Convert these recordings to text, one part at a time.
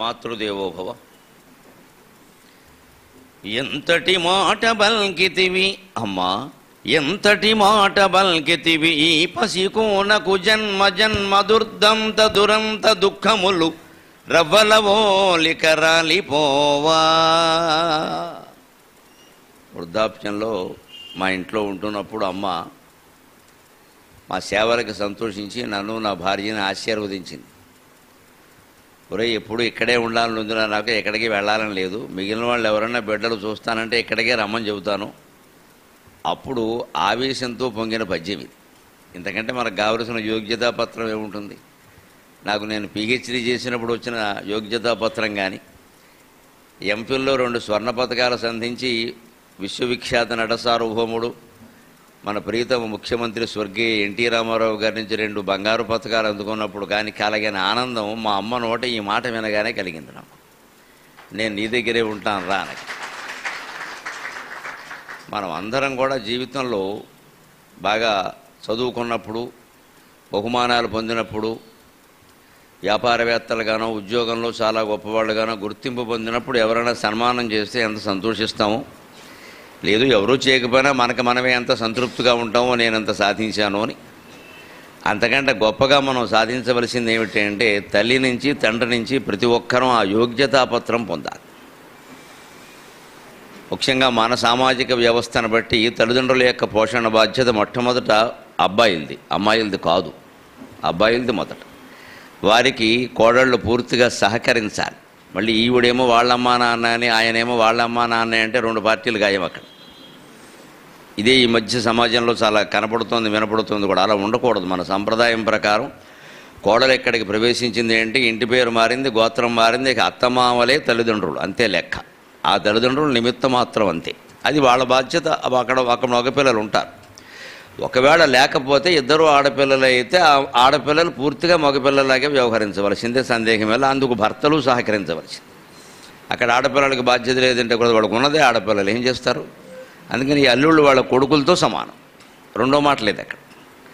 మాతృదేవోభవ ఎంతటి మాట బల్కితివి అమ్మా ఎంతటి మాట బల్కితివి ఈ పసికోనకు జన్మ జన్మ దుర్దంత దురంత దుఃఖములు రవ్వలవోలిక రాలిపోవా వృద్ధాప్యంలో మా ఇంట్లో ఉంటున్నప్పుడు అమ్మ మా సేవలకు సంతోషించి నన్ను నా భార్యని ఆశీర్వదించింది ఒరే ఎప్పుడు ఇక్కడే ఉండాలని ఉందిరా నాకు ఎక్కడికి వెళ్ళాలని లేదు మిగిలిన వాళ్ళు ఎవరైనా బిడ్డలు చూస్తానంటే ఇక్కడికే రమ్మని చెబుతాను అప్పుడు ఆవేశంతో పొంగిన పద్యం ఇది ఇంతకంటే మనకు కావలసిన యోగ్యతా పత్రం ఏముంటుంది నాకు నేను పిహెచ్డీ చేసినప్పుడు వచ్చిన యోగ్యతా పత్రం కానీ ఎంపీల్లో రెండు స్వర్ణ పథకాలు సంధించి విశ్వవిఖ్యాత నట సార్వభౌముడు మన ప్రీతమ ముఖ్యమంత్రి స్వర్గీయ ఎన్టీ రామారావు గారి నుంచి రెండు బంగారు పథకాలు అందుకున్నప్పుడు కానీ కలగిన ఆనందం మా అమ్మ నోట ఈ మాట వినగానే కలిగింది నాకు నేను నీ దగ్గరే ఉంటాను రా అని మనం అందరం కూడా జీవితంలో బాగా చదువుకున్నప్పుడు బహుమానాలు పొందినప్పుడు వ్యాపారవేత్తలుగానో ఉద్యోగంలో చాలా గొప్పవాళ్ళుగానో గుర్తింపు పొందినప్పుడు ఎవరైనా సన్మానం చేస్తే ఎంత సంతోషిస్తామో లేదు ఎవరూ చేయకపోయినా మనకు మనమే ఎంత సంతృప్తిగా ఉంటామో నేను ఎంత సాధించాను అని అంతకంటే గొప్పగా మనం సాధించవలసింది ఏమిటి అంటే తల్లి నుంచి తండ్రి నుంచి ప్రతి ఒక్కరూ ఆ యోగ్యతాపత్రం పొందాలి ముఖ్యంగా మన సామాజిక వ్యవస్థను బట్టి తల్లిదండ్రుల యొక్క పోషణ బాధ్యత మొట్టమొదట అబ్బాయిలది అమ్మాయిలది కాదు అబ్బాయిలది మొదట వారికి కోడళ్ళు పూర్తిగా సహకరించాలి మళ్ళీ ఈవిడేమో వాళ్ళమ్మా నాన్న అని ఆయనేమో వాళ్ళమ్మా నాన్న అంటే రెండు పార్టీలు గాయం అక్కడ ఇదే ఈ మధ్య సమాజంలో చాలా కనపడుతోంది వినపడుతోంది కూడా అలా ఉండకూడదు మన సంప్రదాయం ప్రకారం కోడలు ఎక్కడికి ప్రవేశించింది ఏంటి ఇంటి పేరు మారింది గోత్రం మారింది ఇక అత్తమామలే తల్లిదండ్రులు అంతే లెక్క ఆ తల్లిదండ్రులు నిమిత్తం మాత్రం అంతే అది వాళ్ళ బాధ్యత అక్కడ అక్కడ మగపిల్లలు ఉంటారు ఒకవేళ లేకపోతే ఇద్దరు ఆడపిల్లలు అయితే ఆ ఆడపిల్లలు పూర్తిగా మగపిల్లలాగే వ్యవహరించవలసిందే సందేహం వల్ల అందుకు భర్తలు సహకరించవలసింది అక్కడ ఆడపిల్లలకి బాధ్యత లేదంటే కూడా వాళ్ళకు ఉన్నదే ఆడపిల్లలు ఏం చేస్తారు అందుకని ఈ అల్లుళ్ళు వాళ్ళ కొడుకులతో సమానం రెండో మాట లేదు అక్కడ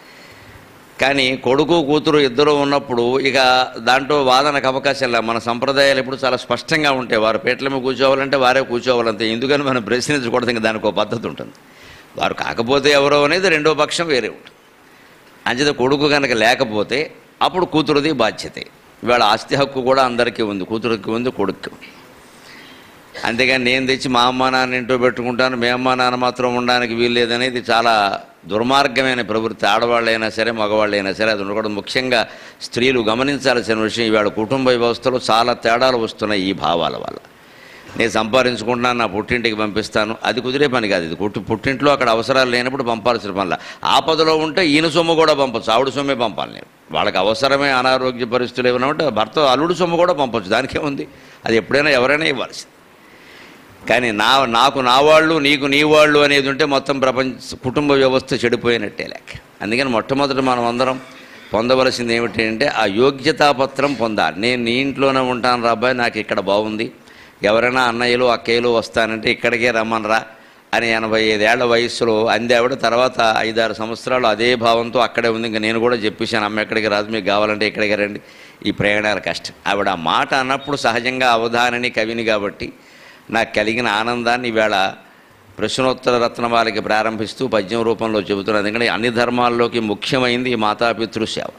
కానీ కొడుకు కూతురు ఇద్దరు ఉన్నప్పుడు ఇక దాంట్లో వాదనకు అవకాశం లేదు మన సంప్రదాయాలు ఇప్పుడు చాలా స్పష్టంగా ఉంటాయి వారు పీటల మీద కూర్చోవాలంటే వారే కూర్చోవాలంతే ఎందుకని మనం ప్రశ్నించకూడదు ఇంకా దానికి ఒక పద్ధతి ఉంటుంది వారు కాకపోతే ఎవరో అనేది రెండో పక్షం వేరే ఉంటుంది అంచేత కొడుకు కనుక లేకపోతే అప్పుడు కూతురుది బాధ్యతే ఇవాళ ఆస్తి హక్కు కూడా అందరికీ ఉంది కూతురికి ఉంది కొడుక్కి ఉంది అంతేగాని నేను తెచ్చి మా అమ్మ నాన్న ఇంట్లో పెట్టుకుంటాను మీ అమ్మ నాన్న మాత్రం ఉండడానికి వీల్లేదనేది చాలా దుర్మార్గమైన ప్రవృత్తి ఆడవాళ్ళైనా సరే మగవాళ్ళైనా సరే అది ఉండకూడదు ముఖ్యంగా స్త్రీలు గమనించాల్సిన విషయం ఇవాళ కుటుంబ వ్యవస్థలో చాలా తేడాలు వస్తున్నాయి ఈ భావాల వల్ల నేను సంపాదించుకుంటున్నాను నా పుట్టింటికి పంపిస్తాను అది కుదిరే పని కాదు ఇది పుట్టి పుట్టింట్లో అక్కడ అవసరాలు లేనప్పుడు పంపాల్సిన పనిల ఆపదలో ఉంటే ఈయన సొమ్ము కూడా పంపచ్చు ఆవిడ సొమ్మే పంపాలి నేను వాళ్ళకి అవసరమే అనారోగ్య పరిస్థితులు ఏమైనా ఉంటే భర్త అల్లుడు సొమ్ము కూడా పంపచ్చు దానికే ఉంది అది ఎప్పుడైనా ఎవరైనా ఇవ్వాల్సింది కానీ నా నాకు నా వాళ్ళు నీకు నీ వాళ్ళు అనేది ఉంటే మొత్తం ప్రపంచ కుటుంబ వ్యవస్థ చెడిపోయినట్టే లెక్క అందుకని మొట్టమొదట మనం అందరం పొందవలసింది ఏమిటి అంటే ఆ యోగ్యతాపత్రం పొందాలి నేను నీ ఇంట్లోనే ఉంటాను రా అబ్బాయి నాకు ఇక్కడ బాగుంది ఎవరైనా అన్నయ్యలు అక్కయ్యలు వస్తానంటే ఇక్కడికే రమ్మనరా అని ఎనభై ఐదేళ్ల వయసులో అంది ఆవిడ తర్వాత ఐదారు సంవత్సరాలు అదే భావంతో అక్కడే ఉంది ఇంకా నేను కూడా చెప్పేశాను అమ్మ ఎక్కడికి రాదు మీకు కావాలంటే ఇక్కడికి రండి ఈ ప్రయాణాలు కష్టం ఆవిడ ఆ మాట అన్నప్పుడు సహజంగా అవధానని కవిని కాబట్టి నాకు కలిగిన ఆనందాన్ని ఈవేళ ప్రశ్నోత్తర రత్నమాలకి ప్రారంభిస్తూ పద్యం రూపంలో చెబుతున్నాను ఎందుకంటే అన్ని ధర్మాల్లోకి ముఖ్యమైంది ఈ మాతాపితృ సేవ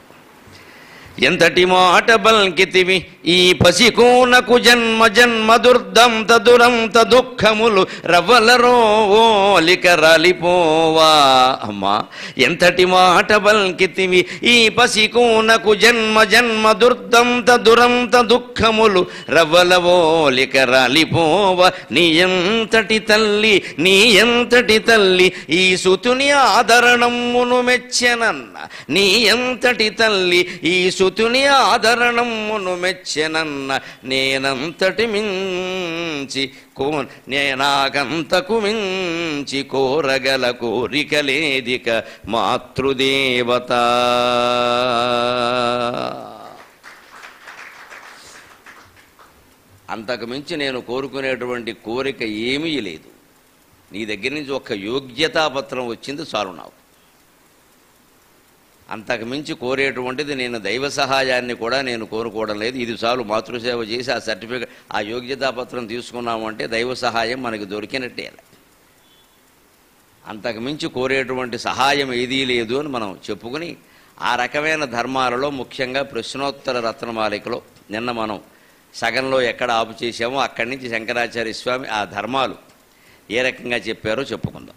ఎంతటి మాట బల్కితివి ఈ పసికూనకు జన్మ జన్మ దుర్దంత దురంత దుఃఖములు రవ్వలరోలిక రాలిపోవా అమ్మా ఎంతటి మాట బల్కితివి ఈ పసికూనకు జన్మ జన్మ దుర్దంత దురంత దుఃఖములు రవ్వలవోలిక రాలిపోవ నీ ఎంతటి తల్లి నీ ఎంతటి తల్లి ఈ సుతుని ఆదరణమును మెచ్చెనన్న నీ ఎంతటి తల్లి ఈ సుతుని ఆదరణమును మెచ్చెనన్న నేనంతటి మించి కో నేనాకంతకు మించి కోరగల కోరికలేదిక మాతృదేవత అంతకు మించి నేను కోరుకునేటువంటి కోరిక ఏమీ లేదు నీ దగ్గర నుంచి ఒక యోగ్యతాపత్రం వచ్చింది చాలు నాకు అంతకు మించి కోరేటువంటిది నేను దైవ సహాయాన్ని కూడా నేను కోరుకోవడం లేదు ఇది చాలు మాతృసేవ చేసి ఆ సర్టిఫికేట్ ఆ యోగ్యతాపత్రం తీసుకున్నాము అంటే దైవ సహాయం మనకి దొరికినట్టే అంతకు మించి కోరేటువంటి సహాయం ఏదీ లేదు అని మనం చెప్పుకుని ఆ రకమైన ధర్మాలలో ముఖ్యంగా ప్రశ్నోత్తర రత్నమాలికలో నిన్న మనం సగంలో ఎక్కడ ఆపు చేశామో అక్కడి నుంచి శంకరాచార్య స్వామి ఆ ధర్మాలు ఏ రకంగా చెప్పారో చెప్పుకుందాం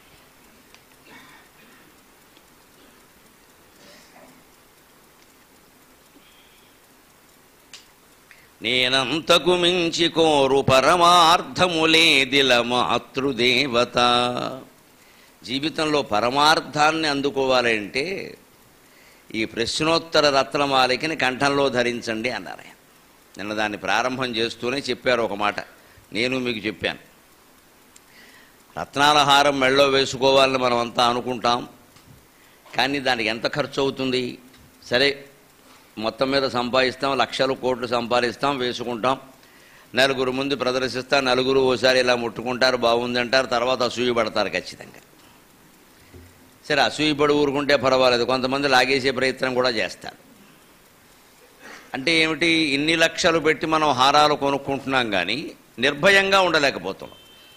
నేనంతకు మించి కోరు పరమార్థములేదిల మాతృదేవత జీవితంలో పరమార్థాన్ని అందుకోవాలంటే ఈ ప్రశ్నోత్తర రత్నమాలికని కంఠంలో ధరించండి అన్నారు ఆయన నిన్న దాన్ని ప్రారంభం చేస్తూనే చెప్పారు ఒక మాట నేను మీకు చెప్పాను రత్నాల హారం మెళ్ళో వేసుకోవాలని మనం అంతా అనుకుంటాం కానీ దానికి ఎంత ఖర్చు అవుతుంది సరే మొత్తం మీద సంపాదిస్తాం లక్షలు కోట్లు సంపాదిస్తాం వేసుకుంటాం నలుగురు ముందు ప్రదర్శిస్తాం నలుగురు ఓసారి ఇలా ముట్టుకుంటారు బాగుంది అంటారు తర్వాత అసూయ పడతారు ఖచ్చితంగా సరే అసూయపడి ఊరుకుంటే పర్వాలేదు కొంతమంది లాగేసే ప్రయత్నం కూడా చేస్తారు అంటే ఏమిటి ఇన్ని లక్షలు పెట్టి మనం హారాలు కొనుక్కుంటున్నాం కానీ నిర్భయంగా ఉండలేకపోతున్నాం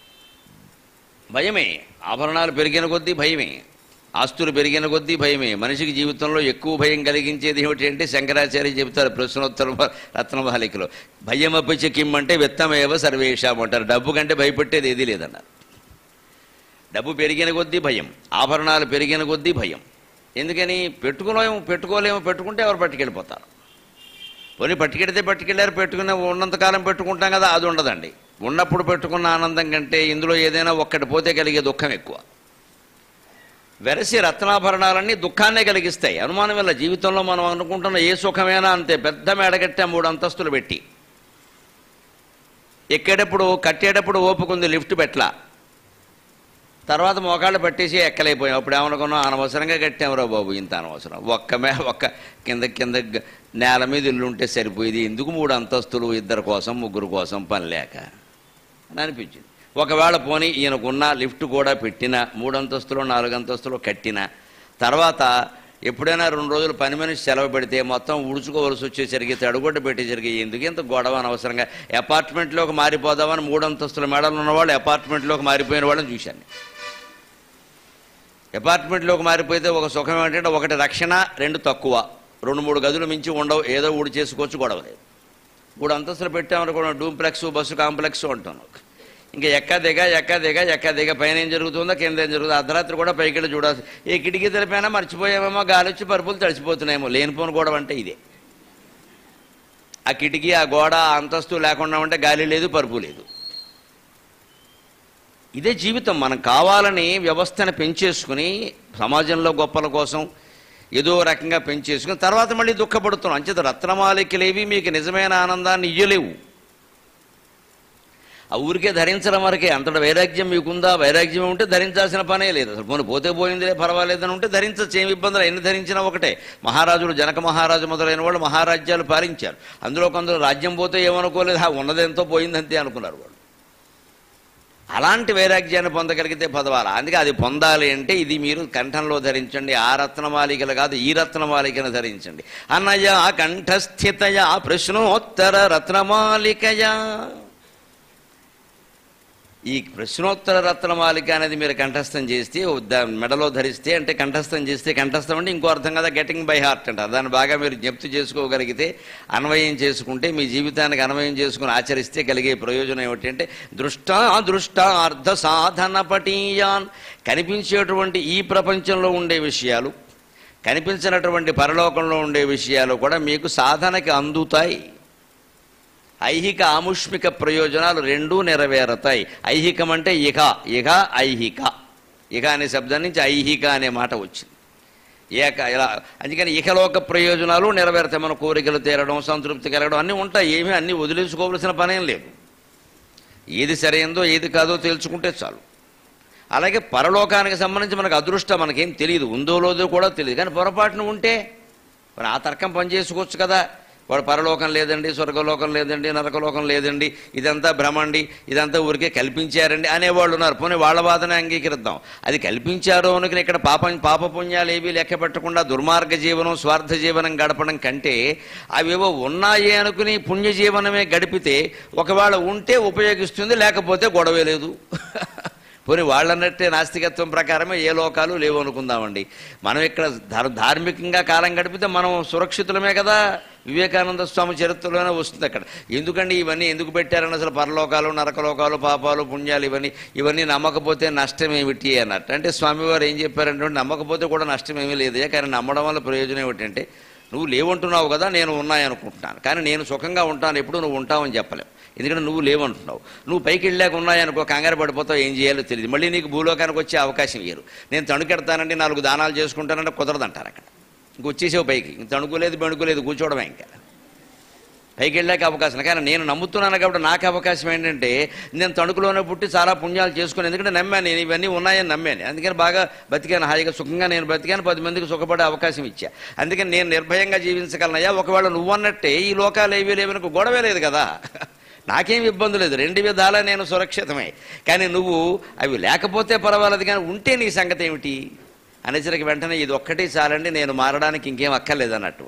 భయమే ఆభరణాలు పెరిగిన కొద్దీ భయమే ఆస్తులు పెరిగిన కొద్దీ భయమే మనిషికి జీవితంలో ఎక్కువ భయం కలిగించేది ఏమిటి అంటే శంకరాచార్య చెబుతారు ప్రశ్నోత్తర రత్నమాలికలో భయమపి చిక్కిమ్మంటే విత్తమేవ సర్వేషాం అంటారు డబ్బు కంటే భయపెట్టేది ఏదీ లేదన్నారు డబ్బు పెరిగిన కొద్దీ భయం ఆభరణాలు పెరిగిన కొద్దీ భయం ఎందుకని పెట్టుకోలేము పెట్టుకోలేము పెట్టుకుంటే ఎవరు పట్టుకెళ్ళిపోతారు పోనీ పట్టుకెడితే పట్టుకెళ్ళారు పెట్టుకునే ఉన్నంతకాలం పెట్టుకుంటాం కదా అది ఉండదండి ఉన్నప్పుడు పెట్టుకున్న ఆనందం కంటే ఇందులో ఏదైనా ఒక్కటి పోతే కలిగే దుఃఖం ఎక్కువ వెరసి రత్నాభరణాలన్నీ దుఃఖాన్నే కలిగిస్తాయి అనుమానం వల్ల జీవితంలో మనం అనుకుంటున్న ఏ సుఖమైనా అంతే పెద్ద మేడగట్టే మూడు అంతస్తులు పెట్టి ఎక్కేటప్పుడు కట్టేటప్పుడు ఓపుకుంది లిఫ్ట్ పెట్ల తర్వాత మోకాళ్ళు పట్టేసి ఎక్కలేకపోయాం అప్పుడు ఏమనుకున్నాం అనవసరంగా కట్టాంరా బాబు ఇంత అనవసరం ఒక్క మే ఒక్క కింద కింద గ- నేల మీద ఇల్లు ఉంటే సరిపోయేది ఎందుకు మూడు అంతస్తులు ఇద్దరు కోసం ముగ్గురు కోసం పని లేక అని అనిపించింది ఒకవేళ పోనీ ఈయనకున్న లిఫ్ట్ కూడా పెట్టిన మూడు అంతస్తులు నాలుగు అంతస్తులు కట్టిన తర్వాత ఎప్పుడైనా రెండు రోజులు పని మనిషి సెలవు పెడితే మొత్తం ఉడుచుకోవలసి వచ్చేసరికి తడుగొడ్డ పెట్టేసరికి ఎందుకు ఇంత గొడవ అనవసరంగా అపార్ట్మెంట్లోకి మారిపోదామని మూడు అంతస్తుల మేడలు ఉన్నవాళ్ళు అపార్ట్మెంట్లోకి మారిపోయిన వాళ్ళని చూశాను అపార్ట్మెంట్లోకి మారిపోతే ఒక సుఖం ఏంటంటే ఒకటి రక్షణ రెండు తక్కువ రెండు మూడు గదులు మించి ఉండవు ఏదో ఊడి చేసుకోవచ్చు గొడవ లేదు మూడు అంతస్తులు పెట్టామనుకోండి డూప్లెక్స్ బస్సు కాంప్లెక్స్ అంటున్నాం ఇంకా ఎక్క దిగ ఎక్క దిగ ఎక్క దిగ పైన ఏం జరుగుతుందో కింద ఏం జరుగుతుందో అర్ధరాత్రి కూడా పైకి వెళ్ళి చూడాల్సి ఏ కిటికీ తెలిపైనా మర్చిపోయామేమో గాలి వచ్చి పరుపులు తడిచిపోతున్నాయేమో లేనిపోని గొడవ అంటే ఇదే ఆ కిటికీ ఆ గోడ ఆ అంతస్తు లేకుండా ఉంటే గాలి లేదు పరుపు లేదు ఇదే జీవితం మనం కావాలని వ్యవస్థను పెంచేసుకుని సమాజంలో గొప్పల కోసం ఏదో రకంగా పెంచేసుకుని తర్వాత మళ్ళీ దుఃఖపడుతున్నాం అంచేత రత్నమాలికలేవి మీకు నిజమైన ఆనందాన్ని ఇయ్యలేవు ఆ ఊరికే ధరించడం వరకే అంతటి వైరాగ్యం మీకుందా వైరాగ్యం ఉంటే ధరించాల్సిన పనే లేదు అసలు పోనీ పోతే పోయిందిలే పర్వాలేదని ఉంటే ధరించచ్చు ఏమి ఇబ్బందులు ఎన్ని ధరించినా ఒకటే మహారాజులు జనక మహారాజు మొదలైన వాళ్ళు మహారాజ్యాలు పాలించారు అందులో కొందరు రాజ్యం పోతే ఏమనుకోలేదు "హా, ఉన్నదెంతో పోయిందంతే అనుకున్నారు వాళ్ళు అలాంటి వైరాగ్యాన్ని పొందగలిగితే పదవాల అందుకే అది పొందాలి అంటే ఇది మీరు కంఠంలో ధరించండి ఆ రత్నమాలికలు కాదు ఈ రత్నమాలికను ధరించండి అన్నయ కంఠస్థితయ ప్రశ్నోత్తర రత్నమాలికయా ఈ ప్రశ్నోత్తర రత్నమాలిక అనేది మీరు కంఠస్థం చేస్తే దా- మెడలో ధరిస్తే అంటే కంఠస్థం చేస్తే కంఠస్థం అంటే ఇంకో అర్థం కదా గెటింగ్ బై హార్ట్ అంటారు దాన్ని బాగా మీరు జ్ఞప్తి చేసుకోగలిగితే అన్వయం చేసుకుంటే మీ జీవితానికి అన్వయం చేసుకుని ఆచరిస్తే కలిగే ప్రయోజనం ఏమిటంటే దృష్టా దృష్ట అర్ధ సాధన పటీయాన్ కనిపించేటువంటి ఈ ప్రపంచంలో ఉండే విషయాలు కనిపించినటువంటి పరలోకంలో ఉండే విషయాలు కూడా మీకు సాధనకి అందుతాయి ఐహిక ఆముష్మిక ప్రయోజనాలు రెండూ నెరవేరతాయి ఐహికం అంటే ఇహ ఇహ ఐహిక ఇహ అనే శబ్దం నుంచి ఐహిక అనే మాట వచ్చింది ఏక ఇలా అందుకని ఇహలోక ప్రయోజనాలు నెరవేరుతాయి మన కోరికలు తీరడం సంతృప్తి కలగడం అన్నీ ఉంటాయి ఏమీ అన్నీ వదిలేసుకోవలసిన పనేం లేదు ఏది సరైందో ఏది కాదో తేల్చుకుంటే చాలు అలాగే పరలోకానికి సంబంధించి మనకు అదృష్టం మనకేం తెలియదు ఉందో లేదో కూడా తెలియదు కానీ పొరపాటున ఉంటే మరి ఆ తర్కం పని చేసుకోవచ్చు కదా వాడు పరలోకం లేదండి స్వర్గలోకం లేదండి నరకలోకం లేదండి ఇదంతా భ్రమండి ఇదంతా ఊరికే కల్పించారండి అనేవాళ్ళు ఉన్నారు పోనీ వాళ్ళ వాదన అంగీకరిద్దాం అది కల్పించారు అనుకుని ఇక్కడ పాపం పాపపుణ్యాలు ఏవి లెక్క పెట్టకుండా దుర్మార్గ జీవనం స్వార్థ జీవనం గడపడం కంటే అవేవో ఉన్నాయి అనుకుని పుణ్య జీవనమే గడిపితే ఒకవేళ ఉంటే ఉపయోగిస్తుంది లేకపోతే గొడవే లేదు పోనీ వాళ్ళన్నట్టే నాస్తికత్వం ప్రకారమే ఏ లోకాలు లేవు అనుకుందామండి మనం ఇక్కడ ధార్- ధార్మికంగా కాలం గడిపితే మనం సురక్షితులమే కదా వివేకానంద స్వామి చరిత్రలోనే వస్తుంది అక్కడ ఎందుకండి ఇవన్నీ ఎందుకు పెట్టారని అసలు పరలోకాలు నరకలోకాలు పాపాలు పుణ్యాలు ఇవన్నీ ఇవన్నీ నమ్మకపోతే నష్టం ఏమిటి అన్నట్టు అంటే స్వామివారు ఏం చెప్పారంటే నమ్మకపోతే కూడా నష్టం ఏమీ లేదు కానీ నమ్మడం వల్ల ప్రయోజనం ఏమిటంటే నువ్వు లేవంటున్నావు కదా నేను ఉన్నాయనుకుంటున్నాను కానీ నేను సుఖంగా ఉంటాను ఎప్పుడు నువ్వు ఉంటావని చెప్పలేవు ఎందుకంటే నువ్వు లేవంటున్నావు నువ్వు పైకి వెళ్ళాక ఉన్నాయనుకో కంగారు పడిపోతావు ఏం చేయాలో తెలియదు మళ్ళీ నీకు భూలోకానికి వచ్చే అవకాశం ఇయ్యరు నేను తణుకెడతానండి నాలుగు దానాలు చేసుకుంటానంటే కుదరదంటారు అక్కడ ఇంక వచ్చేసావు పైకి ఇంక తణుకోలేదు బణుకోలేదు కూర్చోవడమే ఇంకా పైకి వెళ్ళాక అవకాశం లేదు. కానీ నేను నమ్ముతున్నాను కాబట్టి నాకు అవకాశం ఏంటంటే నేను తణుకులోనే పుట్టి చాలా పుణ్యాలు చేసుకుని ఎందుకంటే నమ్మాను నేను ఇవన్నీ ఉన్నాయని నమ్మాను అందుకని బాగా బతికాను హాయిగా సుఖంగా నేను బతికాను పది మందికి సుఖపడే అవకాశం ఇచ్చా అందుకని నేను నిర్భయంగా జీవించగలనయ్యా ఒకవేళ నువ్వన్నట్టే ఈ లోకాలు ఏవీ లేవనుకో గొడవే లేదు కదా నాకేం ఇబ్బంది లేదు రెండు విధాలా నేను సురక్షితమే కానీ నువ్వు అవి లేకపోతే పర్వాలేదు కానీ ఉంటే నీ సంగతి ఏమిటి అనేసరికి వెంటనే ఇది ఒక్కటే చాలండి నేను మారడానికి ఇంకేం అక్కర్లేదు అన్నట్టు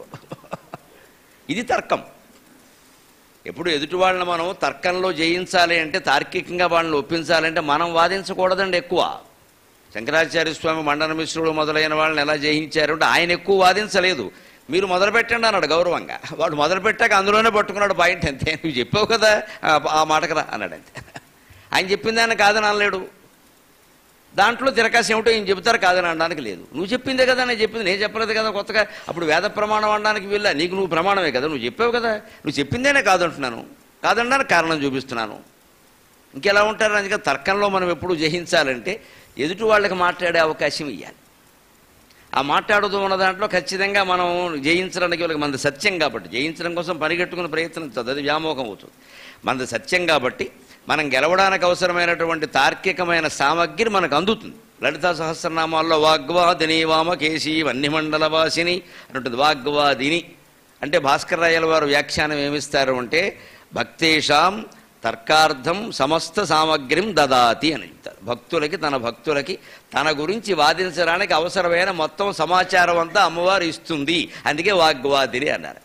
ఇది తర్కం ఎప్పుడు ఎదుటి వాళ్ళని మనం తర్కంలో జయించాలి అంటే తార్కికంగా వాళ్ళని ఒప్పించాలంటే మనం వాదించకూడదండి ఎక్కువ శంకరాచార్య స్వామి మండన మిశ్రుడు మొదలైన వాళ్ళని ఎలా జయించారు అంటే ఆయన ఎక్కువ వాదించలేదు మీరు మొదలు పెట్టండి అన్నాడు గౌరవంగా వాడు మొదలు పెట్టాక అందులోనే పట్టుకున్నాడు పాయింట్ అంతే నువ్వు చెప్పావు కదా ఆ- ఆ మాటకరా అన్నాడు అంతే ఆయన చెప్పింది ఆయన కాదని అనలేడు దాంట్లో తిరకాసి ఏమిటో ఈయన చెబుతారు కాదని అనడానికి లేదు నువ్వు చెప్పిందే కదా నేను చెప్పింది నేను చెప్పలేదు కదా కొత్తగా అప్పుడు వేద ప్రమాణం అనడానికి వీళ్ళ నీకు నువ్వు ప్రమాణమే కదా నువ్వు చెప్పావు కదా నువ్వు చెప్పిందేనే కాదంటున్నాను కాదనడానికి కారణం చూపిస్తున్నాను ఇంకెలా ఉంటారు అందుకే తర్కంలో మనం ఎప్పుడు జయించాలంటే ఎదుటి వాళ్ళకి మాట్లాడే అవకాశం ఇవ్వాలి ఆ మాట్లాడుతూ ఉన్న దాంట్లో ఖచ్చితంగా మనం జయించడానికి వాళ్ళకి మనది సత్యం కాబట్టి జయించడం కోసం పరిగెట్టుకుని ప్రయత్నించదు అది వ్యామోహం అవుతుంది మనది సత్యం కాబట్టి మనం గెలవడానికి అవసరమైనటువంటి తార్కికమైన సామగ్రి మనకు అందుతుంది లలితా సహస్రనామాల్లో వాగ్వాదిని వామకేశి వన్యమండల వాసిని అని ఉంటుంది వాగ్వాదిని అంటే భాస్కర్ రాయల వారు వ్యాఖ్యానం ఏమిస్తారు అంటే భక్తేషాం తర్కార్థం సమస్త సామగ్రిం దదాతి అని చెప్తారు భక్తులకి తన భక్తులకి తన గురించి వాదించడానికి అవసరమైన మొత్తం సమాచారం అంతా అమ్మవారు ఇస్తుంది అందుకే వాగ్వాదిని అన్నారు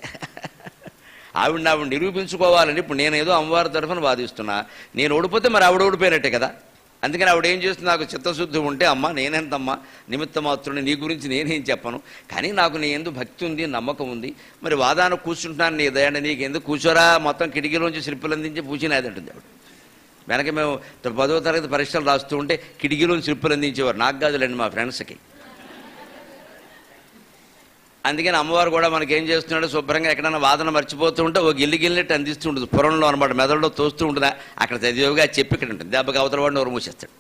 ఆవిడ ఆవిడ నిరూపించుకోవాలని ఇప్పుడు నేనేదో అమ్మవారి తరఫున వాదిస్తున్నా నేను ఓడిపోతే మరి ఆవిడ ఓడిపోయినట్టే కదా అందుకని ఆవిడ ఏం చేస్తుంది నాకు చిత్తశుద్ధి ఉంటే అమ్మ నేనెంతమ్మా నిమిత్త మాత్రుని నీ గురించి నేనేం చెప్పను కానీ నాకు నీ ఎందుకు భక్తి ఉంది నమ్మకం ఉంది మరి వాదాన కూర్చుంటున్నాను నీ దయండి నీకు ఎందుకు కూర్చోరా మొత్తం కిటికీలోంచి శిల్పులు అందించి పూచినది అంటుంది ఆవిడ వెనక మేము పదవ తరగతి పరీక్షలు రాస్తూ ఉంటే కిటికీలోని శిల్పులు అందించేవారు నాకు కాదులేండి మా ఫ్రెండ్స్కి అందుకని అమ్మవారు కూడా మనకి ఏం చేస్తున్నాడు శుభ్రంగా ఎక్కడైనా వాదన మర్చిపోతూ ఉంటే ఒక గిల్లి గిల్లినట్టు అందిస్తూ ఉంటుంది పురంలో అనమాట మెదడులో తోస్తూ ఉంటుందా అక్కడ చదివేవిగా చెప్పి ఇక్కడ ఉంటుంది దెబ్బకి అవతల వాడిని నోరు మూసేస్తాడు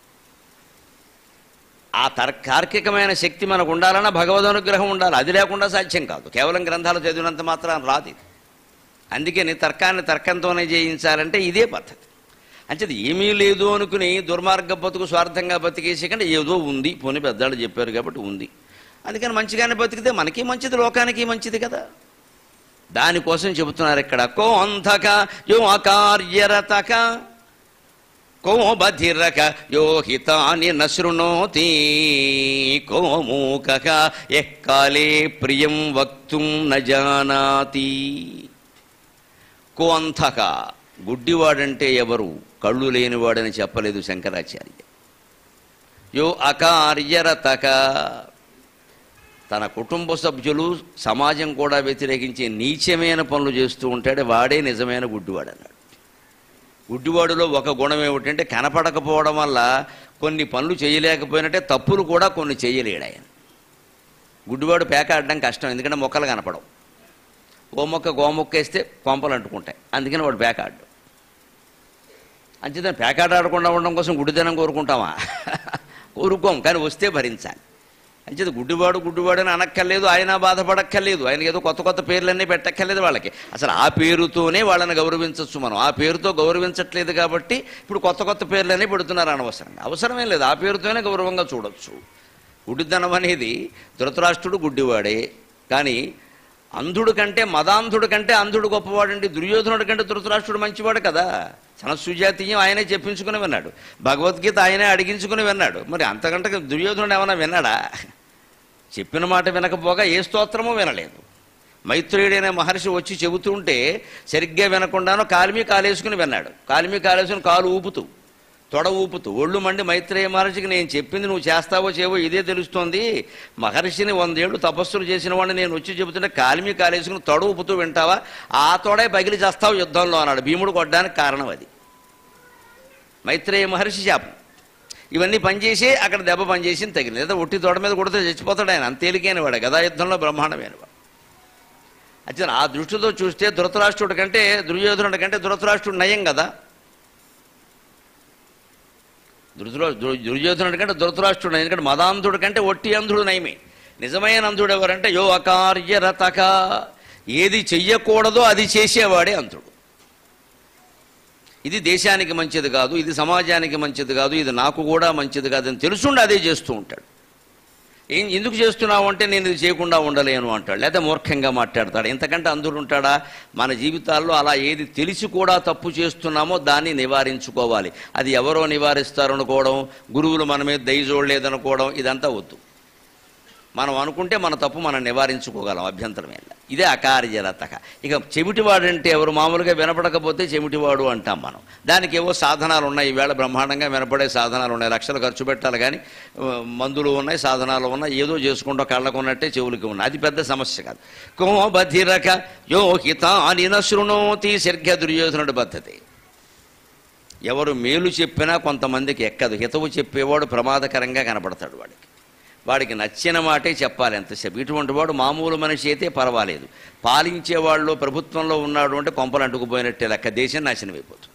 ఆ తర్ తార్కికమైన శక్తి మనకు ఉండాలన్నా భగవద్ అనుగ్రహం ఉండాలి అది లేకుండా సాధ్యం కాదు కేవలం గ్రంథాలు చదివినంత మాత్రం రాదు ఇది అందుకని తర్కాన్ని తర్కంతోనే జయించాలంటే ఇదే పద్ధతి అంటే అది ఏమీ లేదు అనుకుని దుర్మార్గ బతుకు స్వార్థంగా బతికేసి కంటే ఏదో ఉంది పోనీ పెద్దాళ్ళు చెప్పారు కాబట్టి ఉంది అందుకని మంచిగానే బతికితే మనకి మంచిది లోకానికి మంచిది కదా దానికోసం చెబుతున్నారు ఇక్కడ కో అంధక యో అకార్యరతక కో బధిరక యో హితాని నశృణోతి కో మూకక ఎక్కాలే ప్రియం వక్తుం న జానాతి కో అంధక గుడ్డివాడంటే ఎవరు కళ్ళు లేనివాడని చెప్పలేదు శంకరాచార్య యో అకార్యరతక తన కుటుంబ సభ్యులు సమాజం కూడా వ్యతిరేకించే నీచమైన పనులు చేస్తూ ఉంటాడే వాడే నిజమైన గుడ్డివాడు అన్నాడు గుడ్డివాడులో ఒక గుణం ఏమిటంటే కనపడకపోవడం వల్ల కొన్ని పనులు చేయలేకపోయినట్టే తప్పులు కూడా కొన్ని చేయలేడు ఆయన గుడ్డివాడు పేకాడడం కష్టం ఎందుకంటే మొక్కలు కనపడవు ఓ మొక్క గో మొక్క వేస్తే కొంపలు అంటుకుంటాయి అందుకని వాడు పేకాడు అంచేత పేకాట ఆడకుండా ఉండడం కోసం గుడ్డిదనం కోరుకుంటామా కోరుకోం కానీ వస్తే భరించాలి అంచేత గుడ్డివాడు గుడ్డివాడు అని అనక్కర్లేదు ఆయన బాధపడక్కర్లేదు ఆయనకి ఏదో కొత్త కొత్త పేర్లన్నీ పెట్టక్కర్లేదు వాళ్ళకి అసలు ఆ పేరుతోనే వాళ్ళని గౌరవించవచ్చు మనం ఆ పేరుతో గౌరవించట్లేదు కాబట్టి ఇప్పుడు కొత్త కొత్త పేర్లన్నీ పెడుతున్నారు అనవసరంగా అవసరమేం లేదు ఆ పేరుతోనే గౌరవంగా చూడొచ్చు గుడ్డిదనం అనేది ధృతరాష్ట్రుడు గుడ్డివాడే కానీ అంధుడు కంటే మదాంధుడు కంటే అంధుడు గొప్పవాడండి దుర్యోధనుడి కంటే ధృతరాష్ట్రుడు మంచివాడు కదా సనసుజాతీయం ఆయనే చెప్పించుకుని విన్నాడు భగవద్గీత ఆయనే అడిగించుకుని విన్నాడు మరి అంతకంటే దుర్యోధనుడు ఏమైనా విన్నాడా చెప్పిన మాట వినకపోగా ఏ స్తోత్రమూ వినలేదు మైత్రేయుడైన మహర్షి వచ్చి చెబుతుంటే సరిగ్గా వినకుండానో కాలిమి కాలేసుకుని విన్నాడు కాలిమి కాలేసుకుని కాలు ఊపుతూ తొడ ఊపుతూ ఒళ్ళు మండి మైత్రేయ మహర్షికి నేను చెప్పింది నువ్వు చేస్తావో చేయవో ఇదే తెలుస్తోంది మహర్షిని వందేళ్లు తపస్సులు చేసిన వాడిని నేను వచ్చి చెబుతుంటే కాలిమి కాలేసుకుని తొడ ఊపుతూ వింటావా ఆ తొడే పగిలి చేస్తావు యుద్ధంలో అన్నాడు భీముడు కొట్టడానికి కారణం అది మైత్రేయ మహర్షి శాపం ఇవన్నీ పనిచేసి అక్కడ దెబ్బ పనిచేసి తగిలింది లేదా ఒట్టి తోట మీద కొడితే చచ్చిపోతాడు ఆయన అంత తేలికైన వాడే గదా యుద్ధంలో బ్రహ్మాండమైన వాడు అయితే ఆ దృష్టితో చూస్తే ధృతరాష్ట్రుడి కంటే దుర్యోధనుడి కంటే ధృతరాష్ట్రుడు నయం కదా ధృతరా దుర్- దుర్యోధనుడి కంటే ధృతరాష్ట్రుడు నయం ఎందుకంటే మదాంధుడి కంటే ఒట్టి అంధుడు నయమే నిజమైన అంధుడు ఎవరంటే యో అకార్యరతక ఏది చెయ్యకూడదో అది చేసేవాడే అంధుడు ఇది దేశానికి మంచిది కాదు ఇది సమాజానికి మంచిది కాదు ఇది నాకు కూడా మంచిది కాదు అని తెలుసుండి అదే చేస్తూ ఉంటాడు ఏం ఎందుకు చేస్తున్నావు అంటే నేను ఇది చేయకుండా ఉండలేను అంటాడు లేదా మూర్ఖంగా మాట్లాడతాడు ఇంతకంటే అందరూ ఉంటాడా మన జీవితాల్లో అలా ఏది తెలిసి కూడా తప్పు చేస్తున్నామో దాన్ని నివారించుకోవాలి అది ఎవరో నివారిస్తారు అనుకోవడం గురువులు మన మీద దయ చూడలేదనుకోవడం ఇదంతా వద్దు మనం అనుకుంటే మన తప్పు మనం నివారించుకోగలం అభ్యంతరం ఏం లేదు. ఇదే అకార్యరతక ఇక చెమిటివాడు అంటే ఎవరు మామూలుగా వినపడకపోతే చెమిటివాడు అంటాం మనం దానికి ఏవో సాధనాలు ఉన్నాయి ఈవేళ బ్రహ్మాండంగా వినపడే సాధనాలు ఉన్నాయి లక్షలు ఖర్చు పెట్టాలి కానీ ఆ, మందులు ఉన్నాయి సాధనాలు ఉన్నాయి ఏదో చేసుకుంటూ కళ్ళకు ఉన్నట్టే చెవులకి ఉన్నాయి అది పెద్ద సమస్య కాదు కో బధిరక యో హితాని శృణోతి శీర్ఘ దుర్యోధనుడి పద్ధతి ఎవరు మేలు చెప్పినా కొంతమందికి ఎక్కదు హితవు చెప్పేవాడు ప్రమాదకరంగా కనపడతాడు వాడికి వాడికి నచ్చిన మాటే చెప్పాలి ఎంతసేపు ఇటువంటి వాడు మామూలు మనిషి అయితే పర్వాలేదు పాలించేవాళ్ళు ప్రభుత్వంలో ఉన్నాడు అంటే కొంపలు అంటుకుపోయినట్టే లెక్క దేశం నాశనం అయిపోతుంది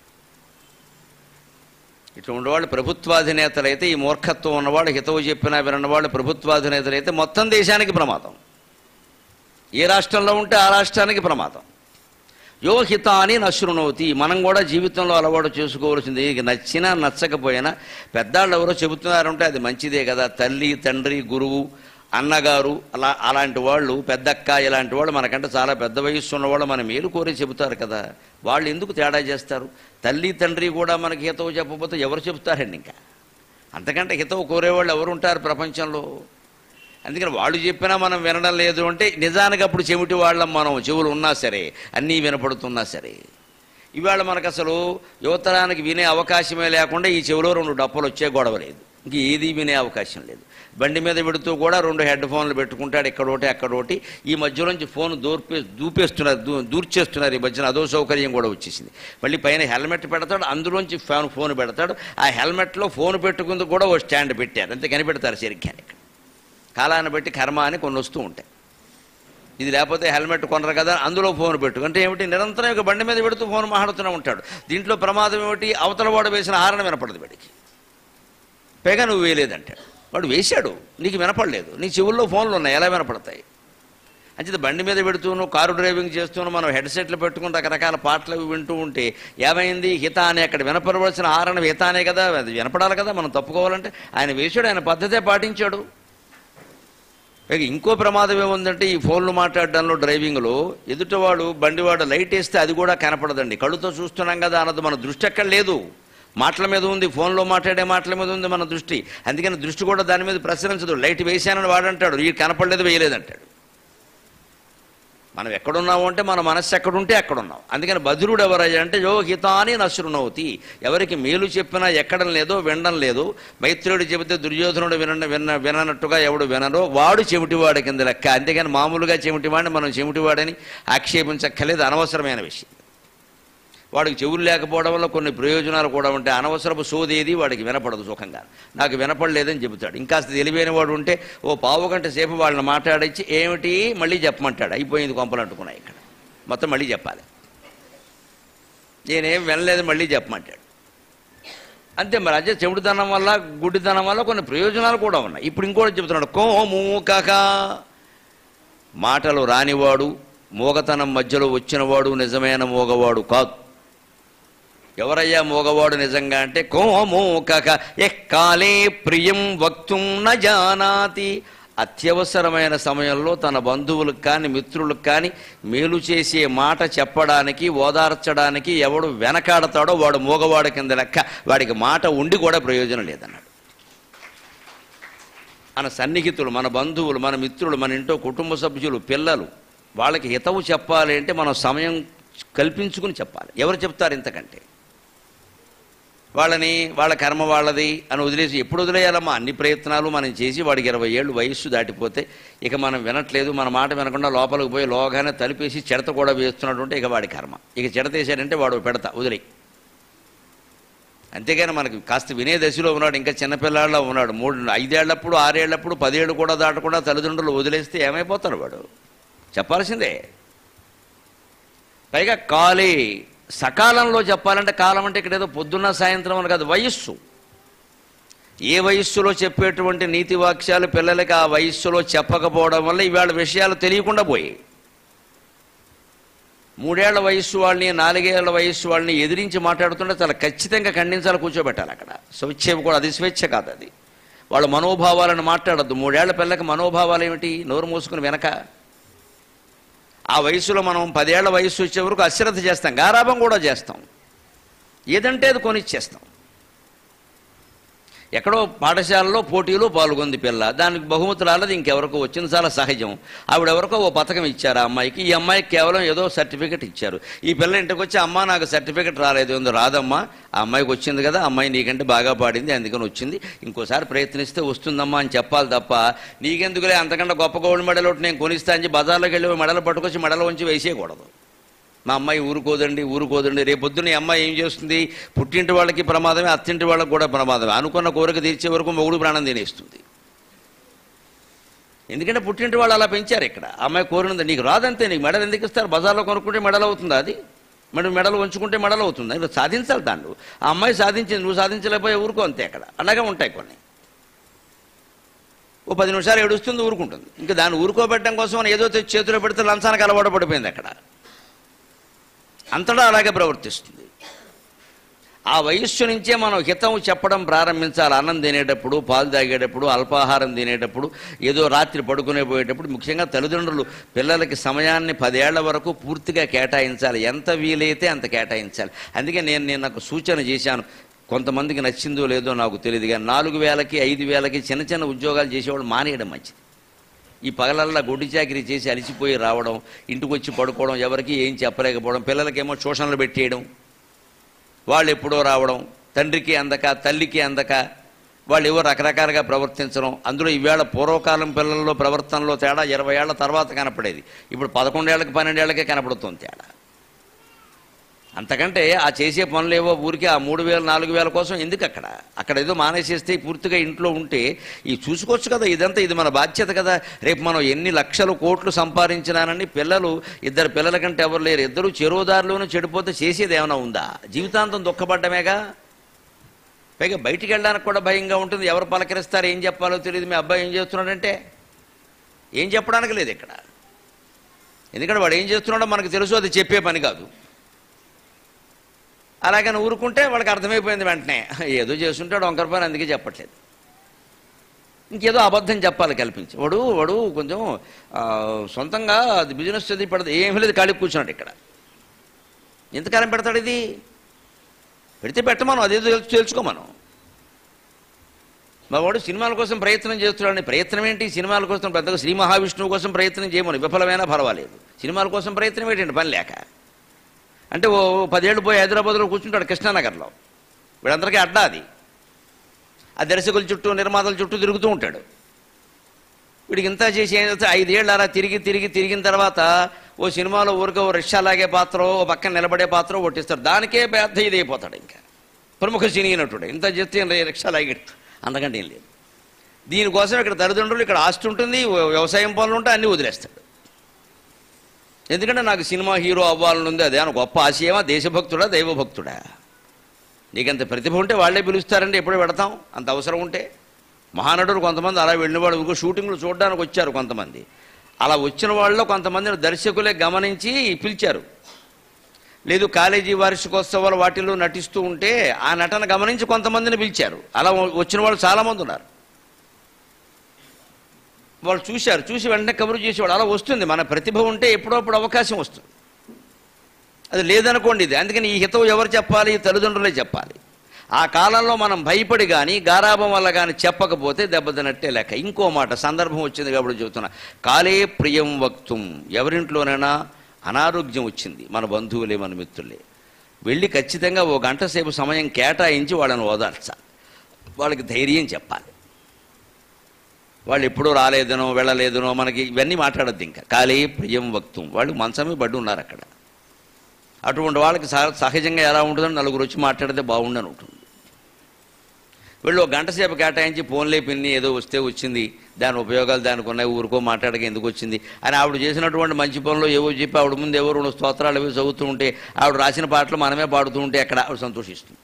ఇటువంటి వాళ్ళు ప్రభుత్వాధినేతలు అయితే ఈ మూర్ఖత్వం ఉన్నవాడు హితవు చెప్పినా వినవాళ్ళు ప్రభుత్వాధినేతలు అయితే మొత్తం దేశానికి ప్రమాదం ఏ రాష్ట్రంలో ఉంటే ఆ రాష్ట్రానికి ప్రమాదం యో హితాని నశృణోతి మనం కూడా జీవితంలో అలవాటు చేసుకోవాల్సింది ఇక నచ్చినా నచ్చకపోయినా పెద్దాళ్ళు ఎవరో చెబుతున్నారంటే అది మంచిదే కదా తల్లి తండ్రి గురువు అన్నగారు అలా అలాంటి వాళ్ళు పెద్దక్క ఇలాంటి వాళ్ళు మనకంటే చాలా పెద్ద వయస్సు ఉన్నవాళ్ళు మన మేలు కోరి చెబుతారు కదా వాళ్ళు ఎందుకు తేడా చేస్తారు తల్లి తండ్రి కూడా మనకి హితవు చెప్పకపోతే ఎవరు చెబుతారండి ఇంకా అంతకంటే హితవు కోరేవాళ్ళు ఎవరు ఉంటారు ప్రపంచంలో అందుకని వాళ్ళు చెప్పినా మనం వినడం లేదు అంటే నిజానికి అప్పుడు చెవిటి వాళ్ళం మనం చెవులు ఉన్నా సరే అన్నీ వినపడుతున్నా సరే ఇవాళ మనకు అసలు యువతరానికి వినే అవకాశమే లేకుండా ఈ చెవిలో రెండు డప్పలు వచ్చే గొడవ లేదు ఇంక ఏది వినే అవకాశం లేదు బండి మీద పెడుతూ కూడా రెండు హెడ్ ఫోన్లు పెట్టుకుంటాడు ఎక్కడోటి అక్కడోటి ఈ మధ్యలోంచి ఫోన్ దూర్పే దూపేస్తున్నారు దూ దూర్చేస్తున్నారు ఈ మధ్యన అదో సౌకర్యం కూడా వచ్చేసింది మళ్ళీ పైన హెల్మెట్ పెడతాడు అందులోంచి ఫోన్ ఫోన్ పెడతాడు ఆ హెల్మెట్లో ఫోన్ పెట్టుకుందుకు కూడా ఓ స్టాండ్ పెట్టారు అంతే కనిపెడతారు సరిగ్గా ఇక్కడ కాలాన్ని బట్టి కర్మ అని కొన్ని వస్తూ ఉంటాయి ఇది లేకపోతే హెల్మెట్ కొనరు కదా అందులో ఫోన్ పెట్టు అంటే ఏమిటి నిరంతరం ఇక బండి మీద పెడుతూ ఫోన్ మాట్లాడుతూనే ఉంటాడు దీంట్లో ప్రమాదం ఏమిటి అవతల వాడు వేసిన హారణ వినపడదు వాడికి పైగా నువ్వు వేయలేదంటాడు వాడు వేశాడు నీకు వినపడలేదు నీ చెవుల్లో ఫోన్లు ఉన్నాయి ఎలా వినపడతాయి అంచేత బండి మీద పెడుతూను కారు డ్రైవింగ్ చేస్తూను మనం హెడ్సెట్లు పెట్టుకుని రకరకాల పాటలు అవి వింటూ ఉంటే ఏమైంది హిత అని అక్కడ వినపడవలసిన ఆరణ హితానే కదా అది వినపడాలి కదా మనం తప్పుకోవాలంటే ఆయన వేశాడు ఆయన పద్ధతే పాటించాడు ఇక ఇంకో ప్రమాదం ఏముందంటే ఈ ఫోన్లు మాట్లాడడంలో డ్రైవింగ్లో ఎదుటివాడు బండివాడు లైట్ వేస్తే అది కూడా కనపడదండి కళ్ళుతో చూస్తున్నాం కదా అన్నది మన దృష్టి ఎక్కడ లేదు మాటల మీద ఉంది ఫోన్లో మాట్లాడే మాటల మీద ఉంది మన దృష్టి అందుకని దృష్టి కూడా దాని మీద ప్రసరించదు లైట్ వేశానని వాడంటాడు ఈ కనపడలేదు వేయలేదంటాడు మనం ఎక్కడున్నాము అంటే మన మనస్సు ఎక్కడుంటే అక్కడున్నాం అందుకని బదురుడు ఎవరయ్యా అంటే యో హితాని నశృణవతి ఎవరికి మేలు చెప్పినా ఎక్కడం లేదో వినడం లేదు మైత్రుడు చెబితే దుర్యోధనుడు విన విన్న విననట్టుగా ఎవడు వినరో వాడు చెవిటివాడు కింద లెక్క అంతేగాని మామూలుగా చెవిటివాడిని మనం చెవిటివాడని ఆక్షేపించక్కర్లేదు అనవసరమైన విషయం వాడికి చెవులు లేకపోవడం వల్ల కొన్ని ప్రయోజనాలు కూడా ఉంటాయి అనవసరపు సోదేది వాడికి వినపడదు సుఖంగా నాకు వినపడలేదని చెబుతాడు ఇంకాస్త తెలివైన వాడు ఉంటే ఓ పావు గంట సేపు వాళ్ళని మాట్లాడించి ఏమిటి మళ్ళీ చెప్పమంటాడు అయిపోయింది కొంపలు అంటుకున్నాయి ఇక్కడ మొత్తం మళ్ళీ చెప్పాలి నేనేం వినలేదు మళ్ళీ చెప్పమంటాడు అంతే మరి అదే చెవిటితనం వల్ల గుడ్డితనం వల్ల కొన్ని ప్రయోజనాలు కూడా ఉన్నాయి ఇప్పుడు ఇంకోటి చెబుతున్నాడు కోము కాక మాటలు రానివాడు మోగతనం మధ్యలో వచ్చినవాడు నిజమైన మోగవాడు కాదు ఎవరయ్యా మోగవాడు నిజంగా అంటే కోమోకక ఎక్కాలే ప్రియం వక్తుం న జానాతి అత్యవసరమైన సమయంలో తన బంధువులకు కానీ మిత్రులకు కానీ మేలు చేసే మాట చెప్పడానికి ఓదార్చడానికి ఎవడు వెనకాడతాడో వాడు మూగవాడు కింద లెక్క వాడికి మాట ఉండి కూడా ప్రయోజనం లేదన్నాడు మన సన్నిహితులు మన బంధువులు మన మిత్రులు మన ఇంట్లో కుటుంబ సభ్యులు పిల్లలు వాళ్ళకి హితవు చెప్పాలి అంటే మనం సమయం కల్పించుకుని చెప్పాలి ఎవరు చెప్తారు ఇంతకంటే వాళ్ళని వాళ్ళ కర్మ వాళ్ళది అని వదిలేసి ఎప్పుడు వదిలేయాలమ్మా అన్ని ప్రయత్నాలు మనం చేసి వాడికి ఇరవై ఏళ్ళు వయస్సు దాటిపోతే ఇక మనం వినట్లేదు మన మాట వినకుండా లోపలికి పోయి లోగానే తలిపేసి చెడత కూడా వేస్తున్నట్టుంటే ఇక వాడి కర్మ ఇక చెడతేసాడంటే వాడు పెడతా వదిలే అంతేగాని మనకి కాస్త వినే దశలో ఉన్నాడు ఇంకా చిన్నపిల్లాడిలో ఉన్నాడు మూడు ఐదేళ్లప్పుడు ఆరేళ్లప్పుడు పదేళ్ళు కూడా దాటకుండా తల్లిదండ్రులు వదిలేస్తే ఏమైపోతాడు వాడు చెప్పాల్సిందే పైగా కాలే సకాలంలో చెప్పాలంటే కాలం అంటే ఇక్కడ ఏదో పొద్దున్న సాయంత్రం అని కాదు వయస్సు ఏ వయస్సులో చెప్పేటువంటి నీతి వాక్యాలు పిల్లలకి ఆ వయస్సులో చెప్పకపోవడం వల్ల ఇవాళ విషయాలు తెలియకుండా పోయాయి మూడేళ్ల వయస్సు వాళ్ళని నాలుగేళ్ల వయస్సు వాళ్ళని ఎదిరించి మాట్లాడుతుంటే చాలా ఖచ్చితంగా ఖండించాలి కూర్చోబెట్టాలి అక్కడ స్వేచ్ఛ కూడా అది స్వేచ్ఛ కాదు అది వాళ్ళ మనోభావాలను మాట్లాడద్దు మూడేళ్ల పిల్లకి మనోభావాలు ఏమిటి నోరు మూసుకుని వెనక ఆ వయసులో మనం పదేళ్ల వయసు వచ్చే వరకు అశ్రద్ధ చేస్తాం గారాభం కూడా చేస్తాం ఏదంటే అది కొనిచ్చేస్తాం ఎక్కడో పాఠశాలలో పోటీలో పాల్గొంది పిల్ల దానికి బహుమతి రాలేదు ఇంకెవరికో వచ్చింది చాలా సహజం ఆవిడెవరికో ఓ పథకం ఇచ్చారు ఆ అమ్మాయికి ఈ అమ్మాయికి కేవలం ఏదో సర్టిఫికెట్ ఇచ్చారు ఈ పిల్ల ఇంటికి వచ్చి అమ్మ నాకు సర్టిఫికెట్ రాలేదు ఏందో రాదమ్మా ఆ అమ్మాయికి వచ్చింది కదా ఆ అమ్మాయి నీకంటే బాగా పాడింది అందుకని వచ్చింది ఇంకోసారి ప్రయత్నిస్తే వస్తుందమ్మా అని చెప్పాలి తప్ప నీకెందుకులే అంతకంటే గొప్ప గోల్డ్ మెడల్ ఒకటి నేను కొనిస్తా అని చెప్పి బజార్లోకి వెళ్ళి మెడలు పట్టుకొచ్చి మెడలో ఉంచి వేసేయకూడదు మా అమ్మాయి ఊరుకోదండి ఊరుకోదండి రేపొద్దున ఈ అమ్మాయి ఏం చేస్తుంది పుట్టింటి వాళ్ళకి ప్రమాదమే అత్తింటి వాళ్ళకి కూడా ప్రమాదమే అనుకున్న కోరిక తీర్చే వరకు మొగుడు ప్రాణం తినేస్తుంది ఎందుకంటే పుట్టింటి వాళ్ళు అలా పెంచారు ఇక్కడ ఆ అమ్మాయి కోరినది నీకు రాదంతే నీకు మెడలు ఎందుకు ఇస్తారు బజార్లో కొనుక్కుంటే మెడలు అవుతుందా అది మరి మెడలు ఉంచుకుంటే మెడలు అవుతుందా ఇలా సాధించాలి దాన్ని ఆ అమ్మాయి సాధించింది నువ్వు సాధించలేకపోయే ఊరుకో అంతే అక్కడ అలాగే ఉంటాయి కొన్ని ఓ పది నిమిషాలు ఏడుస్తుంది ఊరుకుంటుంది ఇంకా దాన్ని ఊరుకోబెట్టడం కోసం అని ఏదో తెచ్చి చేతిలో పెడితే లంచానికి అలవాటు పడిపోయింది అక్కడ అంతటా అలాగే ప్రవర్తిస్తుంది ఆ వయస్సు నుంచే మనం హితం చెప్పడం ప్రారంభించాలి అన్నం తినేటప్పుడు పాలు తాగేటప్పుడు అల్పాహారం తినేటప్పుడు ఏదో రాత్రి పడుకునే పోయేటప్పుడు ముఖ్యంగా తల్లిదండ్రులు పిల్లలకి సమయాన్ని పదేళ్ల వరకు పూర్తిగా కేటాయించాలి ఎంత వీలైతే అంత కేటాయించాలి అందుకే నేను నేను నాకు సూచన చేశాను కొంతమందికి నచ్చిందో లేదో నాకు తెలియదు కానీ నాలుగు వేలకి ఐదు వేలకి చిన్న చిన్న ఉద్యోగాలు చేసేవాళ్ళు మానేయడం మంచిది ఈ పగలల్లా గొడ్డి చాకిరీ చేసి అలిసిపోయి రావడం ఇంటికి వచ్చి పడుకోవడం ఎవరికి ఏం చెప్పలేకపోవడం పిల్లలకేమో ట్యూషన్లు పెట్టేయడం వాళ్ళు ఎప్పుడో రావడం తండ్రికి అందక తల్లికి అందక వాళ్ళు ఏవో రకరకాలుగా ప్రవర్తించడం అందులో ఈవేళ పూర్వకాలం పిల్లల్లో ప్రవర్తనలో తేడా ఇరవై ఏళ్ల తర్వాత కనపడేది ఇప్పుడు పదకొండేళ్లకి పన్నెండేళ్లకే కనపడుతుంది తేడా అంతకంటే ఆ చేసే పనులు ఏవో ఊరికే ఆ మూడు వేలు నాలుగు వేల కోసం ఎందుకు అక్కడ అక్కడ ఏదో మానేసేస్తే పూర్తిగా ఇంట్లో ఉంటే ఈ చూసుకోవచ్చు కదా ఇదంతా ఇది మన బాధ్యత కదా రేపు మనం ఎన్ని లక్షల కోట్లు సంపాదించినానని పిల్లలు ఇద్దరు పిల్లల కంటే ఎవరు లేరు ఇద్దరు చెరువుదారులోనూ చెడిపోతే చేసేది ఏమైనా ఉందా జీవితాంతం దుఃఖపడ్డమేగా పైగా బయటికి వెళ్ళడానికి కూడా భయంగా ఉంటుంది ఎవరు పలకరిస్తారు ఏం చెప్పాలో తెలియదు మీ అబ్బాయి ఏం చేస్తున్నాడంటే ఏం చెప్పడానికి లేదు ఇక్కడ ఎందుకంటే వాడు ఏం చేస్తున్నాడో మనకు తెలుసు అది చెప్పే పని కాదు అలాగని ఊరుకుంటే వాళ్ళకి అర్థమైపోయింది వెంటనే ఏదో చేస్తుంటాడు వంకర పని అందుకే చెప్పట్లేదు ఇంకేదో అబద్ధం చెప్పాలి కల్పించి వాడు వాడు కొంచెం ఆ, సొంతంగా అది బిజినెస్ చదివి పెడతా ఏమీ లేదు ఖాళీ కూర్చున్నాడు ఇక్కడ ఎంతకాలం పెడతాడు ఇది పెడితే పెట్టమను అదేదో తెలుసు తెలుసుకోమను మా వాడు సినిమాల కోసం ప్రయత్నం చేస్తున్నాడని ప్రయత్నం ఏంటి సినిమాల కోసం పెద్దగా శ్రీ మహావిష్ణువు కోసం ప్రయత్నం చేయమని విఫలమైనా పర్వాలేదు సినిమాల కోసం ప్రయత్నం ఏంటండి పని లేక అంటే ఓ ఓ పదేళ్ళు పోయి హైదరాబాద్లో కూర్చుంటాడు కృష్ణానగర్లో వీడందరికీ అడ్డా అది ఆ దర్శకుల చుట్టూ నిర్మాతల చుట్టూ తిరుగుతూ ఉంటాడు వీడికి ఇంత చేసి ఏం చేస్తే ఐదేళ్ళు అలా తిరిగి తిరిగి తిరిగిన తర్వాత ఓ సినిమాలో ఊరికే ఓ రిక్షా లాగే పాత్ర ఓ పక్కన నిలబడే పాత్ర కొట్టిస్తారు దానికే పెద్ద ఇది అయిపోతాడు ఇంకా ప్రముఖ సినీ నటుడు ఇంత చేస్తే ఈయన రిక్షా లాగాడు అంతకంటే ఏం లేదు దీనికోసం ఇక్కడ తల్లిదండ్రులు ఇక్కడ ఆస్తి ఉంటుంది వ్య- వ్యవసాయం పనులు ఉంటాయి అన్నీ వదిలేస్తాడు ఎందుకంటే నాకు సినిమా హీరో అవ్వాలని ఉంది అదే గొప్ప ఆశయమా దేశభక్తుడా దైవభక్తుడా నీకంత ప్రతిభ ఉంటే వాళ్ళే పిలుస్తారండి ఎప్పుడు పెడతాం అంత అవసరం ఉంటే మహానటుడు కొంతమంది అలా వెళ్ళిన వాళ్ళు ఇంకో షూటింగ్లు చూడడానికి వచ్చారు కొంతమంది అలా వచ్చిన వాళ్ళలో కొంతమందిని దర్శకులే గమనించి పిలిచారు లేదు కాలేజీ వార్షికోత్సవాలు వాటిల్లో నటిస్తూ ఉంటే ఆ నటన గమనించి కొంతమందిని పిలిచారు అలా వచ్చిన వాళ్ళు చాలామంది ఉన్నారు వాళ్ళు చూశారు చూసి వెంటనే కబురు చేసేవాడు అలా వస్తుంది మన ప్రతిభ ఉంటే ఎప్పుడప్పుడు అవకాశం వస్తుంది అది లేదనుకోండి ఇది అందుకని ఈ హితవు ఎవరు చెప్పాలి తల్లిదండ్రులే చెప్పాలి ఆ కాలంలో మనం భయపడి కానీ గారాభం వల్ల కానీ చెప్పకపోతే దెబ్బతినట్టే లెక్క ఇంకో మాట సందర్భం వచ్చింది కాబట్టి చెబుతున్నా కాలే ప్రియం వక్తుం ఎవరింట్లోనైనా అనారోగ్యం వచ్చింది మన బంధువులే మన మిత్రులే వెళ్ళి ఖచ్చితంగా ఓ గంట సేపు సమయం కేటాయించి వాళ్ళని ఓదార్చాలి వాళ్ళకి ధైర్యం చెప్పాలి వాళ్ళు ఎప్పుడూ రాలేదనో వెళ్ళలేదనో మనకి ఇవన్నీ మాట్లాడద్దు ఇంకా కాలే ప్రియం వక్తుం వాళ్ళు మంచమే పడి ఉన్నారు అక్కడ అటువంటి వాళ్ళకి సహ సహజంగా ఎలా ఉంటుందో నలుగురు వచ్చి మాట్లాడితే బాగుండని ఉంటుంది వీళ్ళు ఒక గంట సేపు కేటాయించి ఫోన్లే పిన్ని ఏదో వస్తే వచ్చింది దాని ఉపయోగాలు దానికి ఉన్నాయి ఊరుకో మాట్లాడక ఎందుకు వచ్చింది అని ఆవిడ చేసినటువంటి మంచి పనులు ఏవో చెప్పి ఆవిడ ముందు ఎవరు రెండు స్తోత్రాలు అవి చదువుతూ ఉంటే ఆవిడ రాసిన పాటలు మనమే పాడుతూ ఉంటే అక్కడ ఆవిడ సంతోషిస్తుంది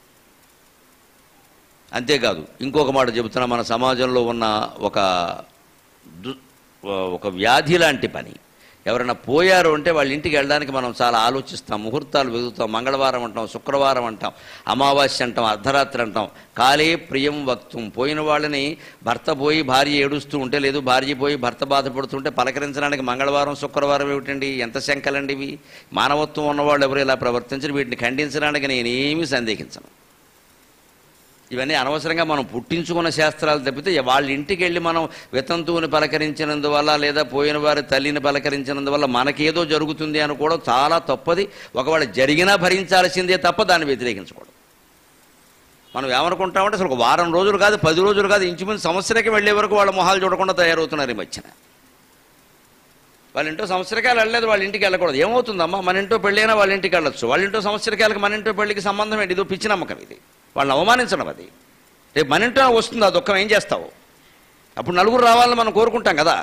అంతేకాదు ఇంకొక మాట చెబుతున్నా మన సమాజంలో ఉన్న ఒక దు ఒక వ్యాధి లాంటి పని ఎవరైనా పోయారు అంటే వాళ్ళ ఇంటికి వెళ్ళడానికి మనం చాలా ఆలోచిస్తాం ముహూర్తాలు వెతుకుతాం మంగళవారం అంటాం శుక్రవారం అంటాం అమావాస్య అంటాం అర్ధరాత్రి అంటాం కాలే ప్రియం వక్తం పోయిన వాళ్ళని భర్త పోయి భార్య ఏడుస్తూ ఉంటే లేదు భార్య పోయి భర్త బాధపడుతుంటే పలకరించడానికి మంగళవారం శుక్రవారం ఏమిటండి ఎంత శంకలండి ఇవి మానవత్వం ఉన్నవాళ్ళు ఎవరు ఇలా ప్రవర్తించరు వీటిని ఖండించడానికి నేనేమీ సందేహించను ఇవన్నీ అనవసరంగా మనం పుట్టించుకున్న శాస్త్రాలు తప్పితే వాళ్ళ ఇంటికి వెళ్ళి మనం వితంతువుని పలకరించినందువల్ల లేదా పోయిన వారి తల్లిని పలకరించినందువల్ల మనకేదో జరుగుతుంది అని కూడా చాలా తప్పది ఒకవేళ జరిగినా భరించాల్సిందే తప్ప దాన్ని వ్యతిరేకించకూడదు మనం ఏమనుకుంటామంటే అసలు ఒక వారం రోజులు కాదు పది రోజులు కాదు ఇంచుమించు సంవత్సరకి వెళ్ళే వరకు వాళ్ళ మొహాలు చూడకుండా తయారవుతున్నారు ఈ మధ్యన వాళ్ళ ఇంటో సంవత్సరకాలు వెళ్ళలేదు వాళ్ళ ఇంటికి వెళ్ళకూడదు ఏమవుతుందమ్మా మన ఇంటో పెళ్ళైనా వాళ్ళ ఇంటికి వెళ్ళొచ్చు వాళ్ళ ఇంటో సంవత్సరకాలకి మన ఇంటో పెళ్ళికి సంబంధం ఏంటి ఇదో పిచ్చి నమ్మకం ఇది వాళ్ళని అవమానించడం అది రేపు మన ఇంట్లో వస్తుంది ఆ దుఃఖం ఏం చేస్తావు అప్పుడు నలుగురు రావాలని మనం కోరుకుంటాం కదా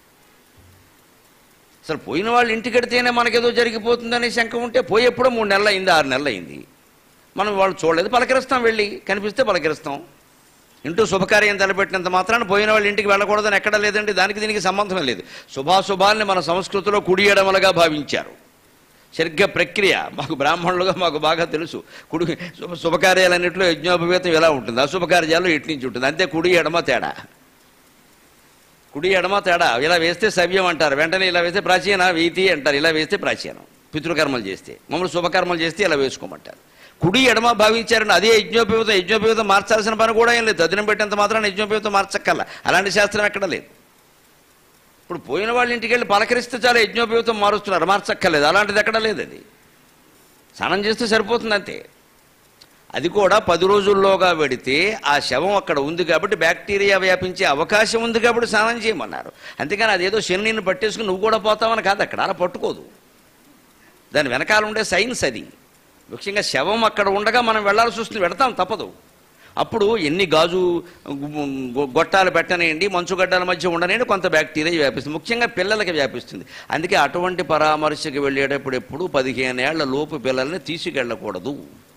అసలు పోయిన వాళ్ళు ఇంటికి వెడితేనే మనకేదో జరిగిపోతుందనే శంక ఉంటే పోయి ఎప్పుడో మూడు నెలలు అయింది ఆరు నెలలు అయింది మనం వాళ్ళు చూడలేదు పలకరిస్తాం వెళ్ళి కనిపిస్తే పలకరిస్తాం ఇంటూ శుభకార్యం తలపెట్టినంత మాత్రాన పోయిన వాళ్ళ ఇంటికి వెళ్ళకూడదని ఎక్కడా లేదండి దానికి దీనికి సంబంధమే లేదు శుభాశుభాల్ని మన సంస్కృతిలో కుడియడమలుగా భావించారు సరిగ్గా ప్రక్రియ మాకు బ్రాహ్మణులుగా మాకు బాగా తెలుసు కుడి శుభ శుభకార్యాలన్నింటిలో యజ్ఞోపవేతం ఎలా ఉంటుంది అశుభకార్యాలు ఇటు నుంచి ఉంటుంది అంతే కుడి ఎడమ తేడా కుడి ఎడమ తేడా ఇలా వేస్తే సవ్యం అంటారు వెంటనే ఇలా వేస్తే ప్రాచీన వీతి అంటారు ఇలా వేస్తే ప్రాచీనం పితృకర్మలు చేస్తే మమ్మల్ని శుభకర్మలు చేస్తే ఇలా వేసుకోమంటారు కుడి ఎడమ భావించారని అదే యజ్ఞోపేతం యజ్ఞోపేతం మార్చాల్సిన పని కూడా ఏం లేదు తదినం పెట్టేంత మాత్రం యజ్ఞోపేతం మార్చక్కల్లా అలాంటి శాస్త్రం ఎక్కడ లేదు ఇప్పుడు పోయిన వాళ్ళ ఇంటికి వెళ్ళి పలకరిస్తే చాలా యజ్ఞోపేతం మారుస్తున్నారు మార్చక్కర్లేదు అలాంటిది ఎక్కడ లేదు అది స్నానం చేస్తే సరిపోతుంది అంతే అది కూడా పది రోజుల్లోగా పెడితే ఆ శవం అక్కడ ఉంది కాబట్టి బ్యాక్టీరియా వ్యాపించే అవకాశం ఉంది కాబట్టి స్నానం చేయమన్నారు అంతేగాని అదేదో శనిని పట్టేసుకుని నువ్వు కూడా పోతావని కాదు అక్కడ అలా పట్టుకోదు దాని వెనకాల ఉండే సైన్స్ అది ముఖ్యంగా శవం అక్కడ ఉండగా మనం వెళ్ళాల్సి వస్తుంది పెడతాం తప్పదు అప్పుడు ఎన్ని గాజు గొ- గొట్టాలు పెట్టనేయండి మంచుగడ్డల మధ్య ఉండనేయండి కొంత బ్యాక్టీరియా వ్యాపిస్తుంది ముఖ్యంగా పిల్లలకి వ్యాపిస్తుంది అందుకే అటువంటి పరామర్శకి వెళ్ళేటప్పుడు ఎప్పుడు పదిహేను ఏళ్ల లోపు పిల్లల్ని తీసుకెళ్ళకూడదు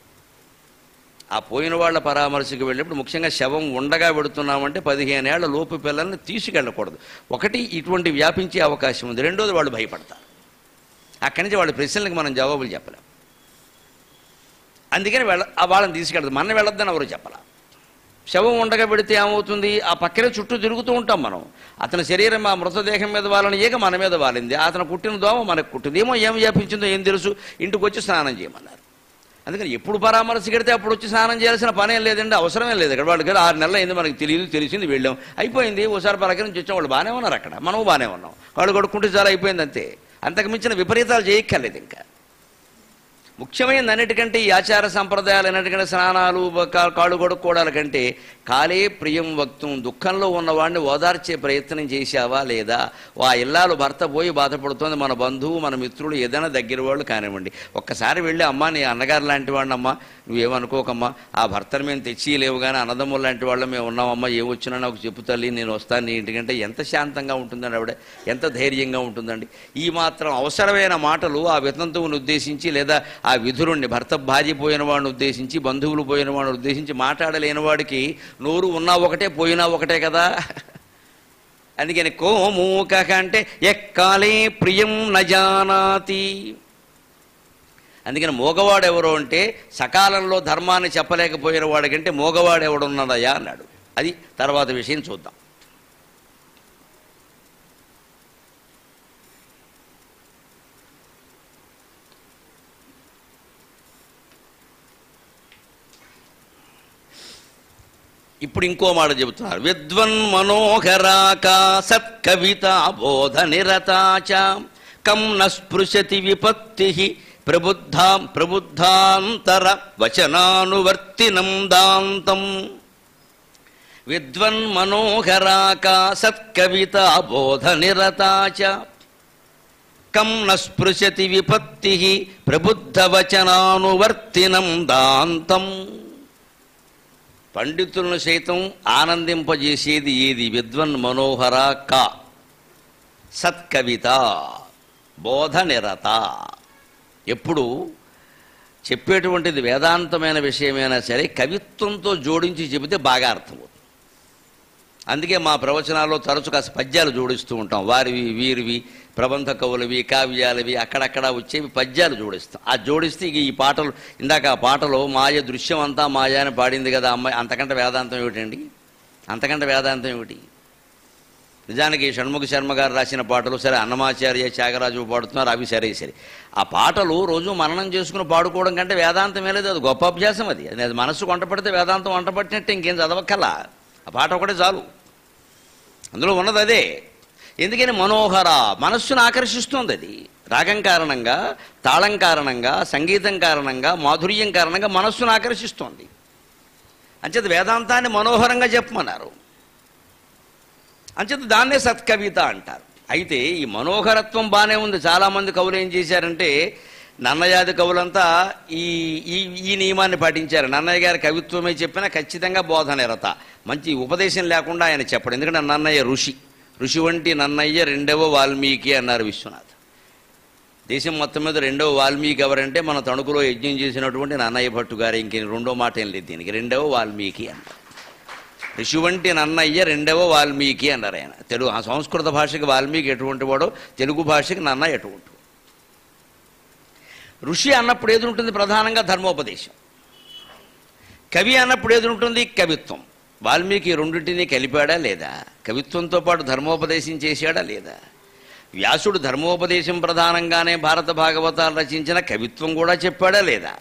ఆ పోయిన వాళ్ళ పరామర్శకు వెళ్ళినప్పుడు ముఖ్యంగా శవం ఉండగా పెడుతున్నామంటే పదిహేను ఏళ్ల లోపు పిల్లల్ని తీసుకెళ్ళకూడదు ఒకటి ఇటువంటి వ్యాపించే అవకాశం ఉంది రెండోది వాళ్ళు భయపడతారు అక్కడి నుంచి వాళ్ళ ప్రశ్నలకు మనం జవాబులు చెప్పలేం అందుకని వెళ్ళ ఆ వాళ్ళని తీసుకెళ్తాం మన వెళ్ళొద్దని ఎవరు చెప్పాల శవం ఉండగా పెడితే ఏమవుతుంది ఆ పక్కనే చుట్టూ తిరుగుతూ ఉంటాం మనం అతని శరీరం ఆ మృతదేహం మీద వాళ్ళని ఏక మన మీద వాలింది అతను కుట్టిన దోమ మనకు కుట్టింది ఏమో ఏం వ్యాపించిందో ఏం తెలుసు ఇంటికి వచ్చి స్నానం చేయమన్నారు అందుకని ఎప్పుడు పరామర్శ కడితే అప్పుడు వచ్చి స్నానం చేయాల్సిన పనేం లేదండి అవసరమే లేదు ఇక్కడ వాళ్ళకి ఆరు నెలలు అయింది మనకి తెలియదు తెలిసింది వెళ్ళాం అయిపోయింది ఓసారి పలకరించి వచ్చాం వాళ్ళు బాగానే ఉన్నారు అక్కడ మనం బాగానే ఉన్నాం వాళ్ళు కొడుకుంటే చాలా అయిపోయింది అంతే అంతకు మించిన విపరీతాలు చేయక్కర్లేదు ఇంకా ముఖ్యమైనది అన్నిటికంటే ఈ ఆచార సంప్రదాయాలు అన్నిటికంటే స్నానాలు కా- కాళ్ళు కొడుక్కోవడాల కంటే కాలే ప్రియం వక్తం దుఃఖంలో ఉన్నవాడిని ఓదార్చే ప్రయత్నం చేశావా లేదా ఆ ఇల్లాలు భర్త పోయి బాధపడుతోంది మన బంధువు మన మిత్రులు ఏదైనా దగ్గర వాళ్ళు కానివ్వండి ఒక్కసారి వెళ్ళి అమ్మా నీ అన్నగారు లాంటి వాడినమ్మా నువ్వేమనుకోకమ్మా ఆ భర్తను మేము తెచ్చిలేవు కానీ అన్నదమ్ములు లాంటి వాళ్ళు మేము ఉన్నామమ్మా ఏమొచ్చినా నాకు చెప్పు తల్లి నేను వస్తాను నీ ఇంటికంటే ఎంత శాంతంగా ఉంటుందండి ఆవిడ ఎంత ధైర్యంగా ఉంటుందండి ఈ మాత్రం అవసరమైన మాటలు ఆ వితంతువుని ఉద్దేశించి లేదా ఆ విధురుణ్ణి భర్త భార్య పోయిన వాడిని ఉద్దేశించి బంధువులు పోయిన వాడిని ఉద్దేశించి మాట్లాడలేని వాడికి నోరు ఉన్నా ఒకటే పోయినా ఒకటే కదా అందుకని కోమూక అంటే ఎక్కాలే ప్రియం నజానాతి అందుకని మోగవాడు ఎవరు అంటే సకాలంలో ధర్మాన్ని చెప్పలేకపోయిన వాడికంటే మోగవాడు ఎవడున్నదయ్యా అన్నాడు అది తర్వాత విషయం చూద్దాం ఇప్పుడు ఇంకో మాట చెబుతున్నారు విద్వన్ మనోహరాక సత్కవిత బోధ నిరతాచ కం న స్పృశతి విపత్తి ప్రబుద్ధాం ప్రబుద్ధాంతర వచనానువర్తినం దాంతం విద్వన్ మనోహరాక సత్కవిత బోధ నిరతాచ కం న స్పృశతి విపత్తి ప్రబుద్ధవచనానువర్తినం దాంతం పండితులను సైతం ఆనందింపజేసేది ఏది విద్వన్ మనోహర క సత్కవిత బోధ నిరత ఎప్పుడు చెప్పేటువంటిది వేదాంతమైన విషయమైనా సరే కవిత్వంతో జోడించి చెబితే బాగా అర్థమవుతుంది అందుకే మా ప్రవచనాల్లో తరచు కాస్త పద్యాలు జోడిస్తూ ఉంటాం వారివి వీరివి ప్రబంధ కవులవి కావ్యాలవి అక్కడక్కడ వచ్చేవి పద్యాలు జోడిస్తాం ఆ జోడిస్తే ఇక ఈ పాటలు ఇందాక ఆ పాటలో మాయ దృశ్యం అంతా మాయ అని పాడింది కదా అమ్మాయి అంతకంటే వేదాంతం ఏమిటండి అంతకంటే వేదాంతం ఏమిటి నిజానికి షణ్ముఖ శర్మ గారు రాసిన పాటలు సరే అన్నమాచార్య త్యాగరాజు పాడుతున్నారు అవి సరే సరే ఆ పాటలు రోజు మననం చేసుకుని పాడుకోవడం కంటే వేదాంతం లేదు అది గొప్ప అభ్యాసం అది అది అది మనస్సు వంట పడితే వేదాంతం వంట పట్టినట్టు ఇంకేం చదవక్కల్లా ఆ పాట ఒకటే చాలు అందులో ఉన్నది అదే ఎందుకని మనోహర మనస్సును ఆకర్షిస్తుంది అది రాగం కారణంగా తాళం కారణంగా సంగీతం కారణంగా మాధుర్యం కారణంగా మనస్సును ఆకర్షిస్తోంది అంచేత వేదాంతాన్ని మనోహరంగా చెప్పమన్నారు అంచేత దాన్నే సత్కవిత అంటారు అయితే ఈ మనోహరత్వం బాగానే ఉంది చాలామంది కవులు ఏం చేశారంటే నన్నయాది కవులంతా ఈ ఈ ఈ నియమాన్ని పాటించారు నన్నయ్య గారి కవిత్వమే చెప్పినా ఖచ్చితంగా బోధ నిరత మంచి ఉపదేశం లేకుండా ఆయన చెప్పడు ఎందుకంటే నన్నయ్య ఋషి ఋషి వంటి నన్నయ్య రెండవ వాల్మీకి అన్నారు విశ్వనాథ్ దేశం మొత్తం మీద రెండవ వాల్మీకి ఎవరంటే మన తణుకులో యజ్ఞం చేసినటువంటి నన్నయ్య భట్టు గారు ఇంక రెండో మాట ఏం లేదు దీనికి రెండవ వాల్మీకి అన్నారు ఋషి వంటి నన్నయ్య రెండవ వాల్మీకి అన్నారు ఆయన తెలుగు ఆ సంస్కృత భాషకి వాల్మీకి ఎటువంటి వాడో తెలుగు భాషకి నన్నయ్య ఎటువంటి వాడు. ఋషి అన్నప్పుడు ఏది ఉంటుంది ప్రధానంగా ధర్మోపదేశం కవి అన్నప్పుడు ఏది ఉంటుంది కవిత్వం వాల్మీకి రెండింటినీ కలిపాడా లేదా కవిత్వంతో పాటు ధర్మోపదేశం చేశాడా లేదా వ్యాసుడు ధర్మోపదేశం ప్రధానంగానే భారత భాగవతాలు రచించిన కవిత్వం కూడా చెప్పాడా లేదా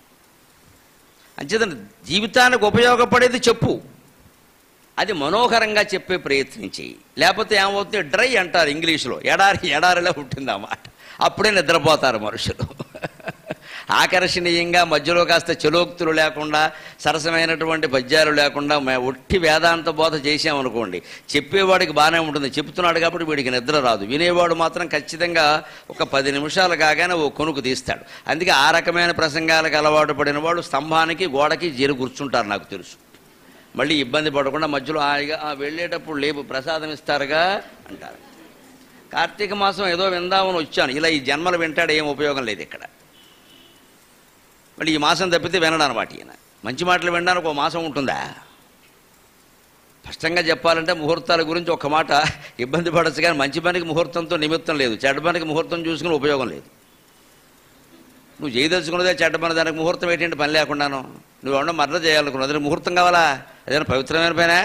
అంచేత జీవితానికి ఉపయోగపడేది చెప్పు అది మనోహరంగా చెప్పే ప్రయత్నం చేయి లేకపోతే ఏమవుతుంది డ్రై అంటారు ఇంగ్లీష్లో ఎడారి ఎడారిలో ఉంటుంది ఆ మాట అప్పుడే నిద్రపోతారు మనుషులు ఆకర్షణీయంగా మధ్యలో కాస్త చలోక్తులు లేకుండా సరసమైనటువంటి పద్యాలు లేకుండా మే- ఒట్టి వేదాంత బోధ చేసామనుకోండి చెప్పేవాడికి బాగానే ఉంటుంది చెప్తున్నాడు కాబట్టి వీడికి నిద్ర రాదు వినేవాడు మాత్రం ఖచ్చితంగా ఒక పది నిమిషాలు కాగానే ఓ కొనుక్కు తీస్తాడు అందుకే ఆ రకమైన ప్రసంగాలకు అలవాటు పడిన వాడు స్తంభానికి గోడకి చేరి కూర్చుంటారు నాకు తెలుసు మళ్ళీ ఇబ్బంది పడకుండా మధ్యలో హాయిగా "ఆ, వెళ్ళేటప్పుడు లేపు ప్రసాదం ఇస్తారుగా అంటారు కార్తీక మాసం ఏదో విందామని వచ్చాను ఇలా ఈ జన్మలు వింటాడు ఏం ఉపయోగం లేదు ఇక్కడ మళ్ళీ ఈ మాసం తప్పితే వినడం అనమాట ఈయన మంచి మాటలు వినడానికి ఒక మాసం ఉంటుందా స్పష్టంగా చెప్పాలంటే ముహూర్తాల గురించి ఒక మాట ఇబ్బంది పడచ్చు కానీ మంచి పనికి ముహూర్తంతో నిమిత్తం లేదు చెడ్డ పనికి ముహూర్తం చూసుకుని ఉపయోగం లేదు నువ్వు చేయదలుచుకున్నదే చెడ్డ పని దానికి ముహూర్తం ఏంటంటే పని లేకుండాను నువ్వు ఏమన్నా మర్ర చేయాలనుకున్నావు అదే ముహూర్తం కావాలా అదేనా పవిత్రమైన పైన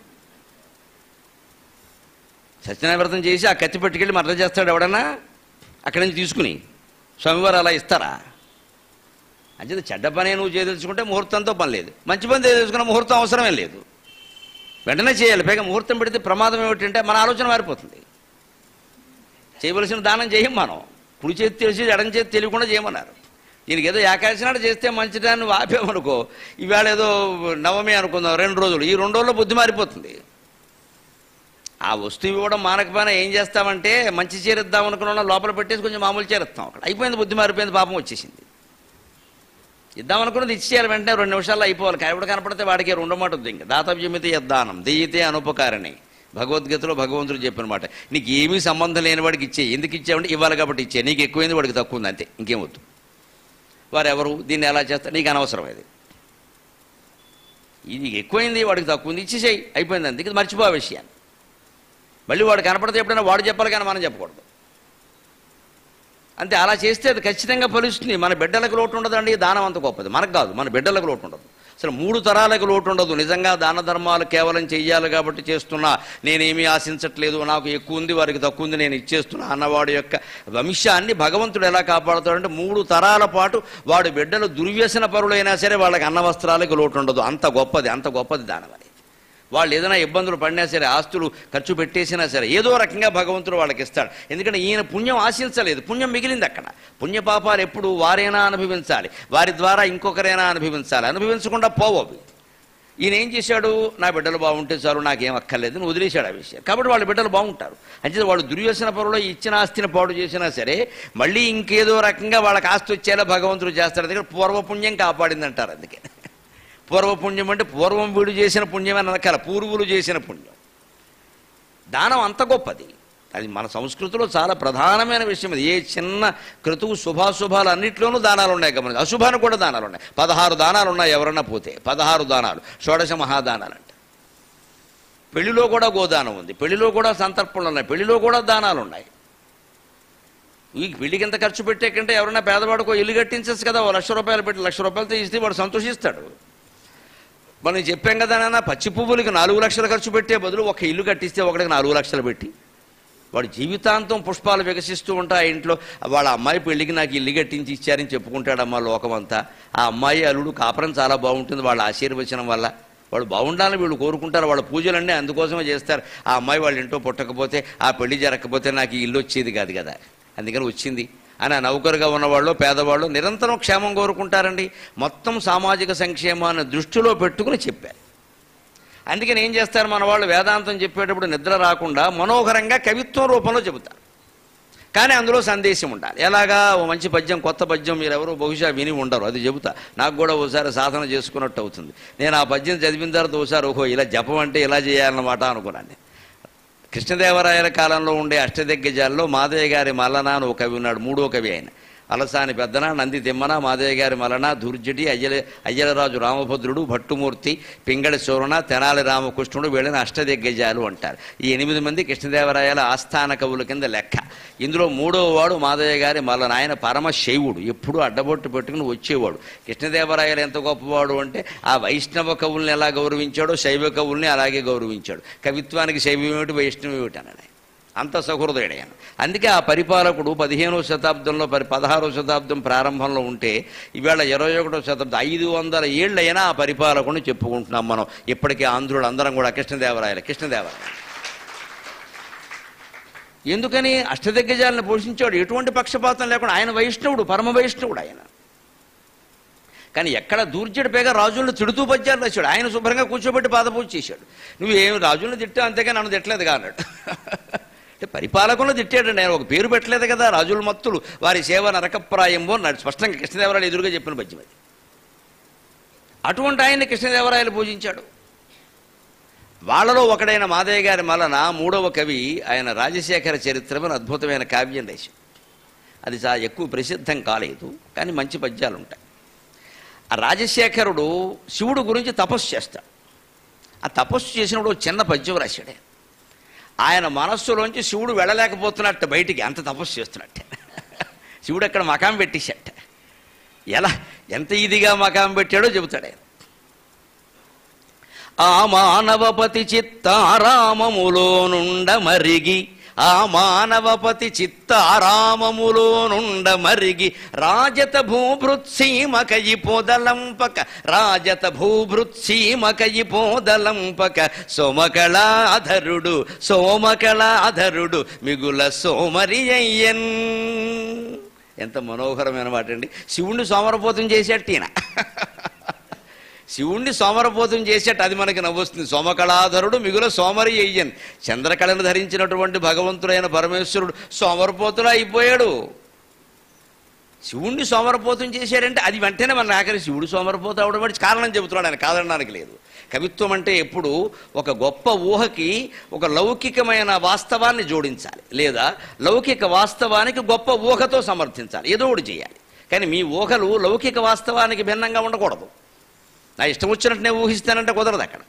సత్యనారాయణ వ్రతం చేసి ఆ కత్తి పట్టుకెళ్ళి మర్ర చేస్తాడు ఎవడన్నా అక్కడి నుంచి తీసుకుని స్వామివారు అలా ఇస్తారా అంచేది చెడ్డ పనే నువ్వు చేయదలుచుకుంటే ముహూర్తంతో పని లేదు మంచి పని చేయదలుచుకున్న ముహూర్తం అవసరమే లేదు వెంటనే చేయాలి పైగా ముహూర్తం పెడితే ప్రమాదం ఏమిటంటే మన ఆలోచన మారిపోతుంది చేయవలసిన దానం చేయం మనం కుడి చేతి తెలిసి ఎడం చేతి తెలియకుండా చేయమన్నారు దీనికి ఏదో ఏకాదశి నాడు చేస్తే మంచిదాన్ని ఆపేమనుకో ఇవాళ ఏదో నవమి అనుకుందాం రెండు రోజులు ఈ రెండు రోజుల్లో బుద్ధి మారిపోతుంది ఆ వస్తువు ఇవ్వడం మానకపోయినా ఏం చేస్తామంటే మంచి చేరిద్దాం అనుకున్న లోపల పెట్టేసి కొంచెం మామూలు చేరుస్తాం అక్కడ అయిపోయింది బుద్ధి మారిపోయింది పాపం వచ్చేసింది ఇద్దామనుకున్నది ఇచ్చేయాలి వెంటనే రెండు నిమిషాల్లో అయిపోవాలి ఎవడు కనపడితే వాడికి రెండు మాట ఉంది ఇంకా దాతవ్యమితి యద్దానం దెయ్యితే అనుపకారణి భగవద్గీతలో భగవంతుడు చెప్పిన మాట నీకు ఏమీ సంబంధం లేని వాడికి ఇచ్చే ఎందుకు ఇచ్చావంటే ఇవ్వాలి కాబట్టి ఇచ్చే నీకు ఎక్కువైంది వాడికి తక్కువ ఉంది అంతే ఇంకేం వద్దు వారు ఎవరు దీన్ని ఎలా చేస్తారు నీకు అనవసరం ఇది ఇది నీకు ఎక్కువైంది వాడికి తక్కువ ఉంది ఇచ్చేసేయి అయిపోయింది అంతే ఇది మర్చిపో ఆ విషయాన్ని మళ్ళీ వాడు కనపడితే ఎప్పుడైనా వాడు చెప్పాలి కానీ మనం చెప్పకూడదు అంతే అలా చేస్తే అది ఖచ్చితంగా ఫలిస్తుంది మన బిడ్డలకు లోటు ఉండదండి దానం అంత గొప్పది మనకు కాదు మన బిడ్డలకు లోటు ఉండదు అసలు మూడు తరాలకు లోటు ఉండదు నిజంగా దాన ధర్మాలు కేవలం చెయ్యాలి కాబట్టి చేస్తున్నా నేనేమీ ఆశించట్లేదు నాకు ఎక్కువ ఉంది వారికి తక్కువ ఉంది నేను ఇచ్చేస్తున్నా అన్నవాడి యొక్క వంశాన్ని భగవంతుడు ఎలా కాపాడుతాడంటే మూడు తరాల పాటు వాడు బిడ్డలు దుర్వ్యసన పరులైనా సరే వాళ్ళకి అన్న వస్త్రాలకు లోటు ఉండదు అంత గొప్పది అంత గొప్పది దానం అనేది వాళ్ళు ఏదైనా ఇబ్బందులు పడినా సరే ఆస్తులు ఖర్చు పెట్టేసినా సరే ఏదో రకంగా భగవంతుడు వాళ్ళకి ఇస్తాడు ఎందుకంటే ఈయన పుణ్యం ఆశించలేదు పుణ్యం మిగిలింది అక్కడ పుణ్యపాపాలు ఎప్పుడు వారైనా అనుభవించాలి వారి ద్వారా ఇంకొకరైనా అనుభవించాలి అనుభవించకుండా పోవవి ఈయన ఏం చేశాడు నా బిడ్డలు బాగుంటే చాలు నాకేం అక్కర్లేదు అని వదిలేశాడు ఆ విషయం కాబట్టి వాళ్ళ బిడ్డలు బాగుంటారు అంటే వాళ్ళు దుర్యోచన పరులో ఇచ్చిన ఆస్తిని పాడు చేసినా సరే మళ్ళీ ఇంకేదో రకంగా వాళ్ళకి ఆస్తి వచ్చేలా భగవంతుడు చేస్తాడు దగ్గర పూర్వపుణ్యం కాపాడింది అంటారు అందుకే పూర్వపుణ్యం అంటే పూర్వం వీడు చేసిన పుణ్యం అని అనకాల పూర్వులు చేసిన పుణ్యం దానం అంత గొప్పది అది మన సంస్కృతిలో చాలా ప్రధానమైన విషయం అది ఏ చిన్న క్రతువు శుభాశుభాలు అన్నింటిలోనూ దానాలు ఉన్నాయి గమనించి అశుభానికి కూడా దానాలు ఉన్నాయి పదహారు దానాలు ఉన్నాయి ఎవరన్నా పోతే పదహారు దానాలు షోడశ మహాదానాలు అంట పెళ్లిలో కూడా గోదానం ఉంది పెళ్లిలో కూడా సంతర్పణలు ఉన్నాయి పెళ్లిలో కూడా దానాలు ఉన్నాయి ఈ పెళ్లికి ఎంత ఖర్చు పెట్టే కంటే ఎవరైనా పేదవాడికో ఇల్లు కట్టించచ్చు కదా ఓ లక్ష రూపాయలు పెట్టి లక్ష రూపాయలతో ఇస్తే వాడు సంతోషిస్తాడు మనం చెప్పాం కదా నాన్న పచ్చి పువ్వులకి నాలుగు లక్షలు ఖర్చు పెట్టే బదులు ఒక ఇల్లు కట్టిస్తే ఒకటికి నాలుగు లక్షలు పెట్టి వాడు జీవితాంతం పుష్పాలు వికసిస్తూ ఉంటాయి ఆ ఇంట్లో వాళ్ళ అమ్మాయి పెళ్లికి నాకు ఇల్లు కట్టించి ఇచ్చారని చెప్పుకుంటాడమ్మా లోకమంతా ఆ అమ్మాయి అల్లుడు కాపురం చాలా బాగుంటుంది వాళ్ళ ఆశీర్వచనం వల్ల వాళ్ళు బాగుండాలని వీళ్ళు కోరుకుంటారు వాళ్ళ పూజలన్నీ అందుకోసమే చేస్తారు ఆ అమ్మాయి వాళ్ళ ఇంట్లో పుట్టకపోతే ఆ పెళ్లి జరగకపోతే నాకు ఈ ఇల్లు వచ్చేది కాదు కదా అందుకని వచ్చింది అని ఆ నౌకరుగా ఉన్నవాళ్ళు పేదవాళ్ళు నిరంతరం క్షేమం కోరుకుంటారండి మొత్తం సామాజిక సంక్షేమాన్ని దృష్టిలో పెట్టుకుని చెప్పారు అందుకని ఏం చేస్తారు మన వాళ్ళు వేదాంతం చెప్పేటప్పుడు నిద్ర రాకుండా మనోహరంగా కవిత్వం రూపంలో చెబుతారు కానీ అందులో సందేశం ఉండాలి ఎలాగా ఓ మంచి పద్యం కొత్త పద్యం మీరు ఎవరు బహుశా విని ఉండరు అది చెబుతా నాకు కూడా ఓసారి సాధన చేసుకున్నట్టు అవుతుంది నేను ఆ పద్యం చదివిన తర్వాత ఓసారి ఓహో ఇలా జపం అంటే ఇలా చేయాలన్నమాట అనుకున్నాను నేను. కృష్ణదేవరాయల కాలంలో ఉండే అష్టదిగ్గజాల్లో మాదయ్య గారి మల్లన అని ఒక కవి ఉన్నాడు మూడో కవి ఆయన అలసాని పెద్దన నంది తిమ్మన మాదయ్య గారి మలన దుర్జటి అయ్యల అయ్యలరాజు రామభద్రుడు భట్టుమూర్తి పింగళి సూరణ తెనాలి రామకృష్ణుడు వీళ్ళని అష్టదిగ్గజాలు అంటారు ఈ ఎనిమిది మంది కృష్ణదేవరాయల ఆస్థాన కవుల కింద లెక్క ఇందులో మూడో వాడు మాదయ్య గారి మల్లన ఆయన పరమశైవుడు ఎప్పుడూ అడ్డబొట్టు పెట్టుకుని వచ్చేవాడు కృష్ణదేవరాయలు ఎంత గొప్పవాడు అంటే ఆ వైష్ణవ కవుల్ని ఎలా గౌరవించాడో శైవ కవుల్ని అలాగే గౌరవించాడు కవిత్వానికి శైవం ఏమిటి వైష్ణవం ఏమిటి అన్నాడు అంత సహృదయుడు ఆయన అందుకే ఆ పరిపాలకుడు పదిహేనవ శతాబ్దంలో పరి పదహారవ శతాబ్దం ప్రారంభంలో ఉంటే ఈవేళ ఇరవై ఒకటో శతాబ్దం ఐదు వందల ఏళ్ళైనా ఆ పరిపాలకుని చెప్పుకుంటున్నాం మనం ఇప్పటికే ఆంధ్రులు అందరం కూడా కృష్ణదేవరాయలు కృష్ణదేవరాయలు ఎందుకని అష్టదిగ్గజాలను పోషించాడు ఎటువంటి పక్షపాతం లేకుండా ఆయన వైష్ణవుడు పరమ వైష్ణవుడు ఆయన కానీ ఎక్కడ దూర్జడి పేగా రాజులను తిడుతూ పద్యాలు రాశాడు ఆయన శుభ్రంగా కూర్చోబెట్టి పాదపూజ చేశాడు నువ్వు ఏం రాజులను తిట్టావు అంతేగా నన్ను తిట్టలేదు అన్నాడు అంటే పరిపాలకులను తిట్టాడండి ఆయన ఒక పేరు పెట్టలేదు కదా రాజుల మత్తులు వారి సేవ నరకప్రాయంబో అన్నాడు స్పష్టంగా కృష్ణదేవరాయలు ఎదురుగా చెప్పిన పద్యం అది అటువంటి ఆయన్ని కృష్ణదేవరాయలు పూజించాడు వాళ్ళలో ఒకడైన మాదయ్య గారి మలన మూడవ కవి ఆయన రాజశేఖర చరిత్రమని అద్భుతమైన కావ్యం రాశాడు అది చాలా ఎక్కువ ప్రసిద్ధం కాలేదు కానీ మంచి పద్యాలు ఉంటాయి ఆ రాజశేఖరుడు శివుడు గురించి తపస్సు చేస్తాడు ఆ తపస్సు చేసినప్పుడు ఓ చిన్న పద్యం రాశాడే ఆయన మనస్సులోంచి శివుడు వెళ్ళలేకపోతున్నట్టు బయటికి అంత తపస్సు చేస్తున్నట్టే శివుడు అక్కడ మకాం పెట్టేశాట ఎలా ఎంత ఇదిగా మకాం పెట్టాడో చెబుతాడు ఆయన ఆ మానవపతి చిత్తారామములో నుండ మరిగి ఆ మానవపతి చిత్తారామములో నుండ మరిగి రాజత భూభృత్సీమకయి పోదలంపక రాజత భూభృత్సీమకయి పోదలంపక సోమకళాధరుడు సోమకళాధరుడు మిగుల సోమరి అయ్యన్ ఎంత మనోహరమైన మాట అండి శివుణ్ణి సోమరపోతం చేసేట్టు ఈయన శివుణ్ణి సోమరపోతం చేసేట అది మనకి నవ్వొస్తుంది సోమకళాధరుడు మిగుల సోమరి అయ్యన్ చంద్రకళను ధరించినటువంటి భగవంతుడైన పరమేశ్వరుడు సోమరపోతుడు అయిపోయాడు శివుణ్ణి సోమరపోతం చేశాడంటే అది వెంటనే మన ఆఖరి శివుడు సోమరపోత అవడం బట్టి కారణం చెబుతున్నాడు ఆయన కాదనడానికి లేదు కవిత్వం అంటే ఎప్పుడు ఒక గొప్ప ఊహకి ఒక లౌకికమైన వాస్తవాన్ని జోడించాలి లేదా లౌకిక వాస్తవానికి గొప్ప ఊహతో సమర్థించాలి ఏదో ఒకటి చేయాలి కానీ మీ ఊహలు లౌకిక వాస్తవానికి భిన్నంగా ఉండకూడదు నా ఇష్టం వచ్చినట్టు నేను ఊహిస్తానంటే కుదరదు అక్కడ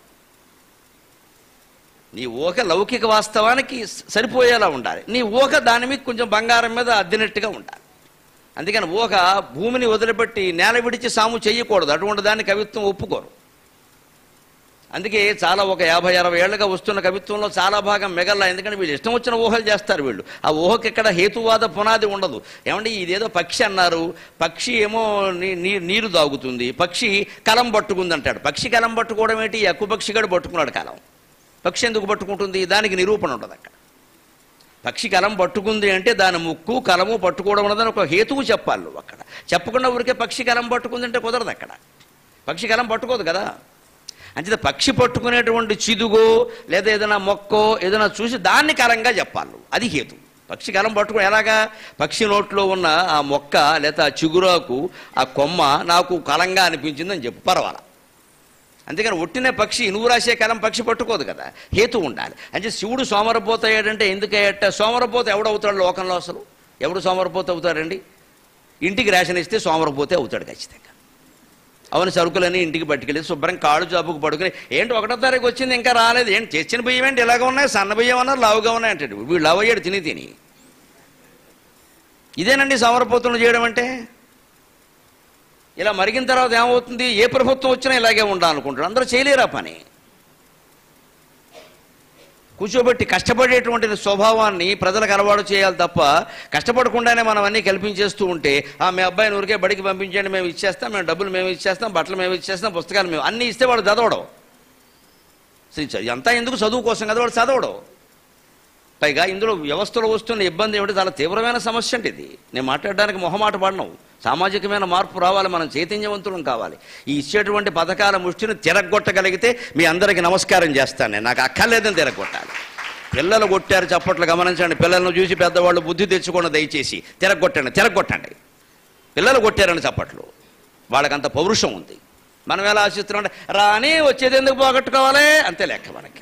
నీ ఊహ లౌకిక వాస్తవానికి స- సరిపోయేలా ఉండాలి నీ ఊహ దాని మీద కొంచెం బంగారం మీద అద్దినట్టుగా ఉండాలి అందుకని ఊహ భూమిని వదిలిపెట్టి నేల విడిచి సాము చేయకూడదు అటువంటి దాన్ని కవిత్వం ఒప్పుకోరు అందుకే చాలా ఒక యాభై అరవై ఏళ్ళగా వస్తున్న కవిత్వంలో చాలా భాగం మిగల్లా ఎందుకంటే వీళ్ళు ఇష్టం వచ్చిన ఊహలు చేస్తారు వీళ్ళు ఆ ఊహకి ఎక్కడ హేతువాద పునాది ఉండదు ఏమంటే ఇదేదో పక్షి అన్నారు పక్షి ఏమో నీ- నీ- నీరు దాగుతుంది పక్షి కలం పట్టుకుంది అంటాడు పక్షి కలం పట్టుకోవడం ఏంటి ఈ ఎక్కువ పక్షిగాడు పట్టుకున్నాడు కలం పక్షి ఎందుకు పట్టుకుంటుంది దానికి నిరూపణ ఉండదు అక్కడ పక్షి కలం పట్టుకుంది అంటే దాని ముక్కు కలము పట్టుకోవడం ఉన్నదని ఒక హేతువు చెప్పాలి నువ్వు అక్కడ చెప్పకుండా ఊరికే పక్షి కలం పట్టుకుంది అంటే కుదరదు అక్కడ పక్షి కలం పట్టుకోదు కదా అంచేత పక్షి పట్టుకునేటువంటి చిదుగో లేదా ఏదైనా మొక్కో ఏదైనా చూసి దాన్ని కలంగా చెప్పాలి నువ్వు అది హేతు పక్షి కలం పట్టుకుని ఎలాగా పక్షి నోట్లో ఉన్న ఆ మొక్క లేదా ఆ చిగురాకు ఆ కొమ్మ నాకు కలంగా అనిపించిందని చెప్పు పర్వాలా అంతేకాని ఒట్టిన పక్షి నువ్వు రాసే కలం పక్షి పట్టుకోదు కదా హేతు ఉండాలి అంటే శివుడు సోమరపోత అయ్యాడంటే ఎందుకు అయ్యట సోమరపోత ఎవడవుతాడు లోకంలో అసలు ఎవడు సోమరపోత అవుతాడండి ఇంటికి రేషన్ ఇస్తే సోమరపోతే అవుతాడు ఖచ్చితంగా అవును సరుకులని ఇంటికి పట్టుకెళ్ళి శుభ్రం కాళ్ళు చాపుకు పడుకుని ఏంటి ఒకటో తారీఖు వచ్చింది ఇంకా రాలేదు ఏంటి తెచ్చిన బియ్యం ఏంటి ఇలాగ ఉన్నాయి సన్న బియ్యం అన్నారు లావుగా ఉన్నాయి అంటాడు వీడు లావు అయ్యాడు తిని తిని ఇదేనండి సోమరపోతులు చేయడం అంటే ఇలా మరిగిన తర్వాత ఏమవుతుంది ఏ ప్రభుత్వం వచ్చినా ఇలాగే ఉండాలనుకుంటాడు అందరూ చేయలేరా పని కూర్చోబెట్టి కష్టపడేటువంటి స్వభావాన్ని ప్రజలకు అలవాటు చేయాలి తప్ప కష్టపడకుండానే మనం అన్నీ కల్పించేస్తూ ఉంటే ఆ మీ అబ్బాయిని ఊరికే బడికి పంపించండి మేము ఇచ్చేస్తాం మేము డబ్బులు మేము ఇచ్చేస్తాం బట్టలు మేము ఇచ్చేస్తాం పుస్తకాలు మేము అన్నీ ఇస్తే వాడు చదవడం అసలు అంతా ఎందుకు చదువు కోసం కదా వాడు చదవడం పైగా ఇందులో వ్యవస్థలో వస్తున్న ఇబ్బంది ఏమిటి చాలా తీవ్రమైన సమస్య అంటే ఇది నేను మాట్లాడడానికి మొహమాట పడను సామాజికమైన మార్పు రావాలి మనం చైతన్యవంతులం కావాలి ఈ ఇచ్చేటువంటి పథకాల ముష్టిని తిరగొట్టగలిగితే మీ అందరికీ నమస్కారం చేస్తాను నేను నాకు అక్కర్లేదని తిరగొట్టాలి పిల్లలు కొట్టారు చప్పట్లు గమనించండి పిల్లలను చూసి పెద్దవాళ్ళు బుద్ధి తెచ్చుకోండి దయచేసి తిరగొట్టండి తిరగొట్టండి పిల్లలు కొట్టారని చప్పట్లు వాళ్ళకంత పౌరుషం ఉంది మనం ఎలా ఆశిస్తున్నాం రాని వచ్చేది ఎందుకు పోగొట్టుకోవాలి అంతే లెక్క మనకి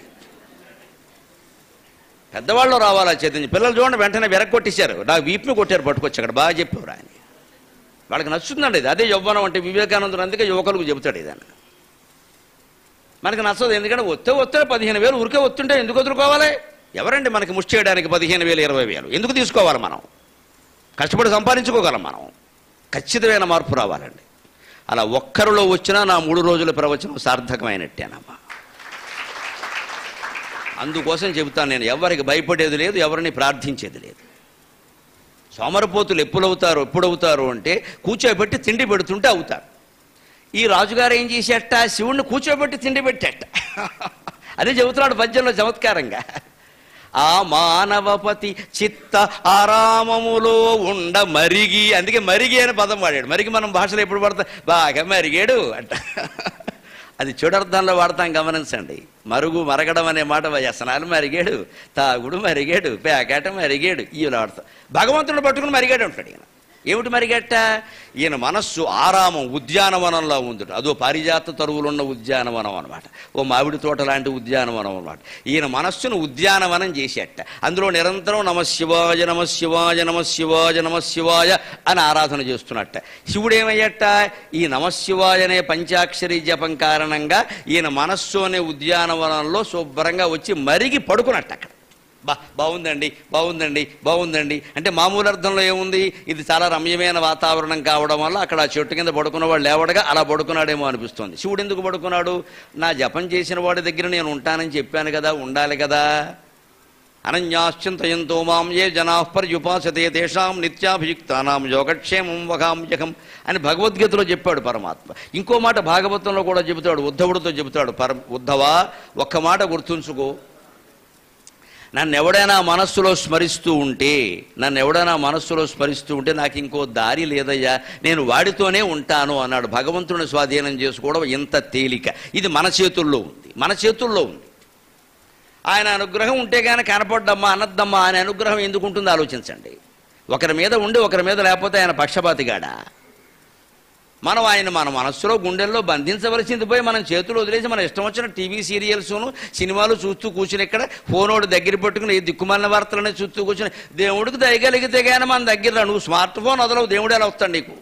పెద్దవాళ్ళు రావాలా చైతన్యం పిల్లలు చూడండి వెంటనే వెరగొట్టేశారు నాకు వీపుని కొట్టారు పట్టుకొచ్చి అక్కడ బాగా చెప్పేవారు ఆయన వాళ్ళకి నచ్చుతుందండి ఇది అదే యవ్వనం అంటే వివేకానందుడు అందుకే యువకులకు చెబుతాడు ఇదని మనకి నచ్చదు ఎందుకంటే వస్తే వస్తే పదిహేను వేలు ఊరికే వస్తుంటే ఎందుకు వదులుకోవాలి ఎవరండి మనకి ముష్టి చేయడానికి పదిహేను వేలు ఇరవై వేలు ఎందుకు తీసుకోవాలి మనం కష్టపడి సంపాదించుకోగలం మనం ఖచ్చితమైన మార్పు రావాలండి అలా ఒక్కరిలో వచ్చినా నా మూడు రోజుల ప్రవచనం సార్థకమైనట్టేనమ్మా అందుకోసం చెబుతాను నేను ఎవరికి భయపడేది లేదు ఎవరిని ప్రార్థించేది లేదు సోమరపోతులు ఎప్పుడవుతారు ఎప్పుడవుతారు అంటే కూర్చోబెట్టి తిండి పెడుతుంటే అవుతారు ఈ రాజుగారు ఏం చేసేట శివుణ్ణి కూర్చోబెట్టి తిండి పెట్టేట అదే చెబుతున్నాడు పద్యంలో చమత్కారంగా ఆ మానవపతి చిత్త ఆరామములో ఉండ మరిగి అందుకే మరిగి అని పదం వాడాడు మరిగి మనం భాషలో ఎప్పుడు పడతాం బాగా మరిగాడు అంట అది చెడర్థంలో వాడతాం గమనించండి మరుగు మరగడం అనే మాట వ్యసనాలు మరిగాడు తాగుడు మరిగాడు పేకాట మరిగాడు ఇవి వాడతాం భగవంతుడు పట్టుకుని మరిగాడు ఉంటాడు ఈయన ఏమిటి మరిగట్ట ఈయన మనస్సు ఆరామం ఉద్యానవనంలో ఉంది అదో పారిజాత తరువులున్న ఉద్యానవనం అనమాట ఓ మామిడి తోట లాంటి ఉద్యానవనం అనమాట ఈయన మనస్సును ఉద్యానవనం చేసేట అందులో నిరంతరం నమ శివాయ నమ శివాయ నమ శివాయ నమ శివాయ అని ఆరాధన చేస్తున్నట్ట శివుడు ఏమయ్యట ఈ నమశివాయ అనే పంచాక్షరి జపం కారణంగా ఈయన మనస్సు అనే ఉద్యానవనంలో శుభ్రంగా వచ్చి మరిగి పడుకున్నట్టు అక్కడ బా బాగుందండి బాగుందండి బాగుందండి అంటే మామూలు అర్థంలో ఏముంది ఇది చాలా రమ్యమైన వాతావరణం కావడం వల్ల అక్కడ ఆ చెట్టు కింద పడుకున్న వాడు లేవడగా అలా పడుకున్నాడేమో అనిపిస్తుంది శివుడు ఎందుకు పడుకున్నాడు నా జపం చేసిన వాడి దగ్గర నేను ఉంటానని చెప్పాను కదా ఉండాలి కదా అనన్యాశ్చింతయంతో మాం ఏ జనా పర్యుపాసతే తేషాం నిత్యాభియుక్తానాం యోగక్షేమం వగామ్యకం అని భగవద్గీతలో చెప్పాడు పరమాత్మ ఇంకో మాట భాగవతంలో కూడా చెబుతాడు ఉద్ధవుడితో చెబుతాడు పర ఉద్ధవా ఒక్క మాట గుర్తుంచుకో నన్ను ఎవడైనా మనస్సులో స్మరిస్తూ ఉంటే నన్ను ఎవడైనా మనస్సులో స్మరిస్తూ ఉంటే నాకు ఇంకో దారి లేదయ్యా నేను వాడితోనే ఉంటాను అన్నాడు భగవంతుని స్వాధీనం చేసుకోవడం ఎంత తేలిక ఇది మన చేతుల్లో ఉంది మన చేతుల్లో ఉంది ఆయన అనుగ్రహం ఉంటే కానీ కనపడ్డమ్మా అనద్దమ్మా ఆయన అనుగ్రహం ఎందుకు ఉంటుందో ఆలోచించండి ఒకరి మీద ఉండి ఒకరి మీద లేకపోతే ఆయన పక్షపాతిగాడా మనం ఆయన మన మనస్సులో గుండెల్లో బంధించవలసింది పోయి మనం చేతులు వదిలేసి మన ఇష్టం వచ్చిన టీవీ సీరియల్స్ను సినిమాలు చూస్తూ కూర్చుని ఇక్కడ ఫోనోడు దగ్గర పెట్టుకుని ఈ దిక్కుమాలిన వార్తలనే చూస్తూ కూర్చుని దేవుడికి దయగలిగితే కానీ మన దగ్గర రా. నువ్వు స్మార్ట్ ఫోన్ వదలవు దేవుడు ఎలా వస్తాడు నీకు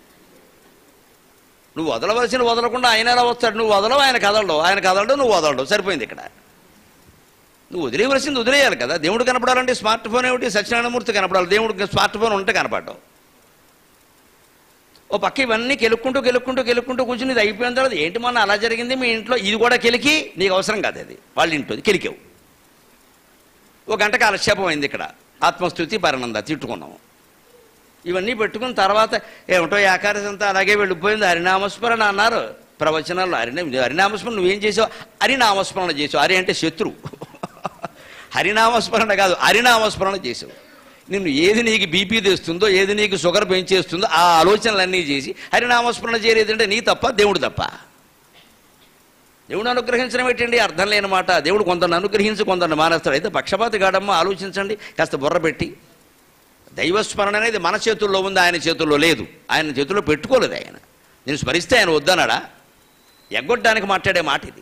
నువ్వు వదలవలసిన వదలకుండా ఆయన ఎలా వస్తాడు నువ్వు వదలవు ఆయన కదలడు ఆయన కదలడు నువ్వు వదలడు సరిపోయింది ఇక్కడ నువ్వు వదిలేయవలసింది వదిలేయాలి కదా దేవుడు కనపడాలంటే స్మార్ట్ ఫోన్ ఏమిటి సత్యనారాయణమూర్తి కనపడాలి దేవుడికి స్మార్ట్ ఫోన్ ఉంటే కనపడ్డావు ఓ పక్క ఇవన్నీ కెలుక్కుంటూ కెలుక్కుంటూ కెలుక్కుంటూ కూర్చుని ఇది అయిపోయిన తర్వాత ఏంటి మొన్న అలా జరిగింది మీ ఇంట్లో ఇది కూడా కెలికి నీకు అవసరం కాదు అది వాళ్ళ ఇంట్లో కెలికావు ఓ గంట కాలక్షేపం అయింది ఇక్కడ ఆత్మస్థుతి పరనంద తిట్టుకున్నాము ఇవన్నీ పెట్టుకున్న తర్వాత ఏమిటో ఏకాదశి అంతా అలాగే వెళ్ళిపోయింది హరినామస్మరణ అన్నారు ప్రవచనాల్లో హరిన హరినామస్మరణ నువ్వేం చేసావు హరినామస్మరణ చేసావు హరి అంటే శత్రువు హరినామస్మరణ కాదు హరినామస్మరణ చేసావు నిన్ను ఏది నీకు బీపీ తెస్తుందో ఏది నీకు షుగర్ పెంచేస్తుందో ఆ ఆలోచనలన్నీ చేసి హరినామస్మరణ చేయలేదంటే నీ తప్ప దేవుడు తప్ప దేవుడు అనుగ్రహించడం ఏంటండి అర్థం లేని మాట దేవుడు కొందరిని అనుగ్రహించి కొందరిని మానేస్తాడు అయితే పక్షపాతి కాడమ్మ ఆలోచించండి కాస్త బుర్ర పెట్టి దైవస్మరణ అనేది మన చేతుల్లో ఉంది ఆయన చేతుల్లో లేదు ఆయన చేతుల్లో పెట్టుకోలేదు ఆయన నేను స్మరిస్తే ఆయన వద్దన్నాడా ఎగ్గొట్టడానికి మాట్లాడే మాట ఇది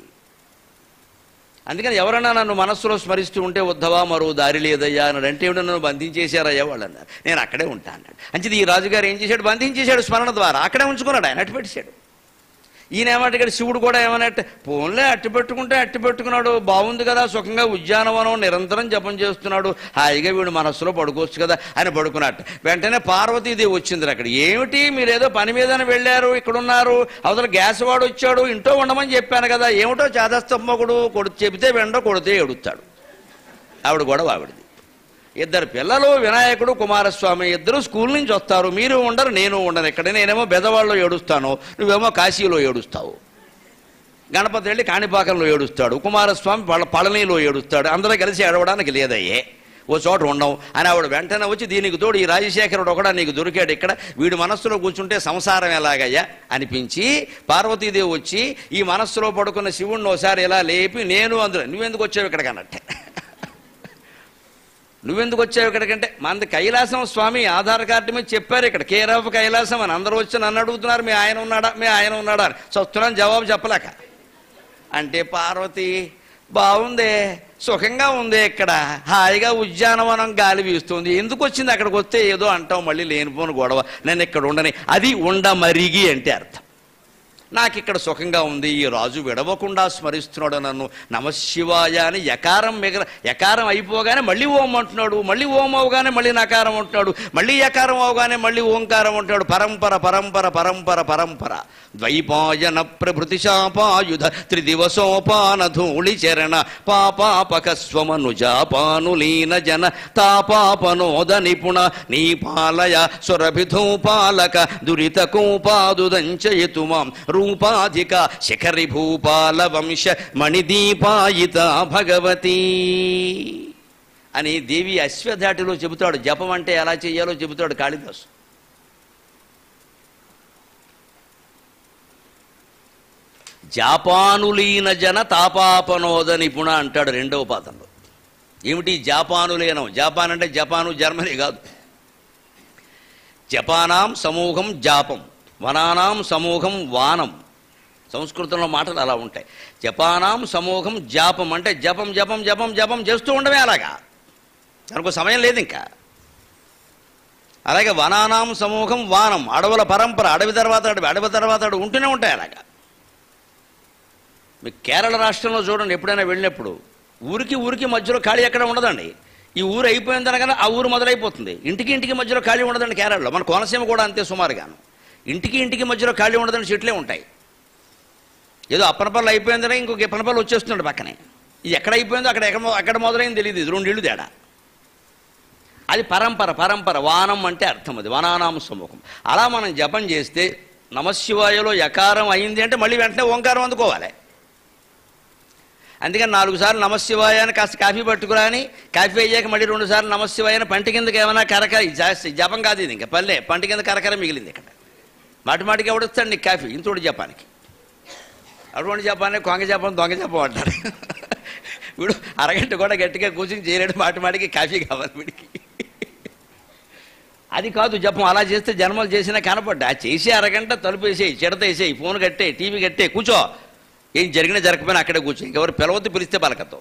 అందుకని ఎవరన్నా నన్ను మనస్సులో స్మరిస్తూ ఉంటే వద్దవా మరో దారి లేదయ్యా అని అంటే ఏమిటో నన్ను బంధించేశారయ్యా వాళ్ళు అన్నారు నేను అక్కడే ఉంటా అన్నాడు అంచేది ఈ రాజుగారు ఏం చేశాడు బంధించేశాడు స్మరణ ద్వారా అక్కడే ఉంచుకున్నాడు ఆయన అట్టు పెట్టేశాడు ఈయన ఏమంటే శివుడు కూడా ఏమన్నట్టు పోన్లే అట్టు పెట్టుకుంటే అట్టు పెట్టుకున్నాడు బాగుంది కదా సుఖంగా ఉద్యానవనం నిరంతరం జపం చేస్తున్నాడు హాయిగా వీడు మనస్సులో పడుకోవచ్చు కదా అని పడుకున్నట్టు వెంటనే పార్వతీదేవి వచ్చింది అక్కడ ఏమిటి మీరు ఏదో పని మీదనే వెళ్ళారు ఇక్కడ ఉన్నారు అవతల గ్యాస్ వాడు వచ్చాడు ఇంట్లో ఉండమని చెప్పాను కదా ఏమిటో చేదస్తంభకుడు కొడు చెబితే వెండో కొడితే ఎడుతాడు ఆవిడ గొడవ ఆవిడది ఇద్దరు పిల్లలు వినాయకుడు కుమారస్వామి ఇద్దరు స్కూల్ నుంచి వస్తారు మీరు ఉండరు నేను ఉండను ఇక్కడ నేనేమో బెదవాళ్ళలో ఏడుస్తాను నువ్వేమో కాశీలో ఏడుస్తావు గణపతి వెళ్ళి కాణిపాకంలో ఏడుస్తాడు కుమారస్వామి పళ పళనిలో ఏడుస్తాడు అందరూ కలిసి ఏడవడానికి లేదయ్యే ఓ చోట ఉండవు అని ఆవిడ వెంటనే వచ్చి దీనికి తోడు ఈ రాజశేఖరుడు కూడా నీకు దొరికాడు ఇక్కడ వీడి మనస్సులో కూర్చుంటే సంసారం ఎలాగయ్యా అనిపించి పార్వతీదేవి వచ్చి ఈ మనస్సులో పడుకున్న శివుణ్ణి ఒకసారి ఇలా లేపి నేను అందులో నువ్వెందుకు వచ్చావు ఇక్కడికి అన్నట్టే నువ్వెందుకు వచ్చావు ఇక్కడికంటే మనది కైలాసం స్వామి ఆధార్ కార్డు మీద చెప్పారు ఇక్కడ కేర్ ఆఫ్ కైలాసం అని అందరూ వచ్చి నన్ను అడుగుతున్నారు మీ ఆయన ఉన్నాడా మీ ఆయన ఉన్నాడా అని చస్తున్నాను జవాబు చెప్పలేక అంటే పార్వతి బాగుందే సుఖంగా ఉంది ఇక్కడ హాయిగా ఉద్యానవనం గాలి వీస్తుంది ఎందుకు వచ్చింది అక్కడికి వస్తే ఏదో అంటావు మళ్ళీ లేనిపోని గొడవ నేను ఇక్కడ ఉండని అది ఉండమరిగి అంటే అర్థం నాకు ఇక్కడ సుఖంగా ఉంది ఈ రాజు విడవకుండా స్మరిస్తున్నాడు నన్ను నమశివాయ అని యకారం మిగల యకారం అయిపోగానే మళ్ళీ ఓం అంటున్నాడు మళ్ళీ ఓం అవగానే మళ్ళీ నకారం అంటున్నాడు మళ్ళీ యకారం అవగానే మళ్ళీ ఓంకారం అంటున్నాడు పరంపర పరంపర పరంపర పరంపర ద్వైపాయన ప్రభృతి శాపాయుధ త్రిదివసోపాన ధూళి చరణ పాపాపక స్వమనుజాపానులీన జన తాపాపనోద నిపుణ నీపాలయ సురభిధూపాలక దురిత కూపాదుదంచయతు మాం రూపాధిక శిఖరి భూపాల వంశ మణిదీపాయిత భగవతి అని దేవి అశ్వధాటిలో చెబుతాడు జపం అంటే ఎలా చేయాలో చెబుతాడు కాళిదాసు జాపానులీన జన తాపాపనోద నిపుణ అంటాడు రెండవ పాదంలో ఏమిటి జాపానులీనం జాపాన్ అంటే జపాను జర్మనీ కాదు జపానాం సమూహం జాపం వనానాం సమూహం వానం సంస్కృతంలో మాటలు అలా ఉంటాయి జపానాం సమూహం జాపం అంటే జపం జపం జపం జపం చేస్తూ ఉండమే అలాగా దానికి సమయం లేదు ఇంకా అలాగే వనానాం సమూహం వానం అడవుల పరంపర అడవి తర్వాత అడవి అడవి తర్వాత అడవి ఉంటూనే ఉంటాయి అలాగా మీకు కేరళ రాష్ట్రంలో చూడండి ఎప్పుడైనా వెళ్ళినప్పుడు ఊరికి ఊరికి మధ్యలో ఖాళీ ఎక్కడ ఉండదండి ఈ ఊరు అయిపోయింది అనగానే ఆ ఊరు మొదలైపోతుంది ఇంటికి ఇంటికి మధ్యలో ఖాళీ ఉండదండి కేరళలో మన కోనసీమ కూడా అంతే సుమారుగాను ఇంటికి ఇంటికి మధ్యలో ఖాళీ ఉండదని చెట్లే ఉంటాయి ఏదో అప్పనపల్లి అయిపోయిందని ఇంకొక ఇప్పనపల్లి వచ్చేస్తున్నాడు పక్కనే ఇది ఎక్కడ అయిపోయిందో అక్కడ ఎక్కడ మొ- ఎక్కడ మొదలైంది తెలియదు ఇది రెండు ఇళ్ళు తేడా అది పరంపర పరంపర వానం అంటే అర్థం అది వనానామ సమూహం అలా మనం జపం చేస్తే నమశివాయలో యకారం అయింది అంటే మళ్ళీ వెంటనే ఓంకారం అందుకోవాలి అందుకని నాలుగు సార్లు నమశివాయ అని కాస్త కాఫీ పట్టుకురా అని కాఫీ అయ్యాక మళ్ళీ రెండు సార్లు నమశివాయ అని పంట కిందకి ఏమైనా కరక ఇది జాస్తి జపం కాదు ఇది ఇంకా పల్లె పంట కింద కరకర మిగిలింది ఇక్కడ మాటి మాటికి ఎవడొస్తాడు నీకు కాఫీ ఇంతోటి జపానికి అటువంటి జపాన్ని కొంగ జపం దొంగ జపం అంటారు వీడు అరగంట కూడా గట్టిగా కూర్చుని చేయలేడు మాటి మాటికి కాఫీ కావాలి వీడికి అది కాదు జపం అలా చేస్తే జన్మలు చేసినా కనపడ్డా ఆ చేసి అరగంట తలుపు వేసేయి చిడత వేసేయి ఫోన్ కట్టే టీవీ కట్టే కూర్చో ఏం జరిగినా జరగకపోయినా అక్కడే కూర్చో ఎవరు పిలవద్దు పిలిస్తే పలకతో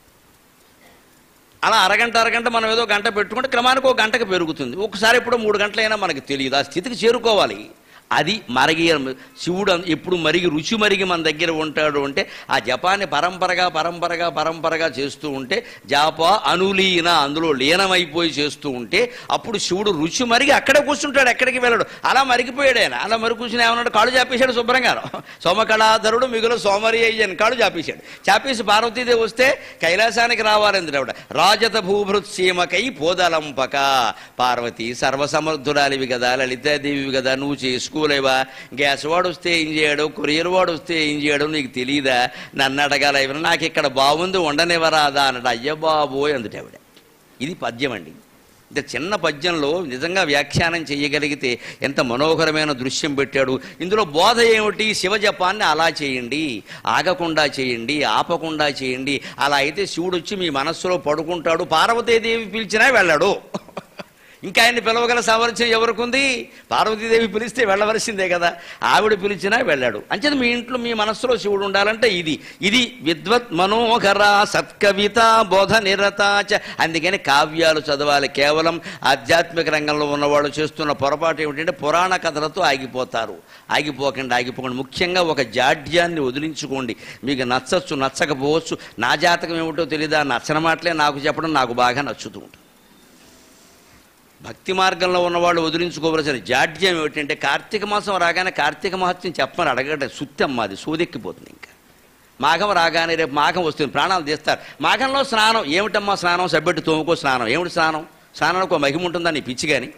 అలా అరగంట అరగంట మనం ఏదో గంట పెట్టుకుంటే క్రమానికి ఒక గంటకు పెరుగుతుంది ఒకసారి ఎప్పుడో మూడు గంటలైనా మనకి తెలియదు ఆ స్థితికి చేరుకోవాలి అది మరిగి శివుడు అన్- ఎప్పుడు మరిగి రుచి మరిగి మన దగ్గర ఉంటాడు అంటే ఆ జపాన్ని పరంపరగా పరంపరగా పరంపరగా చేస్తూ ఉంటే జాప అనులీన అందులో లీనమైపోయి చేస్తూ ఉంటే అప్పుడు శివుడు రుచి మరిగి అక్కడే కూర్చుంటాడు ఎక్కడికి వెళ్ళడు అలా మరిగిపోయాడు ఆయన అలా మరి కూర్చుని ఏమన్నాడు కాళ్ళు చాపేశాడు శుభ్రంగా సోమకళాధరుడు మిగులు సోమరి అయ్యని కాళ్ళు చాపేశాడు చాపేసి పార్వతీదేవి వస్తే కైలాసానికి రావాలంది ఆవిడ రాజత భూభృత్ సీమకై పోదలంపక పార్వతి సర్వసమర్థురాలివి కదా లలితాదేవి కదా నువ్వు చేసుకో తెలుసుకోలేవా గ్యాస్ వాడు వస్తే ఏం చేయడు కొరియర్ వాడు వస్తే ఏం చేయడు నీకు తెలియదా నన్ను అడగాల ఎవరు నాకు ఇక్కడ బాగుంది ఉండనివ్వరాదా అన్నాడు అయ్య బాబోయ్ అందుట ఆవిడ ఇది పద్యం అండి ఇంత చిన్న పద్యంలో నిజంగా వ్యాఖ్యానం చేయగలిగితే ఎంత మనోహరమైన దృశ్యం పెట్టాడు ఇందులో బోధ ఏమిటి శివజపాన్ని అలా చేయండి ఆగకుండా చేయండి ఆపకుండా చేయండి అలా అయితే శివుడు వచ్చి మీ మనస్సులో పడుకుంటాడు పార్వతీదేవి పిలిచినా వెళ్ళాడు ఇంకా ఆయన్ని పిలవగల సామర్థ్యం ఎవరికి ఉంది పార్వతీదేవి పిలిస్తే వెళ్ళవలసిందే కదా ఆవిడ పిలిచినా వెళ్ళాడు అంచేది మీ ఇంట్లో మీ మనస్సులో శివుడు ఉండాలంటే ఇది ఇది విద్వత్ మనోహర సత్కవిత బోధ నిరతాచ అందుకని కావ్యాలు చదవాలి కేవలం ఆధ్యాత్మిక రంగంలో ఉన్నవాళ్ళు చేస్తున్న పొరపాటు ఏమిటంటే పురాణ కథలతో ఆగిపోతారు ఆగిపోకండి ఆగిపోకండి ముఖ్యంగా ఒక జాడ్యాన్ని వదిలించుకోండి మీకు నచ్చచ్చు నచ్చకపోవచ్చు నా జాతకం ఏమిటో తెలియదా నచ్చని మాటలే నాకు చెప్పడం నాకు బాగా నచ్చుతూ ఉంటుంది భక్తి మార్గంలో ఉన్నవాళ్ళు వదిలించుకోవలసిన జాడ్యం ఏమిటంటే కార్తీక మాసం రాగానే కార్తీక మహత్యం చెప్పమని అడగట సుత్తమ్మ అది సోదెక్కిపోతుంది ఇంకా మాఘం రాగానే రేపు మాఘం వస్తుంది ప్రాణాలు తీస్తారు మాఘంలో స్నానం ఏమిటమ్మా స్నానం సబ్బెట్టు తోముకో స్నానం ఏమిటి స్నానం స్నానానికి ఒక మహిమ ఉంటుందా నీ పిచ్చి కానీ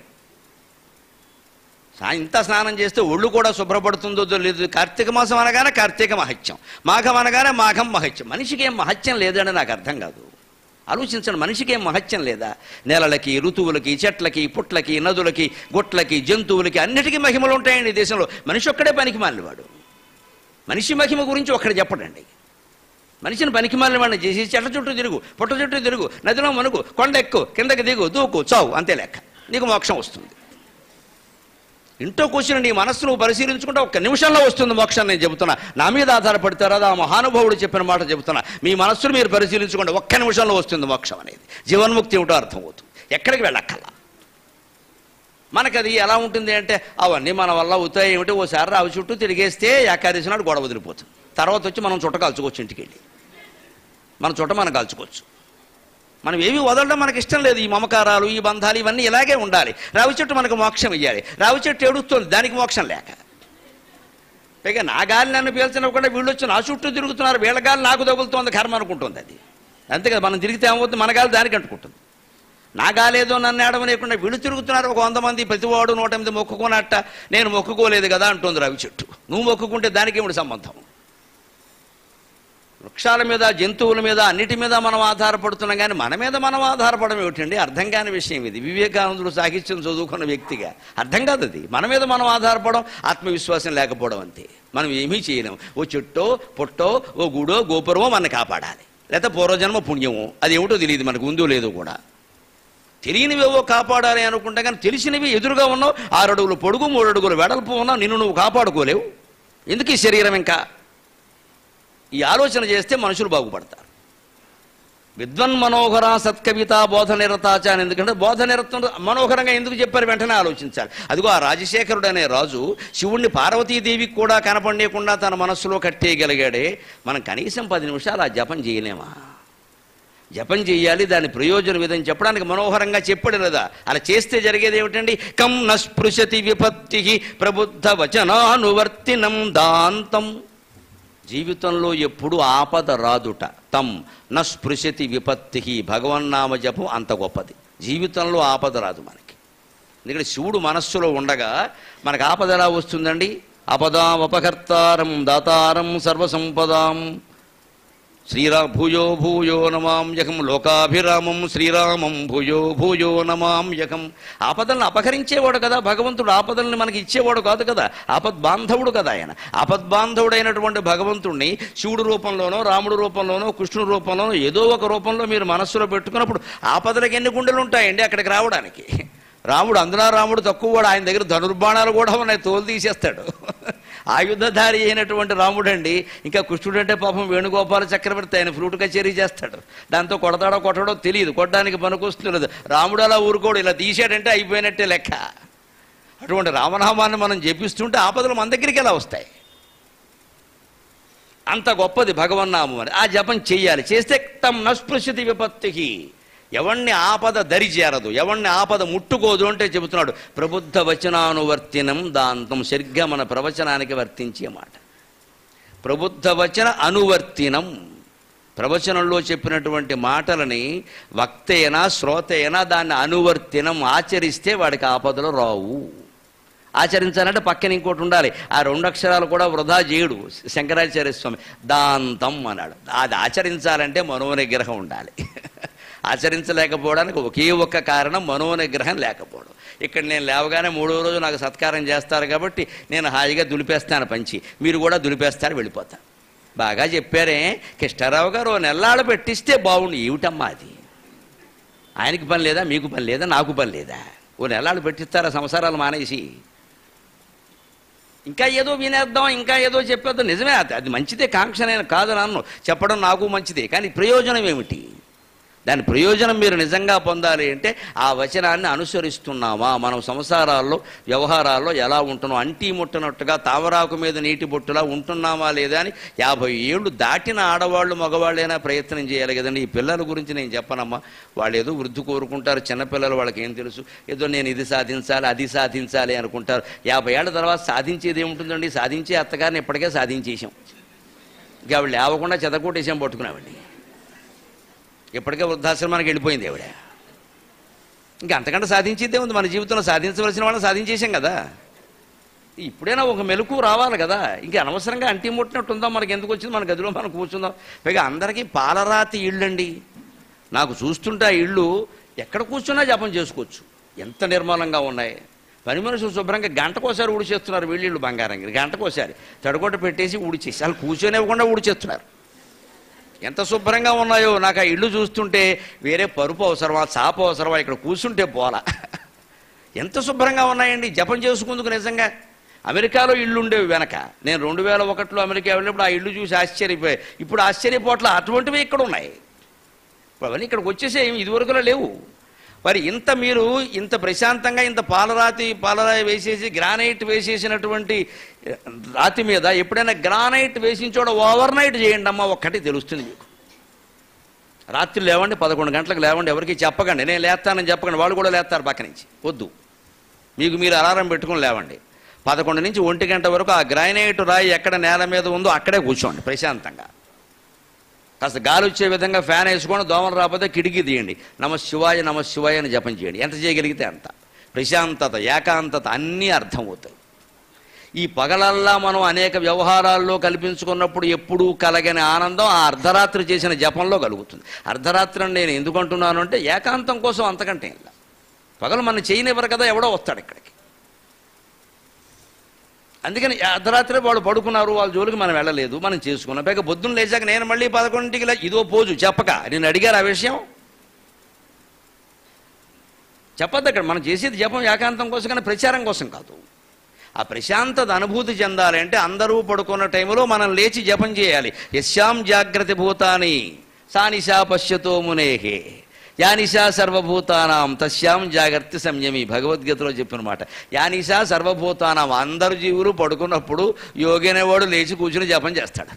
సా- ఇంత స్నానం చేస్తే ఒళ్ళు కూడా శుభ్రపడుతుందో లేదు కార్తీక మాసం అనగానే కార్తీక మహత్యం మాఘం అనగానే మాఘం మహత్యం మనిషికి ఏం మహత్యం లేదని నాకు అర్థం కాదు ఆలోచించండి మనిషికి ఏం మహత్యం లేదా నేలలకి ఋతువులకి చెట్లకి పుట్లకి నదులకి గుట్లకి జంతువులకి అన్నిటికీ మహిమలు ఉంటాయండి ఈ దేశంలో మనిషి ఒక్కడే పనికి మాలినవాడు మనిషి మహిమ గురించి ఒక్కడే చెప్పడండి మనిషిని పనికి వాడిని చేసి చెట్ల చుట్టూ తిరుగు పుట్ట చుట్టూ తిరుగు నదిలో మనుగు కొండ ఎక్కు కిందకి దిగు దూకు చావు అంతే లెక్క నీకు మోక్షం వస్తుంది ఇంట్లో కూర్చుని నీ మనస్సు నువ్వు పరిశీలించుకుంటే ఒక్క నిమిషంలో వస్తుంది మోక్షం నేను చెబుతున్నా నా మీద ఆధారపడతారా ఆ మహానుభావుడు చెప్పిన మాట చెబుతున్నా మీ మనస్సును మీరు పరిశీలించుకుంటే ఒక్క నిమిషంలో వస్తుంది మోక్షం అనేది జీవన్ముక్తి ఏమిటో అర్థమవుతుంది ఎక్కడికి వెళ్ళక్కల్లా మనకు అది ఎలా ఉంటుంది అంటే అవన్నీ మన వల్ల అవుతాయి ఏమిటి ఓసారి రావి చుట్టూ తిరిగేస్తే ఏకాదశి నాడు గొడవ వదిలిపోతుంది తర్వాత వచ్చి మనం చుట్ట కాల్చుకోవచ్చు ఇంటికి వెళ్ళి మన చుట్ట మనం కాల్చుకోవచ్చు మనం ఏవి వదలడం మనకి ఇష్టం లేదు ఈ మమకారాలు ఈ బంధాలు ఇవన్నీ ఇలాగే ఉండాలి రావి చెట్టు మనకు మోక్షం ఇవ్వాలి రావి చెట్టు ఏడుస్తుంది దానికి మోక్షం లేక పైగా నా గాలి నన్ను పీల్చనివ్వకుండా వీళ్ళు వచ్చి నా చుట్టూ తిరుగుతున్నారు వీళ్ళ గాలి నాకు తగులుతోంది కర్మ అనుకుంటుంది అది అంతే కదా మనం తిరిగితే ఏమవుతుంది మన గాలి దానికి అంటుకుంటుంది నా గాలేదో నన్ను ఏడవనేయకుండా వీళ్ళు తిరుగుతున్నారు ఒక వంద మంది ప్రతివాడు నూట ఎనిమిది మొక్కుకోనట్ట నేను మొక్కుకోలేదు కదా అంటుంది రవి చెట్టు నువ్వు మొక్కుకుంటే దానికి ఏమిటి సంబంధం వృక్షాల మీద జంతువుల మీద అన్నిటి మీద మనం ఆధారపడుతున్నాం కానీ మన మీద మనం ఆధారపడడం ఏమిటండి అర్థం కాని విషయం ఇది వివేకానందుడు సాహిత్యం చదువుకున్న వ్యక్తిగా అర్థం కాదు అది మన మీద మనం ఆధారపడడం ఆత్మవిశ్వాసం లేకపోవడం అంతే మనం ఏమీ చేయలేము ఓ చెట్టో పొట్టో ఓ గుడో గోపురమో మన కాపాడాలి లేకపోతే పూర్వజన్మ పుణ్యమో అది ఏమిటో తెలియదు మనకు ఉందో లేదో కూడా తెలియనివేవో కాపాడాలి అనుకుంటా కానీ తెలిసినవి ఎదురుగా ఉన్నావు ఆరు అడుగులు పొడుగు మూడు అడుగులు వెడల్పు ఉన్నావు నిన్ను నువ్వు కాపాడుకోలేవు ఎందుకు ఈ శరీరం ఇంకా ఈ ఆలోచన చేస్తే మనుషులు బాగుపడతారు విద్వన్ మనోహర సత్కవిత బోధ నిరతాచ అని ఎందుకంటే బోధ నిరతం మనోహరంగా ఎందుకు చెప్పారు వెంటనే ఆలోచించాలి అదిగో ఆ రాజశేఖరుడు అనే రాజు శివుణ్ణి పార్వతీదేవికి కూడా కనపడేయకుండా తన మనస్సులో కట్టేయగలిగాడే మనం కనీసం పది నిమిషాలు ఆ జపం చేయలేమా జపం చేయాలి దాని ప్రయోజనం ఇదని చెప్పడానికి మనోహరంగా చెప్పాడు లేదా అలా చేస్తే జరిగేది ఏమిటండి కం నస్పృశతి విపత్తి ప్రబుద్ధ వచనానువర్తినం దాంతం జీవితంలో ఎప్పుడు ఆపద రాదుట తం నస్పృశతి విపత్తి భగవన్నామ జపం అంత గొప్పది జీవితంలో ఆపద రాదు మనకి ఎందుకంటే శివుడు మనస్సులో ఉండగా మనకు ఆపద ఎలా వస్తుందండి అపదాం అపకర్తారం దాతారం సర్వసంపదాం శ్రీరామ్ భూయో భూయో నమాంయకం లోకాభిరామం శ్రీరామం భూయో భూయో నమాంయకం ఆపదలను అపహరించేవాడు కదా భగవంతుడు ఆపదల్ని మనకి ఇచ్చేవాడు కాదు కదా ఆపద్బాంధవుడు కదా ఆయన ఆపద్బాంధవుడైనటువంటి భగవంతుణ్ణి శివుడు రూపంలోనో రాముడు రూపంలోనో కృష్ణుడు రూపంలోనో ఏదో ఒక రూపంలో మీరు మనస్సులో పెట్టుకున్నప్పుడు ఆపదలకు ఎన్ని గుండెలు ఉంటాయండి అక్కడికి రావడానికి రాముడు అందులో రాముడు తక్కువ వాడు ఆయన దగ్గర ధనుర్బాణాలు కూడా ఉన్నాయి తోలు తీసేస్తాడు ఆయుధధారి అయినటువంటి రాముడు అండి ఇంకా కృష్ణుడు అంటే పాపం వేణుగోపాల చక్రవర్తి ఆయన ఫ్లూట్ కచేరీ చేస్తాడు దాంతో కొడతాడో కొట్టడో తెలియదు కొట్టడానికి పనికొస్తున్నది రాముడు అలా ఊరుకోడు ఇలా తీసాడంటే అయిపోయినట్టే లెక్క అటువంటి రామనామాన్ని మనం జపిస్తుంటే ఆపదలు మన దగ్గరికి ఎలా వస్తాయి అంత గొప్పది భగవన్నామం అని ఆ జపం చెయ్యాలి చేస్తే తమ్ నస్పృశతి విపత్తికి ఎవణ్ణి ఆపద దరి చేరదు ఎవణ్ణి ఆపద ముట్టుకోదు అంటే చెబుతున్నాడు ప్రబుద్ధ వచనానువర్తినం దాంతం సరిగ్గా మన ప్రవచనానికి వర్తించే మాట ప్రబుద్ధ వచన అనువర్తినం ప్రవచనంలో చెప్పినటువంటి మాటలని వక్తైనా శ్రోతైనా దాన్ని అనువర్తినం ఆచరిస్తే వాడికి ఆపదలు రావు ఆచరించాలంటే పక్కన ఇంకోటి ఉండాలి ఆ రెండు అక్షరాలు కూడా వృధా చేయడు శంకరాచార్య స్వామి దాంతం అన్నాడు అది ఆచరించాలంటే మనోనిగ్రహం ఉండాలి ఆచరించలేకపోవడానికి ఒకే ఒక్క కారణం మనోనిగ్రహం లేకపోవడం ఇక్కడ నేను లేవగానే మూడో రోజు నాకు సత్కారం చేస్తారు కాబట్టి నేను హాయిగా దులిపేస్తాను పంచి మీరు కూడా దులిపేస్తారు వెళ్ళిపోతాను బాగా చెప్పారే కృష్ణారావు గారు ఓ నెల్లాళ్ళు పెట్టిస్తే బాగుండు ఏమిటమ్మా అది ఆయనకి పని లేదా మీకు పని లేదా నాకు పని లేదా ఓ నెలాళ్ళు పెట్టిస్తారా సంసారాలు మానేసి ఇంకా ఏదో వినేద్దాం ఇంకా ఏదో చెప్పేద్దాం నిజమే అది అది మంచిదే కాంక్ష నేను కాదు నన్ను చెప్పడం నాకు మంచిదే కానీ ప్రయోజనం ఏమిటి దాని ప్రయోజనం మీరు నిజంగా పొందాలి అంటే ఆ వచనాన్ని అనుసరిస్తున్నామా మనం సంసారాల్లో వ్యవహారాల్లో ఎలా ఉంటున్నాం అంటీ ముట్టనట్టుగా తావరాకు మీద నీటి బొట్టులా ఉంటున్నామా లేదా అని యాభై ఏళ్ళు దాటిన ఆడవాళ్ళు మగవాళ్ళైనా ప్రయత్నం చేయాలి కదండి ఈ పిల్లల గురించి నేను చెప్పనమ్మా వాళ్ళు ఏదో వృద్ధి కోరుకుంటారు చిన్నపిల్లలు వాళ్ళకి ఏం తెలుసు ఏదో నేను ఇది సాధించాలి అది సాధించాలి అనుకుంటారు యాభై ఏళ్ళ తర్వాత సాధించేది ఏముంటుందండి సాధించే అత్తగారిని ఇప్పటికే సాధించేసాం ఇంకా ఆవిడ లేవకుండా చెదకొట్టేసాం పట్టుకున్నామండి ఇప్పటికే వృద్ధాశ్రమానికి వెళ్ళిపోయింది ఆవిడ ఇంకా అంతకంటే సాధించేదే ఉంది మన జీవితంలో సాధించవలసిన వాళ్ళని సాధించేసాం కదా ఇప్పుడైనా ఒక మెలకు రావాలి కదా ఇంకా అనవసరంగా అంటి ముట్టినట్టు ఉందాం మనకి ఎందుకు వచ్చింది మన గదిలో మనం కూర్చుందాం పైగా అందరికీ పాలరాతి ఇళ్ళండి నాకు చూస్తుంటే ఆ ఇళ్ళు ఎక్కడ కూర్చున్నా జపం చేసుకోవచ్చు ఎంత నిర్మలంగా ఉన్నాయి పని మనుషులు శుభ్రంగా గంటకోసారి ఊడిచేస్తున్నారు వీళ్ళు బంగారం గంటకోసారి తడగొట్ట పెట్టేసి ఊడిచేసి వాళ్ళు కూర్చొని ఇవ్వకుండా ఊడిచేస్తున్నారు ఎంత శుభ్రంగా ఉన్నాయో నాకు ఆ ఇల్లు చూస్తుంటే వేరే పరుపు అవసరమా చాప అవసరమా ఇక్కడ కూర్చుంటే పోలా ఎంత శుభ్రంగా ఉన్నాయండి జపం చేసుకుందుకు నిజంగా అమెరికాలో ఇల్లు ఉండేవి వెనక నేను రెండు వేల ఒకటిలో అమెరికా వెళ్ళినప్పుడు ఆ ఇల్లు చూసి ఆశ్చర్యపోయాయి ఇప్పుడు ఆశ్చర్యపోట్ల అటువంటివి ఇక్కడ ఉన్నాయి ఇప్పుడు అవన్నీ ఇక్కడికి వచ్చేసే ఇదివరకులో లేవు మరి ఇంత మీరు ఇంత ప్రశాంతంగా ఇంత పాలరాతి పాలరాయి వేసేసి గ్రానైట్ వేసేసినటువంటి రాతి మీద ఎప్పుడైనా గ్రానైట్ వేసిన చోట ఓవర్ నైట్ చేయండి అమ్మా ఒక్కటి తెలుస్తుంది మీకు రాత్రి లేవండి పదకొండు గంటలకు లేవండి ఎవరికి చెప్పకండి నేను లేస్తానని చెప్పకండి వాళ్ళు కూడా లేస్తారు పక్క నుంచి వద్దు మీకు మీరు అలారం పెట్టుకుని లేవండి పదకొండు నుంచి ఒంటి గంట వరకు ఆ గ్రానైట్ రాయి ఎక్కడ నేల మీద ఉందో అక్కడే కూర్చోండి ప్రశాంతంగా కాస్త గాలి వచ్చే విధంగా ఫ్యాన్ వేసుకొని దోమలు రాకపోతే కిటికీ తీయండి నమ శివాయ నమ శివాయ అని జపం చేయండి ఎంత చేయగలిగితే అంత ప్రశాంతత ఏకాంతత అన్నీ అర్థమవుతాయి ఈ పగలల్లా మనం అనేక వ్యవహారాల్లో కల్పించుకున్నప్పుడు ఎప్పుడూ కలగని ఆనందం ఆ అర్ధరాత్రి చేసిన జపంలో కలుగుతుంది అర్ధరాత్రి అని నేను ఎందుకు అంటున్నాను అంటే ఏకాంతం కోసం అంతకంటే ఇలా పగలు మన చేయనివ్వరు కదా ఎవడో వస్తాడు ఇక్కడికి అందుకని అర్ధరాత్రి వాళ్ళు పడుకున్నారు వాళ్ళ జోలికి మనం వెళ్ళలేదు మనం చేసుకున్నాం పైగా పొద్దున్న లేచాక నేను మళ్ళీ పదకొండింటికి లే- ఇదో పోజు చెప్పక నేను అడిగారు ఆ విషయం చెప్పద్దు అక్కడ మనం చేసేది జపం ఏకాంతం కోసం కానీ ప్రచారం కోసం కాదు ఆ ప్రశాంతత అనుభూతి చెందాలి అంటే అందరూ పడుకున్న టైంలో మనం లేచి జపం చేయాలి యశ్యాం జాగ్రత్త భూతాని సానిశా పశ్యతో మునేహే యానిశా సర్వభూతానాం తస్యాం జాగ్రత్త సంయమి భగవద్గీతలో చెప్పిన మాట యానిశా సర్వభూతానాం అందరు జీవులు పడుకున్నప్పుడు యోగి అనేవాడు లేచి కూర్చుని జపం చేస్తాడు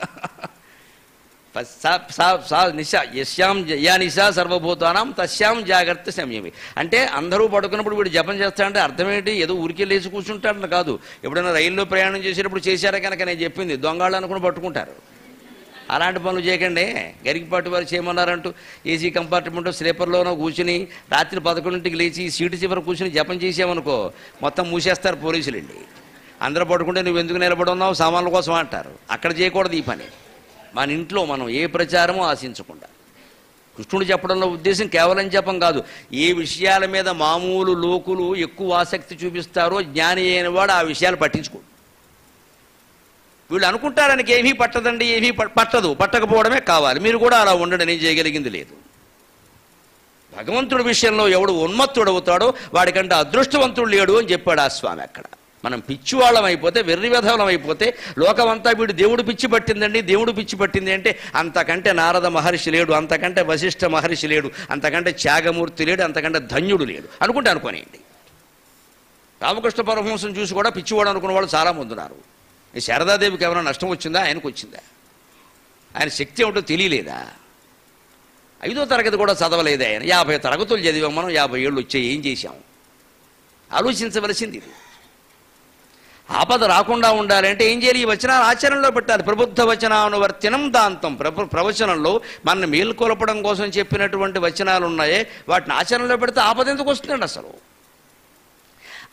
ప- సా- సా- సా- నిశా యశ్యాం జ- యా నిశా సర్వభూతానాం తస్యాం జాగ్రత్త సంయమి అంటే అందరూ పడుకున్నప్పుడు వీడు జపం చేస్తాడంటే అర్థం ఏంటి ఏదో ఊరికే లేచి కూర్చుంటాడని కాదు ఎప్పుడైనా రైల్లో ప్రయాణం చేసేటప్పుడు చేశారా కనుక నేను చెప్పింది దొంగళ్ళు అనుకుని పట్టుకుంటారు అలాంటి పనులు చేయకండి గరికిపాటి వారు చేయమన్నారంటూ ఏసీ కంపార్ట్మెంట్ స్లీపర్లోనో కూర్చుని రాత్రి పదకొండింటికి లేచి సీటు చివర కూర్చుని జపం చేసామనుకో మొత్తం మూసేస్తారు పోలీసులు వెళ్ళి అందరూ పడుకుంటే నువ్వు ఎందుకు నిలబడి ఉన్నావు సామాన్ల కోసం అంటారు అక్కడ చేయకూడదు ఈ పని మన ఇంట్లో మనం ఏ ప్రచారమో ఆశించకుండా కృష్ణుడు చెప్పడంలో ఉద్దేశం కేవలం జపం కాదు ఏ విషయాల మీద మామూలు లోకులు ఎక్కువ ఆసక్తి చూపిస్తారో జ్ఞాని అయిన వాడు ఆ విషయాలు పట్టించుకోడు వీళ్ళు అనుకుంటారనికి ఏమీ పట్టదండి ఏమీ ప- పట్టదు పట్టకపోవడమే కావాలి మీరు కూడా అలా ఉండండి నేను చేయగలిగింది లేదు భగవంతుడి విషయంలో ఎవడు ఉన్మత్తుడవుతాడో వాడికంటే అదృష్టవంతుడు లేడు అని చెప్పాడు ఆ స్వామి అక్కడ మనం పిచ్చివాళ్ళం అయిపోతే వెర్రి వెధవలం అయిపోతే లోకమంతా వీడు దేవుడు పిచ్చి పట్టిందండి దేవుడు పిచ్చి పట్టింది అంటే అంతకంటే నారద మహర్షి లేడు అంతకంటే వశిష్ఠ మహర్షి లేడు అంతకంటే త్యాగమూర్తి లేడు అంతకంటే ధన్యుడు లేడు అనుకుంటే అనుకోనేయండి రామకృష్ణ పరమహంసం చూసి కూడా పిచ్చివాడు అనుకున్న వాళ్ళు చాలా మంది ఉన్నారు ఈ శారదాదేవికి ఏమైనా నష్టం వచ్చిందా ఆయనకు వచ్చిందా ఆయన శక్తి ఏమిటో తెలియలేదా ఐదో తరగతి కూడా చదవలేదు ఆయన యాభై తరగతులు చదివాం మనం యాభై ఏళ్ళు వచ్చాయి ఏం చేశాం ఆలోచించవలసింది ఇది ఆపద రాకుండా ఉండాలంటే ఏం చేయాలి ఈ వచనాలు ఆచరణలో పెట్టాలి ప్రబుద్ధ వచనానువర్తనం దాంతం ప్రభు ప్రవచనంలో మన మేల్కొలపడం కోసం చెప్పినటువంటి వచనాలు ఉన్నాయే వాటిని ఆచరణలో పెడితే ఆపద ఎందుకు వస్తుందండి అసలు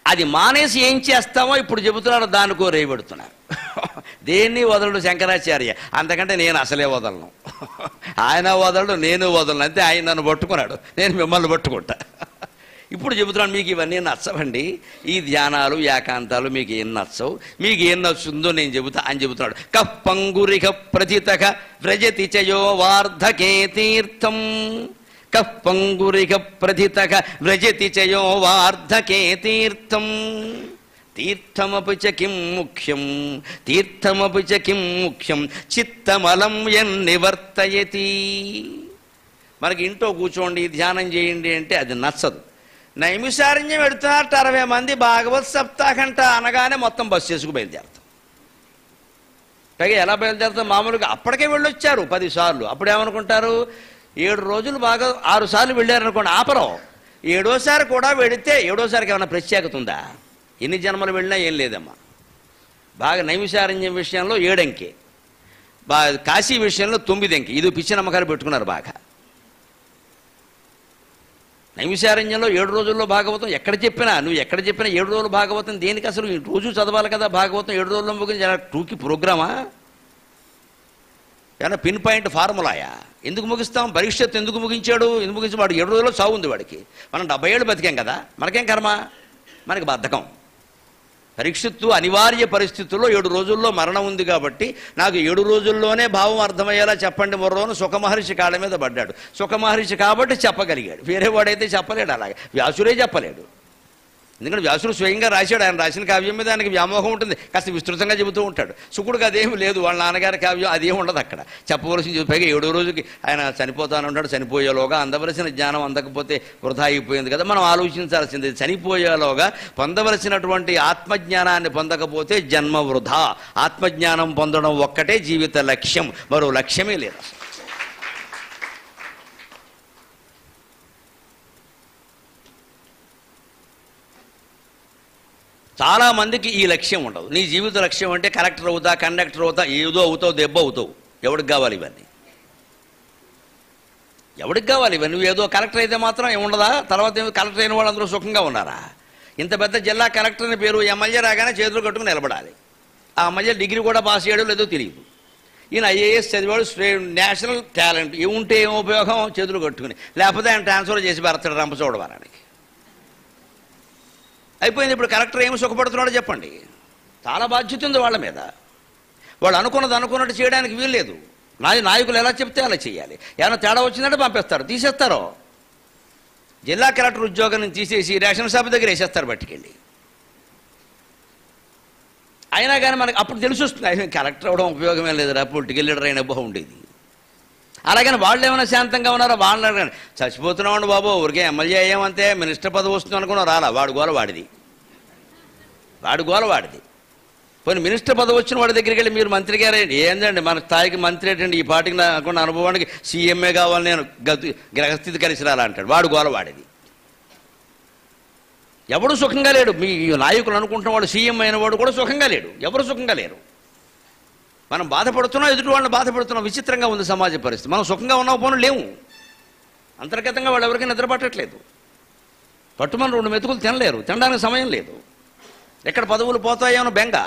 అది మానేసి ఏం చేస్తామో ఇప్పుడు చెబుతున్నారు దానికో రేయబెడుతున్నారు దేన్ని వదలడు శంకరాచార్య అంతకంటే నేను అసలే వదలను ఆయన వదలడు నేను వదలను అంతే ఆయన నన్ను పట్టుకున్నాడు నేను మిమ్మల్ని పట్టుకుంటా ఇప్పుడు చెబుతున్నాను మీకు ఇవన్నీ నచ్చవండి ఈ ధ్యానాలు ఏకాంతాలు మీకు ఏం నచ్చవు మీకు ఏం నచ్చుందో నేను చెబుతా అని చెబుతున్నాడు కప్పంగురిక ప్రతితక వ్రజతి చయో వార్ధకే తీర్థం కప్పంగురిక ప్రతితక వ్రజతి చయో వార్ధకే తీర్థం తీర్థమపి చ కిం ముఖ్యం తీర్థమపి చ కిం ముఖ్యం చిత్తమలం ఎన్నివర్తయతి మనకి ఇంట్లో కూర్చోండి ధ్యానం చేయండి అంటే అది నచ్చదు నైమిషారణ్యం పెడుతున్నట్టు అరవై మంది భాగవత్ సప్తాహంట అనగానే మొత్తం బస్సు చేసుకు బయలుదేరుతాం పైగా ఎలా బయలుదేరుతాం మామూలుగా అప్పటికే వెళ్ళొచ్చారు పదిసార్లు అప్పుడు ఏమనుకుంటారు ఏడు రోజులు బాగా ఆరు సార్లు వెళ్ళారనుకోండి ఆపరం ఏడోసారి కూడా వెళితే ఏడోసారికి ఏమైనా ప్రత్యేకత ఉందా ఎన్ని జన్మలు వెళ్ళినా ఏం లేదమ్మా బాగా నైమిషారణ్యం విషయంలో ఏడంకి బా కాశీ విషయంలో తొమ్మిది అంకి ఇది పిచ్చి నమ్మకాలు పెట్టుకున్నారు బాగా నైమిషారణ్యంలో ఏడు రోజుల్లో భాగవతం ఎక్కడ చెప్పినా నువ్వు ఎక్కడ చెప్పినా ఏడు రోజులు భాగవతం దేనికి అసలు ఈ రోజు చదవాలి కదా భాగవతం ఏడు రోజుల్లో ముగించి ఎలా టూకి ప్రోగ్రామా ఏమన్నా పిన్ పాయింట్ ఫార్ములాయా ఎందుకు ముగిస్తాం భవిష్యత్తు ఎందుకు ముగించాడు ఎందుకు ముగించి వాడు ఏడు రోజుల్లో సావు ఉంది వాడికి మనం డెబ్బై ఏళ్ళు బతికాం కదా మనకేం కర్మ మనకి బద్ధకం పరీక్షిత్తు అనివార్య పరిస్థితుల్లో ఏడు రోజుల్లో మరణం ఉంది కాబట్టి నాకు ఏడు రోజుల్లోనే భావం అర్థమయ్యేలా చెప్పండి మొర్రోను సుఖమహర్షి కాళ్ళ మీద పడ్డాడు సుఖమహర్షి కాబట్టి చెప్పగలిగాడు వేరే వాడైతే చెప్పలేడు అలాగే వ్యాసుడే చెప్పలేడు ఎందుకంటే వ్యాసుడు స్వయంగా రాశాడు ఆయన రాసిన కావ్యం మీద ఆయనకి వ్యామోహం ఉంటుంది కాస్త విస్తృతంగా చెబుతూ ఉంటాడు శుకుడికి అదేమి లేదు వాళ్ళ నాన్నగారి కావ్యం అదేం ఉండదు అక్కడ చెప్పవలసింది చెప్పి పైగా ఏడో రోజుకి ఆయన చనిపోతానంటాడు చనిపోయేలోగా అందవలసిన జ్ఞానం అందకపోతే వృధా అయిపోయింది కదా మనం ఆలోచించాల్సింది చనిపోయేలోగా పొందవలసినటువంటి ఆత్మజ్ఞానాన్ని పొందకపోతే జన్మ వృధా ఆత్మజ్ఞానం పొందడం ఒక్కటే జీవిత లక్ష్యం మరో లక్ష్యమే లేదు అసలు చాలా మందికి ఈ లక్ష్యం ఉండదు నీ జీవిత లక్ష్యం అంటే కలెక్టర్ అవుతా కండక్టర్ అవుతా ఏదో అవుతావు దెబ్బ అవుతావు ఎవడికి కావాలి ఇవన్నీ ఎవడికి కావాలి ఇవన్నీ నువ్వు ఏదో కలెక్టర్ అయితే మాత్రం ఏముండదా తర్వాత ఏమో కలెక్టర్ అయిన వాళ్ళందరూ సుఖంగా ఉన్నారా ఇంత పెద్ద జిల్లా కలెక్టర్ అని పేరు ఎమ్మెల్యే రాగానే చేతులు కట్టుకుని నిలబడాలి ఆ ఎమ్మెల్యే డిగ్రీ కూడా పాస్ చేయడం లేదో తెలియదు ఈయన ఐఏఎస్ చదివాడు స్ట్రే- నేషనల్ టాలెంట్ ఏముంటే ఏం ఉపయోగం చేతులు కట్టుకుని లేకపోతే ఆయన ట్రాన్స్ఫర్ చేసి పెడతాడు రంపచోడవరానికి అయిపోయింది ఇప్పుడు కలెక్టర్ ఏమి సుఖపడుతున్నాడో చెప్పండి చాలా బాధ్యత ఉంది వాళ్ళ మీద వాళ్ళు అనుకున్నది అనుకున్నట్టు చేయడానికి వీల్లేదు నాయ నాయకులు ఎలా చెప్తే అలా చేయాలి ఏమైనా తేడా వచ్చిందంటే పంపిస్తారు తీసేస్తారో జిల్లా కలెక్టర్ ఉద్యోగం నుంచి తీసేసి రేషన్ షాప్ దగ్గర వేసేస్తారు బట్టికెళ్ళి అయినా కానీ మనకు అప్పుడు తెలిసి వస్తుంది అయ్యో, కలెక్టర్ అవ్వడం ఉపయోగమే లేదురా పొలిటికల్ లీడర్ అయిన బాగుండేది అలాగని వాళ్ళు ఏమైనా శాంతంగా ఉన్నారో వాళ్ళని అడగండి చచ్చిపోతున్నామండి బాబు ఊరికే ఎమ్మెల్యే అయ్యామంతే మినిస్టర్ పదవి వస్తుంది అనుకున్నా రాలా వాడు గోల వాడిది వాడు గోల వాడిది పోనీ మినిస్టర్ పదవి వచ్చిన వాడి దగ్గరికి వెళ్ళి మీరు మంత్రి గారే ఏందండి మన స్థాయికి మంత్రి ఏంటండి ఈ పార్టీకి నాకున్న అనుభవానికి సీఎంఏ కావాలి నేను గతి గ్రహస్థితి కలిసి రాలా అంటాడు వాడు గోల వాడిది ఎవడు సుఖంగా లేడు మీ నాయకులు అనుకుంటున్న వాడు సీఎం అయిన వాడు కూడా సుఖంగా లేడు ఎవరు సుఖంగా లేరు మనం బాధపడుతున్నాం ఎదుటి వాళ్ళని బాధపడుతున్నాం విచిత్రంగా ఉంది సమాజ పరిస్థితి మనం సుఖంగా ఉన్నాం పోను లేవు అంతర్గతంగా వాళ్ళు ఎవరికి నిద్ర పట్టట్లేదు పట్టుమని రెండు మెతుకులు తినలేరు తినడానికి సమయం లేదు ఎక్కడ పదవులు పోతాయో అని బెంగ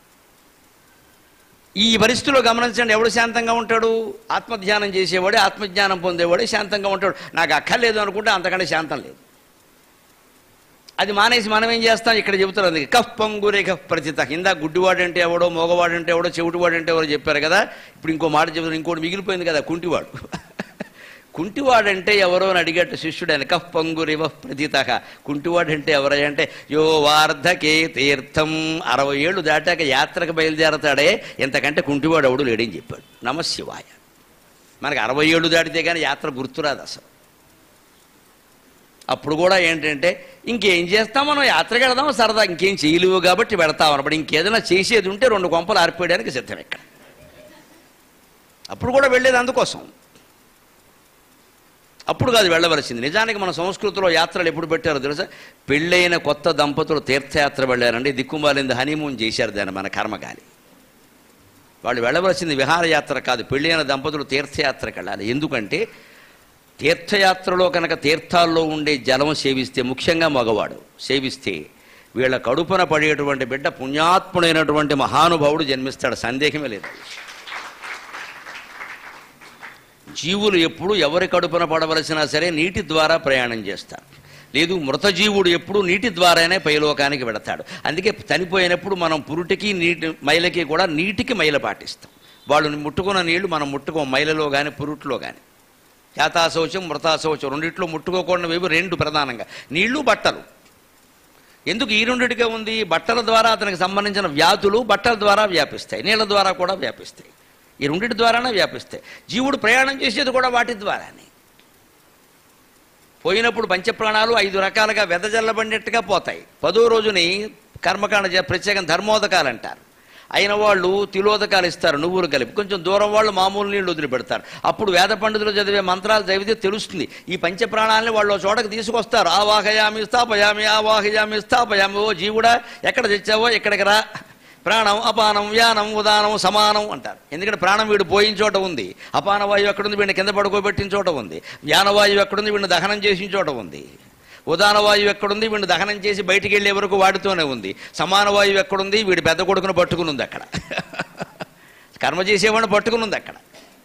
ఈ పరిస్థితిలో గమనించండి ఎవడు శాంతంగా ఉంటాడు ఆత్మధ్యానం చేసేవాడే ఆత్మజ్ఞానం పొందేవాడే శాంతంగా ఉంటాడు నాకు అక్కర్లేదు అనుకుంటే అంతకంటే శాంతం లేదు అది మానేసి మనం ఏం చేస్తాం ఇక్కడ చెబుతారు అందుకే కఫ్ పొంగురే కఫ్ ప్రతిత ఇందా గుడ్డివాడంటే ఎవడో మోగవాడంటే ఎవడో చెవిటివాడంటే ఎవరో చెప్పారు కదా ఇప్పుడు ఇంకో మాట చెబుతారు ఇంకోటి మిగిలిపోయింది కదా కుంటివాడు కుంటివాడంటే ఎవరో అని అడిగట్టు శిష్యుడు ఆయన కఫ్ పొంగురివ ప్రతిత కుంటివాడంటే ఎవరై అంటే యో వార్ధకే తీర్థం అరవై ఏళ్ళు దాటాక యాత్రకు బయలుదేరతాడే ఎంతకంటే కుంటివాడు ఎవడు లేడని చెప్పాడు నమశివాయ మనకి అరవై ఏళ్ళు దాటితే కానీ యాత్ర గుర్తురాదు అసలు అప్పుడు కూడా ఏంటంటే ఇంకేం చేస్తాం మనం యాత్రకి వెళదాం సరదా ఇంకేం చేయలేవు కాబట్టి వెళతాం అన్నప్పుడు ఇంకేదైనా చేసేది ఉంటే రెండు కొంపలు ఆరిపోయడానికి సిద్ధం ఇక్కడ అప్పుడు కూడా వెళ్ళేది అందుకోసం అప్పుడు కాదు వెళ్ళవలసింది నిజానికి మన సంస్కృతిలో యాత్రలు ఎప్పుడు పెట్టారో తెలుసా పెళ్ళైన కొత్త దంపతులు తీర్థయాత్ర వెళ్ళారండి దిక్కుమాలింది హనీమూన్ చేశారు దాన్ని మన కర్మగాలి వాళ్ళు వెళ్ళవలసింది విహారయాత్ర కాదు పెళ్ళైన దంపతులు తీర్థయాత్రకు వెళ్ళాలి ఎందుకంటే తీర్థయాత్రలో కనుక తీర్థాల్లో ఉండే జలం సేవిస్తే ముఖ్యంగా మగవాడు సేవిస్తే వీళ్ళ కడుపున పడేటువంటి బిడ్డ పుణ్యాత్ముడైనటువంటి మహానుభావుడు జన్మిస్తాడు సందేహమే లేదు జీవులు ఎప్పుడు ఎవరి కడుపున పడవలసినా సరే నీటి ద్వారా ప్రయాణం చేస్తారు లేదు మృతజీవుడు ఎప్పుడు నీటి ద్వారానే పైలోకానికి వెడతాడు అందుకే చనిపోయినప్పుడు మనం పురుటికి నీటి మైలకి కూడా నీటికి మైల పాటిస్తాం వాళ్ళు ముట్టుకున్న నీళ్లు మనం ముట్టుకో మైలలో కానీ పురుట్లో కానీ యాతాశౌచం మృతాశౌచం రెండిట్లో ముట్టుకోకూడనివి రెండు ప్రధానంగా నీళ్లు బట్టలు ఎందుకు ఈ రెండిటిగా ఉంది బట్టల ద్వారా అతనికి సంబంధించిన వ్యాధులు బట్టల ద్వారా వ్యాపిస్తాయి నీళ్ళ ద్వారా కూడా వ్యాపిస్తాయి ఈ రెండింటి ద్వారానే వ్యాపిస్తాయి జీవుడు ప్రయాణం చేసేది కూడా వాటి ద్వారానే పోయినప్పుడు పంచప్రాణాలు ఐదు రకాలుగా వెదజల్లబడినట్టుగా పోతాయి పదో రోజుని కర్మకాండ చే- ప్రత్యేకం ధర్మోదకాలు అంటారు అయిన వాళ్ళు తిలోదకాలు ఇస్తారు నువ్వులు కలిపి కొంచెం దూరం వాళ్ళు మామూలు నీళ్లు వదిలిపెడతారు అప్పుడు వేద పండితులు చదివే మంత్రాలు చదివితే తెలుస్తుంది ఈ పంచప్రాణాలని వాళ్ళు ఓ చోటకి తీసుకొస్తారు ఆవాహయామి స్థాపయామి ఆవాహయామి స్థాపయామి ఓ జీవుడా ఎక్కడ తెచ్చావో ఇక్కడికి రా ప్రాణం అపానం వ్యానం ఉదానం సమానం అంటారు ఎందుకంటే ప్రాణం వీడు పోయిన చోట ఉంది అపాన వాయువు ఎక్కడుంది వీడిని కింద పడుకోబెట్టిన చోట ఉంది వ్యానవాయువు ఎక్కడుంది వీడిని దహనం చేసిన చోట ఉంది ఉదాన వాయువు ఎక్కడుంది వీడిని దహనం చేసి బయటికి వెళ్ళే వరకు వాడితోనే ఉంది సమాన వాయువు ఎక్కడుంది వీడి పెద్ద కొడుకును పట్టుకుని ఉంది అక్కడ కర్మ చేసేవాడిని పట్టుకుని ఉంది అక్కడ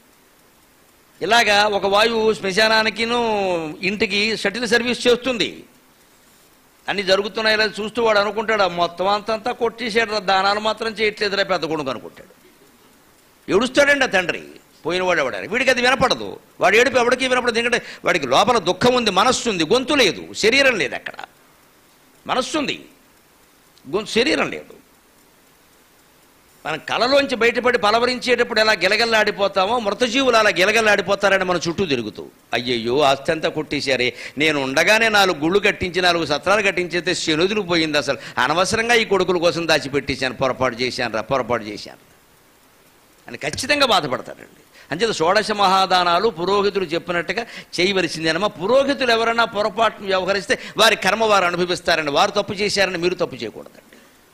ఇలాగా ఒక వాయువు శ్మశానానికిను ఇంటికి షటిల్ సర్వీస్ చేస్తుంది అన్ని జరుగుతున్నాయి లేదా చూస్తూ వాడు అనుకుంటాడు "ఆ మొత్తం అంతంతా కొట్టేసాడు రా, దానాలు మాత్రం చేయట్లేదురా పెద్ద కొడుకు అనుకుంటాడు ఏడుస్తాడండి ఆ తండ్రి పోయినవాడు ఎవడారు వీడికి అది వినపడదు వాడు ఏడుపు ఎవడికి వినపడదు ఎందుకంటే వాడికి లోపల దుఃఖం ఉంది మనస్సు ఉంది గొంతు లేదు శరీరం లేదు అక్కడ మనస్సు ఉంది గొంతు శరీరం లేదు మనం కళలోంచి బయటపడి పలవరించేటప్పుడు ఎలా గిలగల్లాడిపోతామో మృతజీవులు అలా గిలగల్లాడిపోతారని మన చుట్టూ తిరుగుతూ అయ్యయ్యో ఆస్తి అంతా కొట్టేశారే నేను ఉండగానే నాలుగు గుళ్ళు కట్టించి నాలుగు సత్రాలు కట్టించేస్తే శనుదులు పోయింది అసలు అనవసరంగా ఈ కొడుకుల కోసం దాచిపెట్టేశాను పొరపాటు చేశాను రా పొరపాటు చేశాను అని ఖచ్చితంగా బాధపడతాడండి అంచేత షోడశ మహాదానాలు పురోహితులు చెప్పినట్టుగా చేయవలసిందేనమ్మా పురోహితులు ఎవరైనా పొరపాటును వ్యవహరిస్తే వారి కర్మ వారు అనుభవిస్తారని వారు తప్పు చేశారని మీరు తప్పు చేయకూడదండి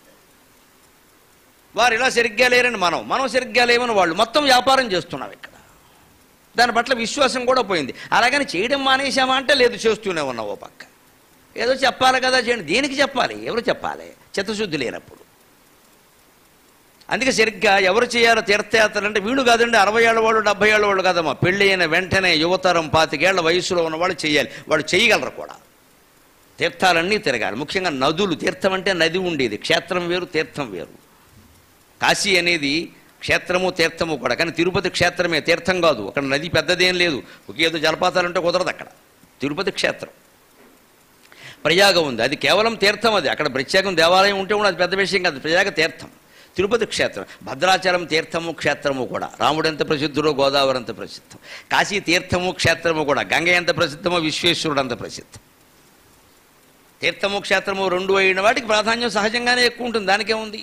వారు ఇలా సరిగ్గా లేరని మనం మనం సరిగ్గా లేమని వాళ్ళు మొత్తం వ్యాపారం చేస్తున్నాం ఇక్కడ దాని పట్ల విశ్వాసం కూడా పోయింది అలాగని చేయడం మానేశామా అంటే లేదు చేస్తూనే ఉన్నాం ఓ పక్క ఏదో చెప్పాలి కదా చేయండి దేనికి చెప్పాలి ఎవరు చెప్పాలి చిత్తశుద్ధి లేనప్పుడు అందుకే సరిగ్గా ఎవరు చేయాలో తీర్థయాత్రలు అంటే వీళ్ళు కాదండి అరవై ఏళ్ళ వాళ్ళు డెబ్బై ఏళ్ళ వాళ్ళు కాదమ్మా పెళ్ళి అయిన వెంటనే యువతరం పాతికేళ్ల వయసులో ఉన్న వాళ్ళు చేయాలి వాళ్ళు చేయగలరు కూడా తీర్థాలన్నీ తిరగాలి ముఖ్యంగా నదులు తీర్థం అంటే నది ఉండేది క్షేత్రం వేరు తీర్థం వేరు కాశీ అనేది క్షేత్రము తీర్థము కూడా కానీ తిరుపతి క్షేత్రమే తీర్థం కాదు అక్కడ నది పెద్దదేం లేదు ఒకే ఏదో జలపాతాలు అంటే కుదరదు అక్కడ తిరుపతి క్షేత్రం ప్రయాగ ఉంది అది కేవలం తీర్థం అది అక్కడ ప్రత్యేకం దేవాలయం ఉంటే కూడా అది పెద్ద విషయం కాదు ప్రయాగ తీర్థం తిరుపతి క్షేత్రం భద్రాచలం తీర్థము క్షేత్రము కూడా రాముడు ఎంత ప్రసిద్ధుడో గోదావరి అంత ప్రసిద్ధం కాశీ తీర్థము క్షేత్రము కూడా గంగ ఎంత ప్రసిద్ధమో విశ్వేశ్వరుడు అంత ప్రసిద్ధం తీర్థము క్షేత్రము రెండు అయిన వాటికి ప్రాధాన్యం సహజంగానే ఎక్కువ ఉంటుంది దానికే ఉంది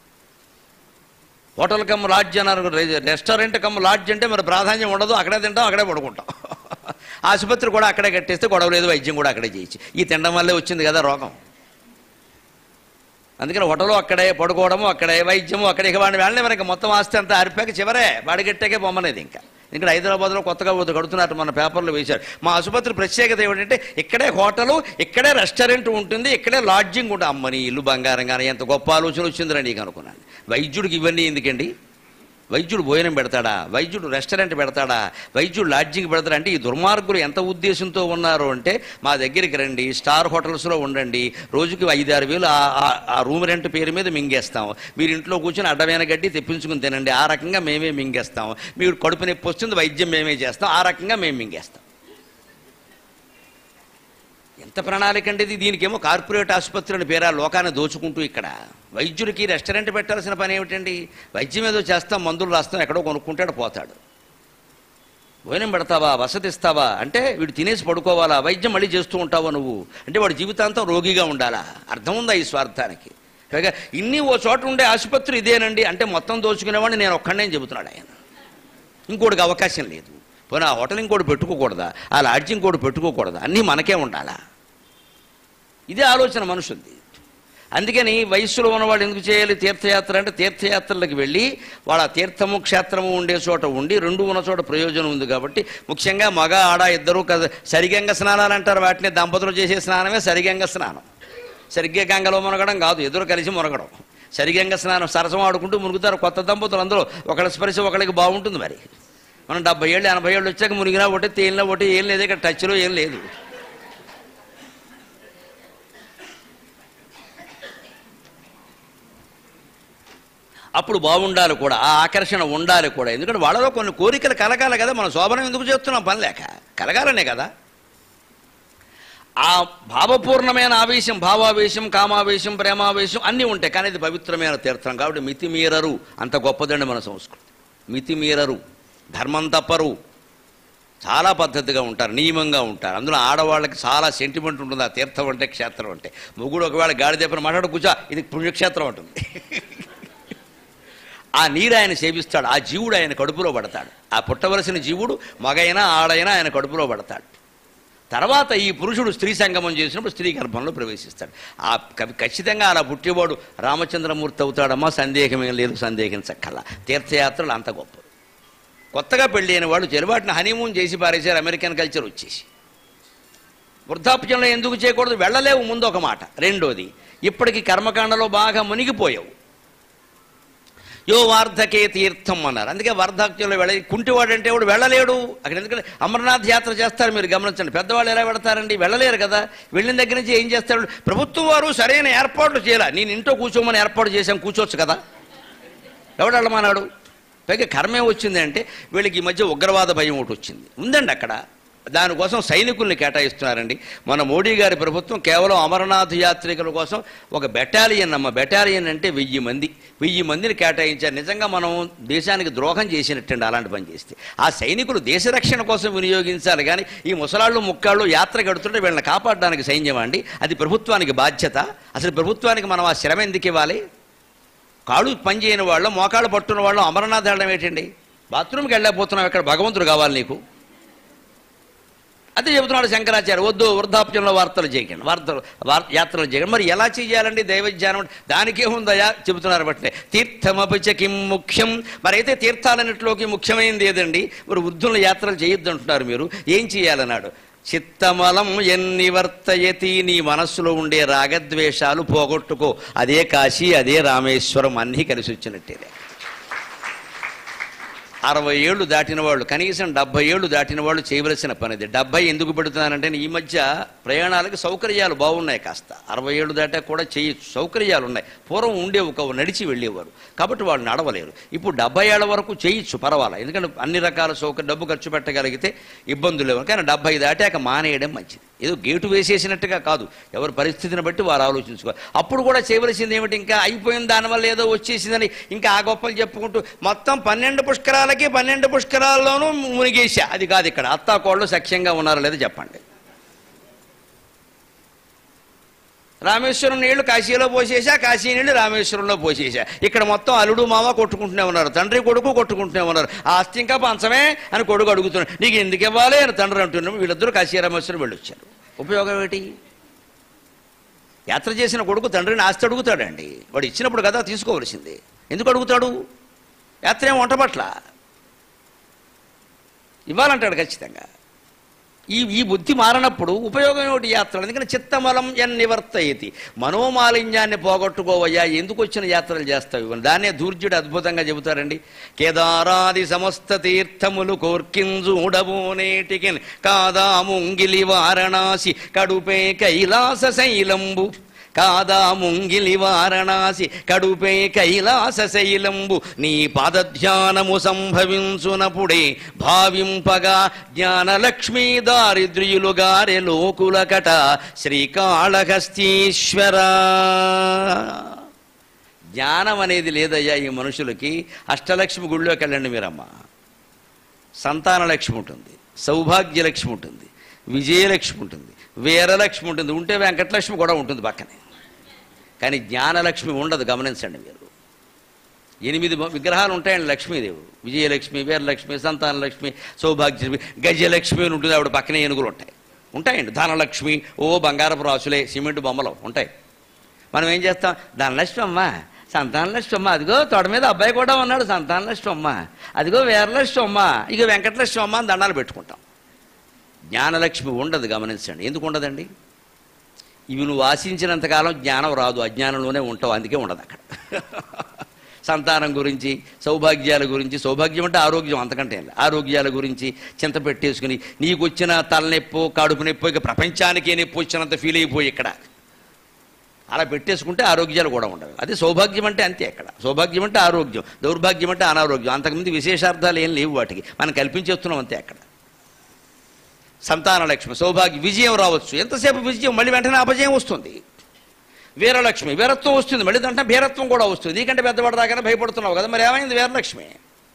హోటల్ కమ్ లాడ్జ్ అన్నారు రె- రెస్టారెంట్ కమ్ లాడ్జ్ అంటే మరి ప్రాధాన్యం ఉండదు అక్కడే తింటాం అక్కడే పడుకుంటాం ఆసుపత్రి కూడా అక్కడే కట్టేస్తే గొడవ లేదు వైద్యం కూడా అక్కడే చేయొచ్చు ఈ తినడం వల్లే వచ్చింది కదా రోగం అందుకని హోటలు అక్కడే పడుకోవడము అక్కడే వైద్యము అక్కడే ఇక వాడిని వెళ్ళిన మనకి మొత్తం ఆస్తి అంతా అరిపాక చివరే వాడి గట్టాకే బొమ్మనేది ఇంకా ఇక్కడ హైదరాబాద్లో కొత్తగా ఒకటి కడుతున్నట్టు మన పేపర్లో వేశారు మా ఆసుపత్రి ప్రత్యేకత ఏమిటంటే ఇక్కడే హోటలు ఇక్కడే రెస్టారెంట్ ఉంటుంది ఇక్కడే లాడ్జింగ్ ఉంటుంది అమ్మని ఇల్లు బంగారం కానీ ఎంత గొప్ప ఆలోచన వచ్చిందిరా నీకు అనుకున్నాను వైద్యుడికి ఇవన్నీ ఎందుకండి వైద్యుడు భోజనం పెడతాడా వైద్యుడు రెస్టారెంట్ పెడతాడా వైద్యుడు లాడ్జింగ్ పెడతాడా అంటే ఈ దుర్మార్గులు ఎంత ఉద్దేశంతో ఉన్నారు అంటే మా దగ్గరికి రండి స్టార్ హోటల్స్లో ఉండండి రోజుకి ఐదారు వేలు ఆ- ఆ- ఆ రూమ్ రెంట్ పేరు మీద మింగేస్తాం మీరు ఇంట్లో కూర్చొని అడ్డమైన గడ్డి తెప్పించుకుని తినండి ఆ రకంగా మేమే మింగేస్తాం మీరు కడుపు నొప్పి వస్తుంది వైద్యం మేమే చేస్తాం ఆ రకంగా మేము మింగేస్తాం ఎంత ప్రణాళిక అంటే ఇది దీనికేమో కార్పొరేట్ ఆసుపత్రి అని పేరా లోకాన్ని దోచుకుంటూ ఇక్కడ వైద్యుడికి రెస్టారెంట్ పెట్టాల్సిన పని ఏమిటండి వైద్యం ఏదో చేస్తాం మందులు రాస్తాం ఎక్కడో కొనుక్కుంటాడు పోతాడు భోజనం పెడతావా వసతి ఇస్తావా అంటే వీడు తినేసి పడుకోవాలా వైద్యం మళ్ళీ చేస్తూ ఉంటావా నువ్వు అంటే వాడు జీవితాంతం రోగిగా ఉండాలా అర్థం ఉందా ఈ స్వార్థానికి పైగా ఇన్ని ఓ చోట ఉండే ఆసుపత్రి ఇదేనండి అంటే మొత్తం దోచుకునేవాడిని నేను ఒక్కడనే చెబుతున్నాడు ఆయన ఇంకోటికి అవకాశం లేదు పోనీ ఆ హోటల్ ఇంకోటి పెట్టుకోకూడదా ఆ లాడ్జ్ ఇంకోటి పెట్టుకోకూడదా అన్నీ మనకే ఉండాలా ఇదే ఆలోచన మనుషుంది అందుకని వయస్సులో ఉన్నవాడు ఎందుకు చేయాలి తీర్థయాత్ర అంటే తీర్థయాత్రలకు వెళ్ళి వాళ్ళ తీర్థము క్షేత్రము ఉండే చోట ఉండి రెండు ఉన్న చోట ప్రయోజనం ఉంది కాబట్టి ముఖ్యంగా మగ ఆడ ఇద్దరు కదా సరిగంగ స్నానాలు అంటారు వాటిని దంపతులు చేసే స్నానమే సరిగంగ స్నానం సరిగ్గా గంగలో మునగడం కాదు ఎదురు కలిసి మునగడం సరిగంగ స్నానం సరసం ఆడుకుంటూ మునుగుతారు కొత్త దంపతులు అందరూ ఒకళ్ళ స్పర్శ ఒకళ్ళకి బాగుంటుంది మరి మనం డెబ్బై ఏళ్ళు ఎనభై ఏళ్ళు వచ్చాక మునిగినా ఒకటి తేలినా ఒకటి ఏం లేదు ఇక్కడ టచ్లో ఏం లేదు అప్పుడు బాగుండాలి కూడా ఆ ఆకర్షణ ఉండాలి కూడా ఎందుకంటే వాళ్ళలో కొన్ని కోరికలు కలగాలి కదా మనం శోభనం ఎందుకు చేస్తున్నాం పని లేక కలగాలనే కదా ఆ భావపూర్ణమైన ఆవేశం భావావేశం కామావేశం ప్రేమావేశం అన్నీ ఉంటాయి కానీ ఇది పవిత్రమైన తీర్థం కాబట్టి మితిమీరరు అంత గొప్పదండి మన సంస్కృతి మితిమీరరు ధర్మం తప్పరు చాలా పద్ధతిగా ఉంటారు నియమంగా ఉంటారు అందులో ఆడవాళ్ళకి చాలా సెంటిమెంట్ ఉంటుంది ఆ తీర్థం అంటే క్షేత్రం అంటే మొగుడు ఒకవేళ గాడి దగ్గర మాట్లాడు కూర్చో ఇది పుణ్యక్షేత్రం ఉంటుంది ఆ నీరు ఆయన సేవిస్తాడు ఆ జీవుడు ఆయన కడుపులో పడతాడు ఆ పుట్టవలసిన జీవుడు మగైనా ఆడైనా ఆయన కడుపులో పడతాడు తర్వాత ఈ పురుషుడు స్త్రీ సంగమం చేసినప్పుడు స్త్రీ గర్భంలో ప్రవేశిస్తాడు ఆ కవి ఖచ్చితంగా అలా పుట్టేవాడు రామచంద్రమూర్తి అవుతాడమ్మా సందేహమే లేదు సందేహించక్కల తీర్థయాత్రలు అంత గొప్ప కొత్తగా పెళ్ళి అయిన వాళ్ళు చెరువాటిని హనీమూన్ చేసి పారేశారు అమెరికన్ కల్చర్ వచ్చేసి వృద్ధాప్యంలో ఎందుకు చేయకూడదు వెళ్ళలేవు ముందు ఒక మాట రెండోది ఇప్పటికి కర్మకాండలో బాగా మునిగిపోయావు యో వార్ధకే తీర్థం అన్నారు అందుకే వార్ధాక్యంలో వెళ్ళ కుంటివాడు అంటే వాడు వెళ్ళలేడు అక్కడ ఎందుకంటే అమర్నాథ్ యాత్ర చేస్తారు మీరు గమనించండి పెద్దవాళ్ళు ఎలా వెళతారండి వెళ్ళలేరు కదా వెళ్ళిన దగ్గర నుంచి ఏం చేస్తాడు ప్రభుత్వం వారు సరైన ఏర్పాట్లు చేయాలి నేను ఇంట్లో కూర్చోమని ఏర్పాటు చేశాం కూర్చోవచ్చు కదా ఎవడు వెళ్ళమన్నాడు పైగా కర్మే వచ్చింది అంటే వీళ్ళకి ఈ మధ్య ఉగ్రవాద భయం ఒకటి వచ్చింది ఉందండి అక్కడ దానికోసం సైనికుల్ని కేటాయిస్తున్నారండి మన మోడీ గారి ప్రభుత్వం కేవలం అమరనాథ్ యాత్రికుల కోసం ఒక బెటాలియన్ అమ్మ బెటాలియన్ అంటే వెయ్యి మంది వెయ్యి మందిని కేటాయించారు నిజంగా మనం దేశానికి ద్రోహం చేసినట్టండి అలాంటి పని చేస్తే ఆ సైనికులు దేశ రక్షణ కోసం వినియోగించాలి కానీ ఈ ముసలాళ్ళు ముక్కాళ్ళు యాత్ర గడుతుంటే వీళ్ళని కాపాడడానికి సైన్యం అండి అది ప్రభుత్వానికి బాధ్యత అసలు ప్రభుత్వానికి మనం ఆ శ్రమ ఎందుకు ఇవ్వాలి కాళ్ళు పని చేయని వాళ్ళు మోకాళ్ళు పట్టున్న వాళ్ళు అమరనాథ్ వెళ్ళడం ఏంటండి బాత్రూమ్కి వెళ్ళకపోతున్నావు ఇక్కడ భగవంతుడు కావాలి నీకు అదే చెబుతున్నాడు శంకరాచార్య వద్దు వృద్ధాప్యంలో వార్తలు చేయకండి వార్తలు వార్ యాత్రలు చేయకండి మరి ఎలా చేయాలండి దైవజ్ఞానం అంటే దానికేముందయా చెబుతున్నారు బట్టే తీర్థమపచ కిం ముఖ్యం మరి అయితే తీర్థాలన్నింటిలోకి ముఖ్యమైనది ఏదండి మరి వృద్ధుల యాత్రలు చేయొద్దు అంటున్నారు మీరు ఏం చేయాలన్నాడు చిత్తమలం ఎన్నివర్తయతి నీ మనస్సులో ఉండే రాగద్వేషాలు పోగొట్టుకో అదే కాశీ అదే రామేశ్వరం అన్నీ కలిసి వచ్చినట్టేదే అరవై ఏళ్ళు దాటిన వాళ్ళు కనీసం డెబ్బై ఏళ్ళు దాటిన వాళ్ళు చేయవలసిన పనిది డెబ్బై ఎందుకు పెడుతున్నానంటే ఈ మధ్య ప్రయాణాలకు సౌకర్యాలు బాగున్నాయి కాస్త అరవై ఏళ్ళు దాటా కూడా చేయొచ్చు సౌకర్యాలు ఉన్నాయి పూర్వం ఉండే ఒక నడిచి వెళ్ళేవారు కాబట్టి వాళ్ళు నడవలేరు ఇప్పుడు డెబ్బై ఏళ్ళ వరకు చేయొచ్చు పర్వాలేదు ఎందుకంటే అన్ని రకాల సౌకర్యం డబ్బు ఖర్చు పెట్టగలిగితే ఇబ్బందులు లేవు కానీ డెబ్బై దాటాక మానేయడం మంచిది ఏదో గేటు వేసేసినట్టుగా కాదు ఎవరి పరిస్థితిని బట్టి వారు ఆలోచించుకోవాలి అప్పుడు కూడా చేయవలసింది ఏమిటి ఇంకా అయిపోయిన దానివల్ల ఏదో వచ్చేసిందని ఇంకా ఆ గొప్పలు చెప్పుకుంటూ మొత్తం పన్నెండు పుష్కరాలకి పన్నెండు పుష్కరాల్లోనూ మునిగేసా అది కాదు ఇక్కడ అత్తాకోళ్ళు సఖ్యంగా ఉన్నారో లేదో చెప్పండి రామేశ్వరం నీళ్లు కాశీలో పోసేసా కాశీ నీళ్లు రామేశ్వరంలో పోసేసా ఇక్కడ మొత్తం అల్లుడు మామ కొట్టుకుంటూనే ఉన్నారు తండ్రి కొడుకు కొట్టుకుంటూనే ఉన్నారు ఆ ఆస్తి ఇంకా పంచమే అని కొడుకు అడుగుతున్నాడు నీకు ఎందుకు ఇవ్వాలి అని తండ్రి అంటున్నాడు వీళ్ళిద్దరూ కాశీ రామేశ్వరం వెళ్ళొచ్చారు ఉపయోగం ఏంటి యాత్ర చేసిన కొడుకు తండ్రిని ఆస్తి అడుగుతాడండి వాడు ఇచ్చినప్పుడు కదా తీసుకోవలసింది ఎందుకు అడుగుతాడు యాత్ర ఏం వంట పట్ల ఇవ్వాలంటాడు ఖచ్చితంగా ఈ ఈ బుద్ధి మారినప్పుడు ఉపయోగం ఏమిటి యాత్రలు ఎందుకంటే చిత్తమలం ఎన్ నివర్తయతి మనోమాలిన్యాన్ని పోగొట్టుకోవయ్యా ఎందుకు వచ్చిన యాత్రలు చేస్తావు ఇవన్నీ దాన్నే దూర్జుడు అద్భుతంగా చెబుతారండి కేదారాది సమస్త తీర్థములు కోర్కింజూడవు నేటికి కాదా ముంగిలి వారణాసి కడుపే కైలాస శైలంబు కాదా ముంగిలి వారణాసి కడుపే కైలాస శైలంబు నీ పాదధ్యానము సంభవించునప్పుడే భావింపగా జ్ఞానలక్ష్మీ దారిద్ర్యులు గారె లోకులకట శ్రీకాళహస్తీశ్వర జ్ఞానం అనేది లేదయ్యా ఈ మనుషులకి అష్టలక్ష్మి గుళ్ళోకి వెళ్ళండి మీరమ్మ సంతానలక్ష్మి ఉంటుంది సౌభాగ్యలక్ష్మి ఉంటుంది విజయలక్ష్మి ఉంటుంది వీరలక్ష్మి ఉంటుంది ఉంటే వెంకటలక్ష్మి కూడా ఉంటుంది పక్కనే కానీ జ్ఞానలక్ష్మి ఉండదు గమనించండి మీరు ఎనిమిది మ- విగ్రహాలు ఉంటాయండి లక్ష్మీదేవుడు విజయలక్ష్మి వీరలక్ష్మి సంతానలక్ష్మి సౌభాగ్యలక్ష్మి గజలక్ష్మి అని ఉంటుంది ఆవిడ పక్కనే ఏనుగులు ఉంటాయి ఉంటాయండి ధనలక్ష్మి ఓ బంగారపు రాసులే సిమెంట్ బొమ్మలు ఉంటాయి మనం ఏం చేస్తాం ధనలక్ష్మి అమ్మ సంతానలక్ష్మి అమ్మ అదిగో తొడ మీద అబ్బాయి కూడా ఉన్నాడు సంతానలక్ష్మి అమ్మ అదిగో వీరలక్ష్మి అమ్మ ఇక వెంకటలక్ష్మి అమ్మ అని దండాలు పెట్టుకుంటాం జ్ఞానలక్ష్మి ఉండదు గమనించండి ఎందుకు ఉండదండి ఇవి నువ్వు ఆశించినంతకాలం జ్ఞానం రాదు అజ్ఞానంలోనే ఉంటావు అందుకే ఉండదు అక్కడ సంతానం గురించి సౌభాగ్యాల గురించి సౌభాగ్యం అంటే ఆరోగ్యం అంతకంటే ఏం లేదు. ఆరోగ్యాల గురించి చింత పెట్టేసుకుని నీకు వచ్చిన తలనొప్పో కడుపు నొప్పో ఇక ప్రపంచానికే నొప్పి వచ్చినంత ఫీల్ అయిపోయి ఇక్కడ అలా పెట్టేసుకుంటే ఆరోగ్యాలు కూడా ఉండవు అదే సౌభాగ్యం అంటే అంతే అక్కడ సౌభాగ్యం అంటే ఆరోగ్యం దౌర్భాగ్యం అంటే అనారోగ్యం అంతకుముందు విశేషార్థాలు ఏం లేవు వాటికి మనం కల్పించేస్తున్నాం అంతే అక్కడ సంతాన లక్ష్మి సౌభాగ్యం విజయం రావచ్చు ఎంతసేపు విజయం మళ్ళీ వెంటనే అపజయం వస్తుంది వీరలక్ష్మి వీరత్వం వస్తుంది మళ్ళీ దాంట్లో వీరత్వం కూడా వస్తుంది నీకంటే పెద్దవాడు రాగానే భయపడుతున్నావు కదా మరి ఏమైంది వీరలక్ష్మి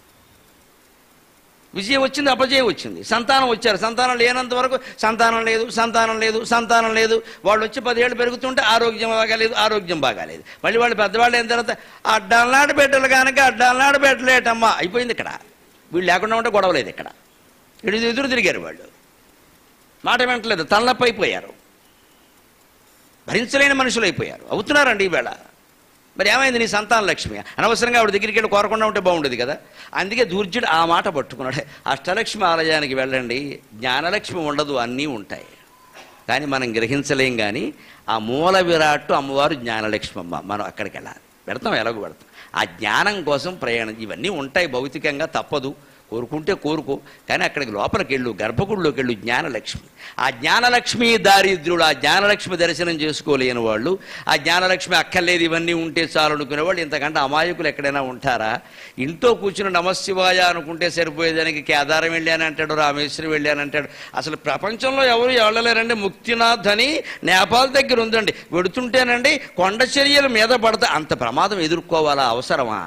విజయం వచ్చింది అపజయం వచ్చింది సంతానం వచ్చారు సంతానం లేనంత వరకు సంతానం లేదు సంతానం లేదు సంతానం లేదు వాళ్ళు వచ్చి పదిహేళ్ళు పెరుగుతుంటే ఆరోగ్యం బాగాలేదు ఆరోగ్యం బాగాలేదు మళ్ళీ వాళ్ళు పెద్దవాళ్ళు అయిన తర్వాత అడ్డాలనాడు బిడ్డలు కనుక అడ్డాలనాడు బిడ్డలేటమ్మా అయిపోయింది ఇక్కడ వీళ్ళు లేకుండా ఉంటే గొడవ లేదు ఇక్కడ ఎడు ఎదురు తిరిగారు వాళ్ళు మాట వింటలేదు తలనొప్పి అయిపోయారు భరించలేని మనుషులు అయిపోయారు అవుతున్నారండి ఈవేళ మరి ఏమైంది నీ సంతాన లక్ష్మి అనవసరంగా ఆవిడ దగ్గరికి వెళ్ళి కోరకుండా ఉంటే బాగుండేది కదా అందుకే దూర్జుడు ఆ మాట పట్టుకున్నాడు అష్టలక్ష్మి ఆలయానికి వెళ్ళండి జ్ఞానలక్ష్మి ఉండదు అన్నీ ఉంటాయి కానీ మనం గ్రహించలేం కానీ ఆ మూల విరాట్టు అమ్మవారు జ్ఞానలక్ష్మి అమ్మ మనం అక్కడికి వెళ్ళాలి పెడతాం ఎలాగో పెడతాం ఆ జ్ఞానం కోసం ప్రయాణం ఇవన్నీ ఉంటాయి భౌతికంగా తప్పదు కోరుకుంటే కోరుకో కానీ అక్కడికి లోపలికి వెళ్ళు గర్భగుడిలోకి వెళ్ళు జ్ఞానలక్ష్మి ఆ జ్ఞానలక్ష్మి దారిద్రుడు ఆ జ్ఞానలక్ష్మి దర్శనం చేసుకోలేని వాళ్ళు ఆ జ్ఞానలక్ష్మి అక్కర్లేదు ఇవన్నీ ఉంటే చాలు అనుకునే వాళ్ళు ఇంతకంటే అమాయకులు ఎక్కడైనా ఉంటారా ఇంట్లో కూర్చుని నమశివాయ అనుకుంటే సరిపోయేదానికి కేదారం వెళ్ళానంటాడు రామేశ్వరం వెళ్ళానంటాడు అసలు ప్రపంచంలో ఎవరు వెళ్ళలేరండి ముక్తినాథ్ అని నేపాల్ దగ్గర ఉందండి వెడుతుంటేనండి కొండ చర్యల మీద పడతా అంత ప్రమాదం ఎదుర్కోవాలా అవసరమా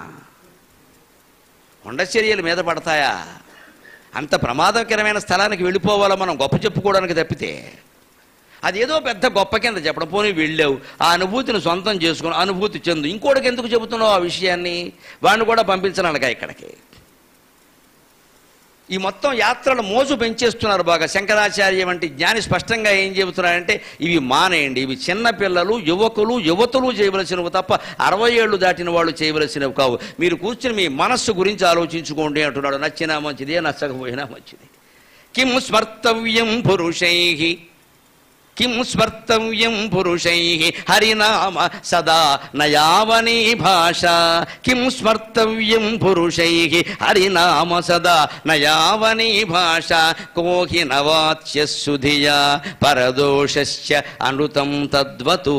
కొండ చర్యల మీద పడతాయా అంత ప్రమాదకరమైన స్థలానికి వెళ్ళిపోవాలా మనం గొప్ప చెప్పుకోవడానికి తప్పితే అదేదో పెద్ద గొప్ప కింద చెప్పడం పోనీ వెళ్ళావు ఆ అనుభూతిని సొంతం చేసుకుని అనుభూతి చెందు ఇంకోటికి ఎందుకు చెబుతున్నావు ఆ విషయాన్ని వాడిని కూడా పంపించనగా ఇక్కడికి ఈ మొత్తం యాత్రలు మోజు పెంచేస్తున్నారు బాగా శంకరాచార్య వంటి జ్ఞాని స్పష్టంగా ఏం చెబుతున్నారంటే ఇవి మానేయండి ఇవి చిన్న పిల్లలు యువకులు యువతులు చేయవలసినవి తప్ప అరవై ఏళ్ళు దాటిన వాళ్ళు చేయవలసినవి కావు మీరు కూర్చుని మీ మనస్సు గురించి ఆలోచించుకోండి అంటున్నాడు నచ్చినా మంచిదే నచ్చకపోయినా మంచిది కిం స్మర్తవ్యం పురుషై కిం స్మర్తవ్యం పురుషై హరినామ సదా నయావనీ భాష కిం స్మర్తవ్యం పురుషై హరినామ సదా నయావనీ భాష కోహి నవాచ్య సుధియా పరదోషశ్చ అనుతం తద్వతూ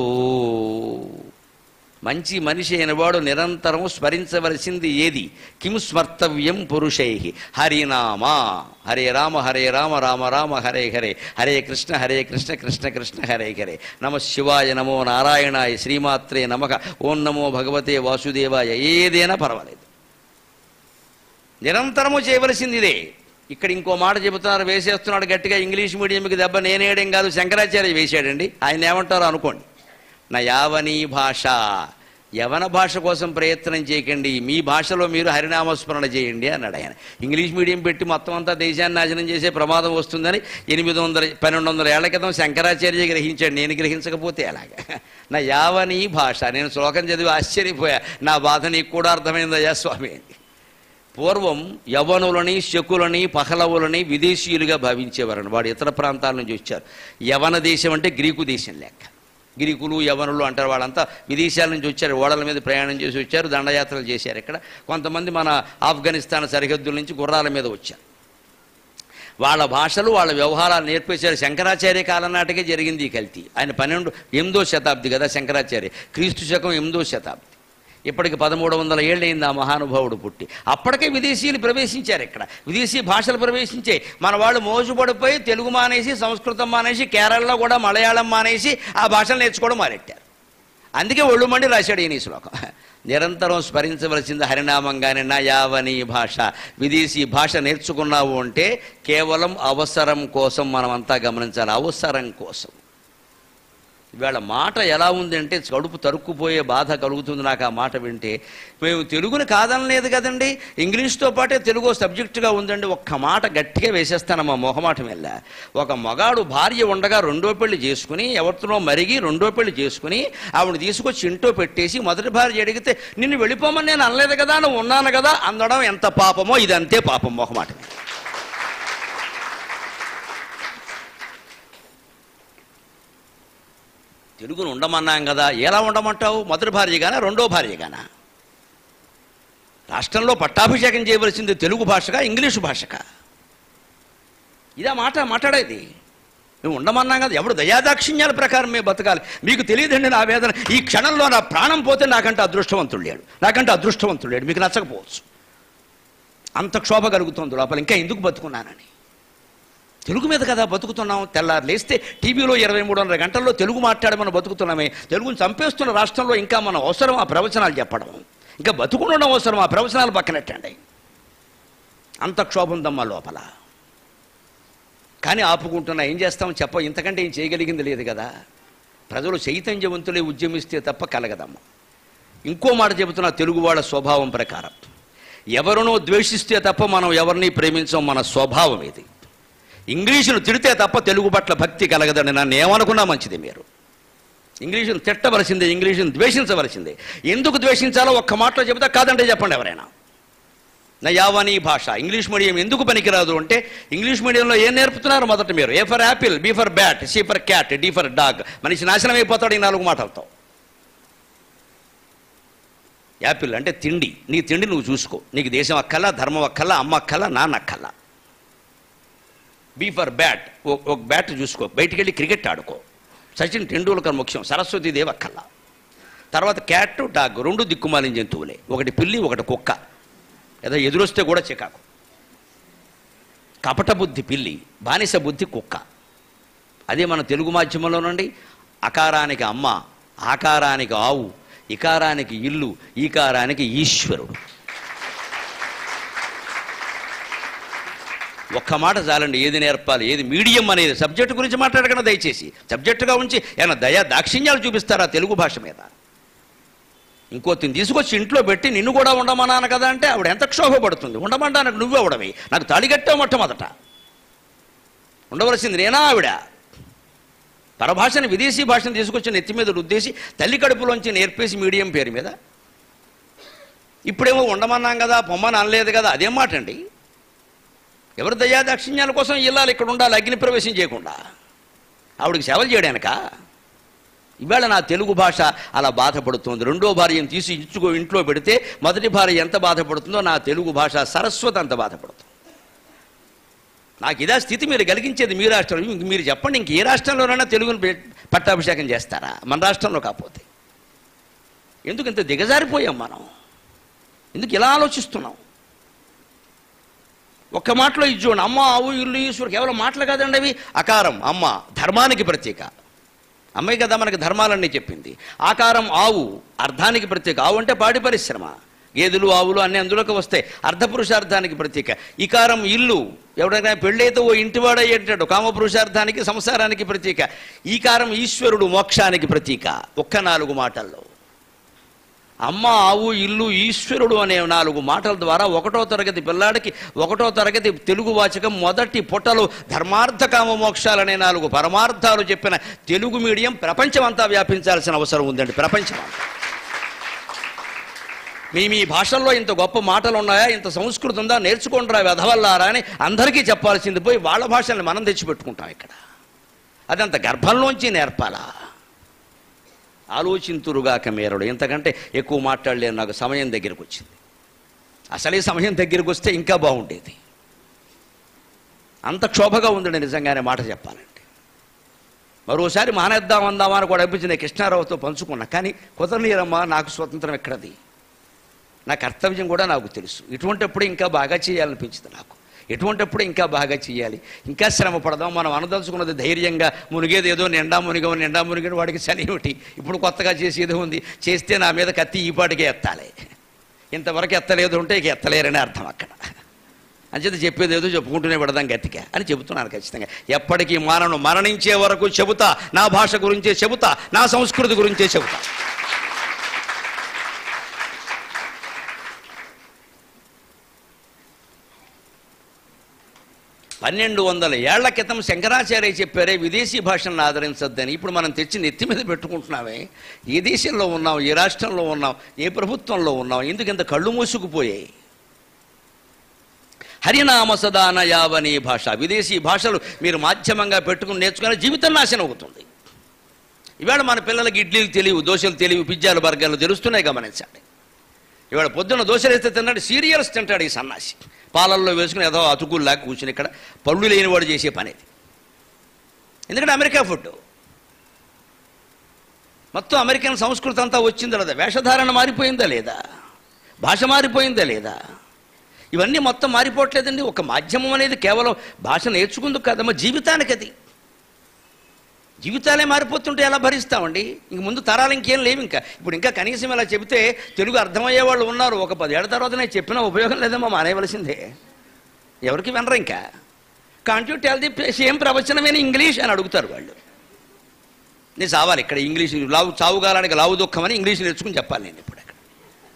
మంచి మనిషి అయినవాడు నిరంతరం స్మరించవలసింది ఏది కిం స్మర్తవ్యం పురుషై హరినామా హరే రామ హరే రామ రామ రామ హరే హరే హరే కృష్ణ హరే కృష్ణ కృష్ణ కృష్ణ హరే హరే నమ శివాయ నమో నారాయణాయ శ్రీమాత్రే నమక ఓం నమో భగవతే వాసుదేవాయ ఏదైనా పర్వాలేదు నిరంతరము చేయవలసింది ఇదే ఇక్కడ ఇంకో మాట చెబుతున్నారు వేసేస్తున్నాడు గట్టిగా ఇంగ్లీష్ మీడియంకి దెబ్బ నేనేయడం కాదు శంకరాచార్య వేసాడండి ఆయన ఏమంటారో అనుకోండి నా యావనీ భాష యవన భాష కోసం ప్రయత్నం చేయకండి మీ భాషలో మీరు హరినామస్మరణ చేయండి అన్నాడు ఆయన ఇంగ్లీష్ మీడియం పెట్టి మొత్తం అంతా దేశాన్ని నాశనం చేసే ప్రమాదం వస్తుందని ఎనిమిది వందల పన్నెండు వందల ఏళ్ల క్రితం శంకరాచార్య గ్రహించాడు నేను గ్రహించకపోతే అలాగా నా యావనీ భాష నేను శ్లోకం చదివి ఆశ్చర్యపోయా నా బాధ నీకు కూడా అర్థమైందయ్యా స్వామి పూర్వం యవనులని శకులని పహలవులని విదేశీయులుగా భావించేవారని వాడు ఇతర ప్రాంతాల నుంచి వచ్చారు యవన దేశం అంటే గ్రీకు దేశం లెక్క గ్రీకులు యవనులు అంటారు వాళ్ళంతా విదేశాల నుంచి వచ్చారు ఓడల మీద ప్రయాణం చేసి వచ్చారు దండయాత్రలు చేశారు ఇక్కడ కొంతమంది మన ఆఫ్ఘనిస్తాన్ సరిహద్దుల నుంచి గుర్రాల మీద వచ్చారు వాళ్ళ భాషలు వాళ్ళ వ్యవహారాలు నేర్పేశారు శంకరాచార్య కాలం నాటికే జరిగింది ఈ కల్తీ ఆయన పన్నెండు ఎనిమిదో శతాబ్ది కదా శంకరాచార్య క్రీస్తు శకం ఎనిమిదో శతాబ్ది ఇప్పటికి పదమూడు వందల ఏళ్ళైంది ఆ మహానుభావుడు పుట్టి అప్పటికే విదేశీయులు ప్రవేశించారు ఇక్కడ విదేశీ భాషలు ప్రవేశించే మన వాళ్ళు మోజుపడిపోయి తెలుగు మానేసి సంస్కృతం మానేసి కేరళలో కూడా మలయాళం మానేసి ఆ భాషలు నేర్చుకోవడం మారెట్టారు అందుకే ఒళ్ళు మండి రాశాడు ఈయన ఈ శ్లోకం నిరంతరం స్మరించవలసింది హరినామంగానే నా యావని భాష విదేశీ భాష నేర్చుకున్నావు అంటే కేవలం అవసరం కోసం మనం అంతా గమనించాలి అవసరం కోసం ఇవాళ మాట ఎలా ఉంది అంటే కడుపు తరుక్కుపోయే బాధ కలుగుతుంది నాకు ఆ మాట వింటే మేము తెలుగుని కాదనలేదు కదండి ఇంగ్లీష్తో పాటే తెలుగు సబ్జెక్టుగా ఉందండి ఒక్క మాట గట్టిగా వేసేస్తాను మా మొహమాటం వెళ్ళ ఒక మగాడు భార్య ఉండగా రెండో పెళ్లి చేసుకుని ఎవరితోనో మరిగి రెండో పెళ్లి చేసుకుని ఆవిడ తీసుకొచ్చి ఇంట్లో పెట్టేసి మొదటి భార్య అడిగితే నిన్ను వెళ్ళిపోమని నేను అనలేదు కదా నువ్వు ఉన్నాను కదా అందడం ఎంత పాపమో ఇదంతే పాపం మొహమాటమే తెలుగును ఉండమన్నాం కదా ఎలా ఉండమంటావు మొదటి భార్యగానా రెండో భార్యగానా రాష్ట్రంలో పట్టాభిషేకం చేయవలసింది తెలుగు భాషగా ఇంగ్లీషు భాషగా ఇదా మాట మాట్లాడేది మేము ఉండమన్నాం కదా ఎవడు దయాదాక్షిణ్యాల ప్రకారం మేము బతకాలి మీకు తెలియదండి నా వేదన ఈ క్షణంలో నా ప్రాణం పోతే నాకంటే అదృష్టవంతుడు లేడు నాకంటే అదృష్టవంతుడు లేడు మీకు నచ్చకపోవచ్చు అంత క్షోభ కలుగుతుంది లోపల ఇంకా ఎందుకు బతుకున్నానని తెలుగు మీద కదా బతుకుతున్నాం తెల్లారు లేస్తే టీవీలో ఇరవై మూడున్నర గంటల్లో తెలుగు మాట్లాడమని బతుకుతున్నామే తెలుగుని చంపేస్తున్న రాష్ట్రంలో ఇంకా మన అవసరం ఆ ప్రవచనాలు చెప్పడం ఇంకా బతుకుండడం అవసరం ఆ ప్రవచనాలు పక్కనెట్టండి అంత క్షోభ ఉందమ్మా లోపల కానీ ఆపుకుంటున్నా ఏం చేస్తాం చెప్ప ఇంతకంటే ఏం చేయగలిగింది లేదు కదా ప్రజలు చైతన్యవంతులే ఉద్యమిస్తే తప్ప కలగదమ్మా ఇంకో మాట చెబుతున్నా తెలుగు వాళ్ళ స్వభావం ప్రకారం ఎవరినో ద్వేషిస్తే తప్ప మనం ఎవరిని ప్రేమించం మన స్వభావం ఇది ఇంగ్లీషును తిడితే తప్ప తెలుగు పట్ల భక్తి కలగదండి నన్ను ఏమనుకున్నా మంచిది మీరు ఇంగ్లీషును తిట్టవలసిందే ఇంగ్లీషును ద్వేషించవలసిందే ఎందుకు ద్వేషించాలో ఒక్క మాటలో చెబుతా కాదంటే చెప్పండి ఎవరైనా నా యావనీ భాష ఇంగ్లీష్ మీడియం ఎందుకు పనికిరాదు అంటే ఇంగ్లీష్ మీడియంలో ఏం నేర్పుతున్నారు మొదట మీరు A for apple B for bat C for cat D for dog మనిషి నాశనం అయిపోతాడు ఈ నాలుగు మాటలతో యాపిల్ అంటే తిండి నీ తిండి నువ్వు చూసుకో నీకు దేశం అక్కల్లా ధర్మం అక్కల్లా అమ్మ అక్కల్లా నాన్న అక్కల్లా బీ ఫర్ బ్యాట్ ఒక బ్యాట్ చూసుకో బయటికి వెళ్ళి క్రికెట్ ఆడుకో సచిన్ టెండూల్కర్ ముఖ్యం సరస్వతీదేవి అక్కల్లా తర్వాత క్యాట్ డాగ్ రెండు దిక్కుమాలిన జంతువులే ఒకటి పిల్లి ఒకటి కుక్క ఏదో ఎదురొస్తే కూడా చికాకు కపట బుద్ధి పిల్లి బానిస బుద్ధి కుక్క అదే మన తెలుగు మాధ్యమంలో నుండి అకారానికి అమ్మ ఆకారానికి ఆవు ఇకారానికి ఇల్లు ఈకారానికి ఈశ్వరుడు ఒక్క మాట చాలండి ఏది నేర్పాలి ఏది మీడియం అనేది సబ్జెక్టు గురించి మాట్లాడకుండా దయచేసి సబ్జెక్టుగా ఉంచి ఏమైనా దయా దాక్షిణ్యాలు చూపిస్తారా తెలుగు భాష మీద ఇంకోతిని తీసుకొచ్చి ఇంట్లో పెట్టి నిన్ను కూడా ఉండమన్నాను కదా అంటే ఆవిడ ఎంత క్షోభపడుతుంది ఉండమంటానికి నువ్వే ఉండవి నాకు తాళి కట్టావు మొట్టమొదట ఉండవలసింది నేనా ఆవిడ పరభాషని విదేశీ భాషను తీసుకొచ్చి నెత్తి మీద రుద్దేసి తల్లి కడుపులోంచి నేర్పేసి మీడియం పేరు మీద ఇప్పుడేమో ఉండమన్నాం కదా పొమ్మని అనలేదు కదా అదేం మాట అండి ఎవరి దయా దాక్షిణ్యాల కోసం ఇల్లాలి ఇక్కడ ఉండాలి అగ్ని ప్రవేశం చేయకుండా ఆవిడకి సేవలు చేయడానికా ఇవాళ నా తెలుగు భాష అలా బాధపడుతుంది రెండో భార్యను తీసి ఇచ్చుకో ఇంట్లో పెడితే మొదటి భార్య ఎంత బాధపడుతుందో నా తెలుగు భాష సరస్వతి అంత బాధపడుతుంది నాకు ఇదా స్థితి మీరు కలిగించేది మీ రాష్ట్రంలో ఇంక మీరు చెప్పండి ఇంక ఏ రాష్ట్రంలోనైనా తెలుగును పె- పట్టాభిషేకం చేస్తారా మన రాష్ట్రంలో కాకపోతే ఎందుకు ఇంత దిగజారిపోయాం మనం ఎందుకు ఇలా ఆలోచిస్తున్నాం ఒక్క మాటలో ఇది చూడండి అమ్మ ఆవు ఇల్లు ఈశ్వరు కేవలం మాటలు కాదండి అవి అకారం అమ్మ ధర్మానికి ప్రతీక అమ్మాయి కదా మనకి ధర్మాలన్నీ చెప్పింది ఆకారం ఆవు అర్థానికి ప్రత్యేక ఆవు అంటే పాడి పరిశ్రమ గేదెలు ఆవులు అన్ని అందులోకి వస్తాయి అర్ధపురుషార్థానికి ప్రతీక ఇకారం ఇల్లు ఎవడైనా పెళ్ళైతే ఓ ఇంటివాడయ్యేటాడు కామపురుషార్థానికి సంసారానికి ప్రతీక ఈకారం ఈశ్వరుడు మోక్షానికి ప్రతీక ఒక్క నాలుగు మాటల్లో అమ్మ ఆవు ఇల్లు ఈశ్వరుడు అనే నాలుగు మాటల ద్వారా ఒకటో తరగతి పిల్లాడికి ఒకటో తరగతి తెలుగు వాచకం మొదటి పుట్టలో ధర్మార్థ కామ మోక్షాలనే నాలుగు పరమార్థాలు చెప్పిన తెలుగు మీడియం ప్రపంచమంతా వ్యాపించాల్సిన అవసరం ఉందండి ప్రపంచం మీ మీ భాషల్లో ఇంత గొప్ప మాటలు ఉన్నాయా ఇంత సంస్కృతి ఉందా నేర్చుకుంటారా వెధవల్లారా అని అందరికీ చెప్పాల్సింది పోయి వాళ్ళ భాషల్ని మనం తెచ్చిపెట్టుకుంటాం ఇక్కడ అదంత గర్భంలోంచి నేర్పాలా ఆలోచింతురుగాక మేరడు ఇంతకంటే ఎక్కువ మాట్లాడలేను నాకు సమయం దగ్గరికి వచ్చింది అసలే సమయం దగ్గరికి వస్తే ఇంకా బాగుండేది అంత క్షోభగా ఉందండి నిజంగానే మాట చెప్పాలంటే మరోసారి మానేద్దాం అందామా అని కూడా అనిపించింది కృష్ణారావుతో పంచుకున్నా కానీ కుదరనీరమ్మా నాకు స్వతంత్రం ఎక్కడది నా కర్తవ్యం కూడా నాకు తెలుసు ఇటువంటిప్పుడు ఇంకా బాగా చేయాలనిపించింది నాకు ఎటువంటిప్పుడు ఇంకా బాగా చేయాలి ఇంకా శ్రమ పడదాం మనం అనదలుచుకున్నది ధైర్యంగా మునిగేది ఏదో నిండా మునిగో నిండా మునిగిన వాడికి చలి ఏమిటి ఇప్పుడు కొత్తగా చేసేది ఉంది చేస్తే నా మీద కత్తి ఈ పాటికే ఎత్తాలి ఇంతవరకు ఎత్తలేదు ఉంటే ఇక ఎత్తలేరని అర్థం అక్కడ అంచేత చెప్పేది ఏదో చెప్పుకుంటూనే పెడదాం గట్టిగా అని చెబుతున్నాను ఖచ్చితంగా ఎప్పటికీ మానను మరణించే వరకు చెబుతా నా భాష గురించే చెబుతా నా సంస్కృతి గురించే చెబుతా పన్నెండు వందల ఏళ్ల క్రితం శంకరాచార్య చెప్పారే విదేశీ భాషలను ఆదరించొద్దని ఇప్పుడు మనం తెచ్చి నెత్తి మీద పెట్టుకుంటున్నామే ఏ దేశంలో ఉన్నాం ఏ రాష్ట్రంలో ఉన్నాం ఏ ప్రభుత్వంలో ఉన్నాం ఎందుకు ఇంత కళ్ళు మూసుకుపోయాయి హరినామ సదాన యావని భాష విదేశీ భాషలు మీరు మాధ్యమంగా పెట్టుకుని నేర్చుకునే జీవితం నాశనం అవుతుంది ఇవాళ మన పిల్లలకి ఇడ్లీలు తెలియవు దోశలు తెలియవు పిజ్జాలు బర్గర్లు తెలుస్తున్నాయి గమనించండి ఇవాళ పొద్దున్న దోశలు వేస్తే తిన్నాడు సీరియల్స్ తింటాడు ఈ సన్నాసి పాలల్లో వేసుకుని ఏదో అతుకుల్లా కూర్చుని ఇక్కడ పళ్ళు లేనివాడు చేసే పని ఇది ఎందుకంటే అమెరికా ఫుడ్ మొత్తం అమెరికన్ సంస్కృతి అంతా వచ్చిందా లేదా వేషధారణ మారిపోయిందా లేదా భాష మారిపోయిందా లేదా ఇవన్నీ మొత్తం మారిపోవట్లేదండి ఒక మాధ్యమం అనేది కేవలం భాష నేర్చుకుందుకు కాదమ్మా జీవితానికి అది జీవితాలే మారిపోతుంటే ఎలా భరిస్తామండి ఇంక ముందు తరాలు ఇంకేం లేవు ఇంకా ఇప్పుడు ఇంకా కనీసం ఇలా చెబితే తెలుగు అర్థమయ్యే వాళ్ళు ఉన్నారు ఒక పదేళ్ల తర్వాత నేను చెప్పిన ఉపయోగం లేదమ్మా మానేయవలసిందే ఎవరికి వినరు ఇంకా can't you tell the same ప్రవచనమైన ఇంగ్లీష్ అని అడుగుతారు వాళ్ళు నేను చావాలి ఇక్కడ ఇంగ్లీష్ లావు చావుగాలానికి లావు దుఃఖం అని ఇంగ్లీష్ నేర్చుకుని చెప్పాలి నేను ఇప్పుడు అక్కడ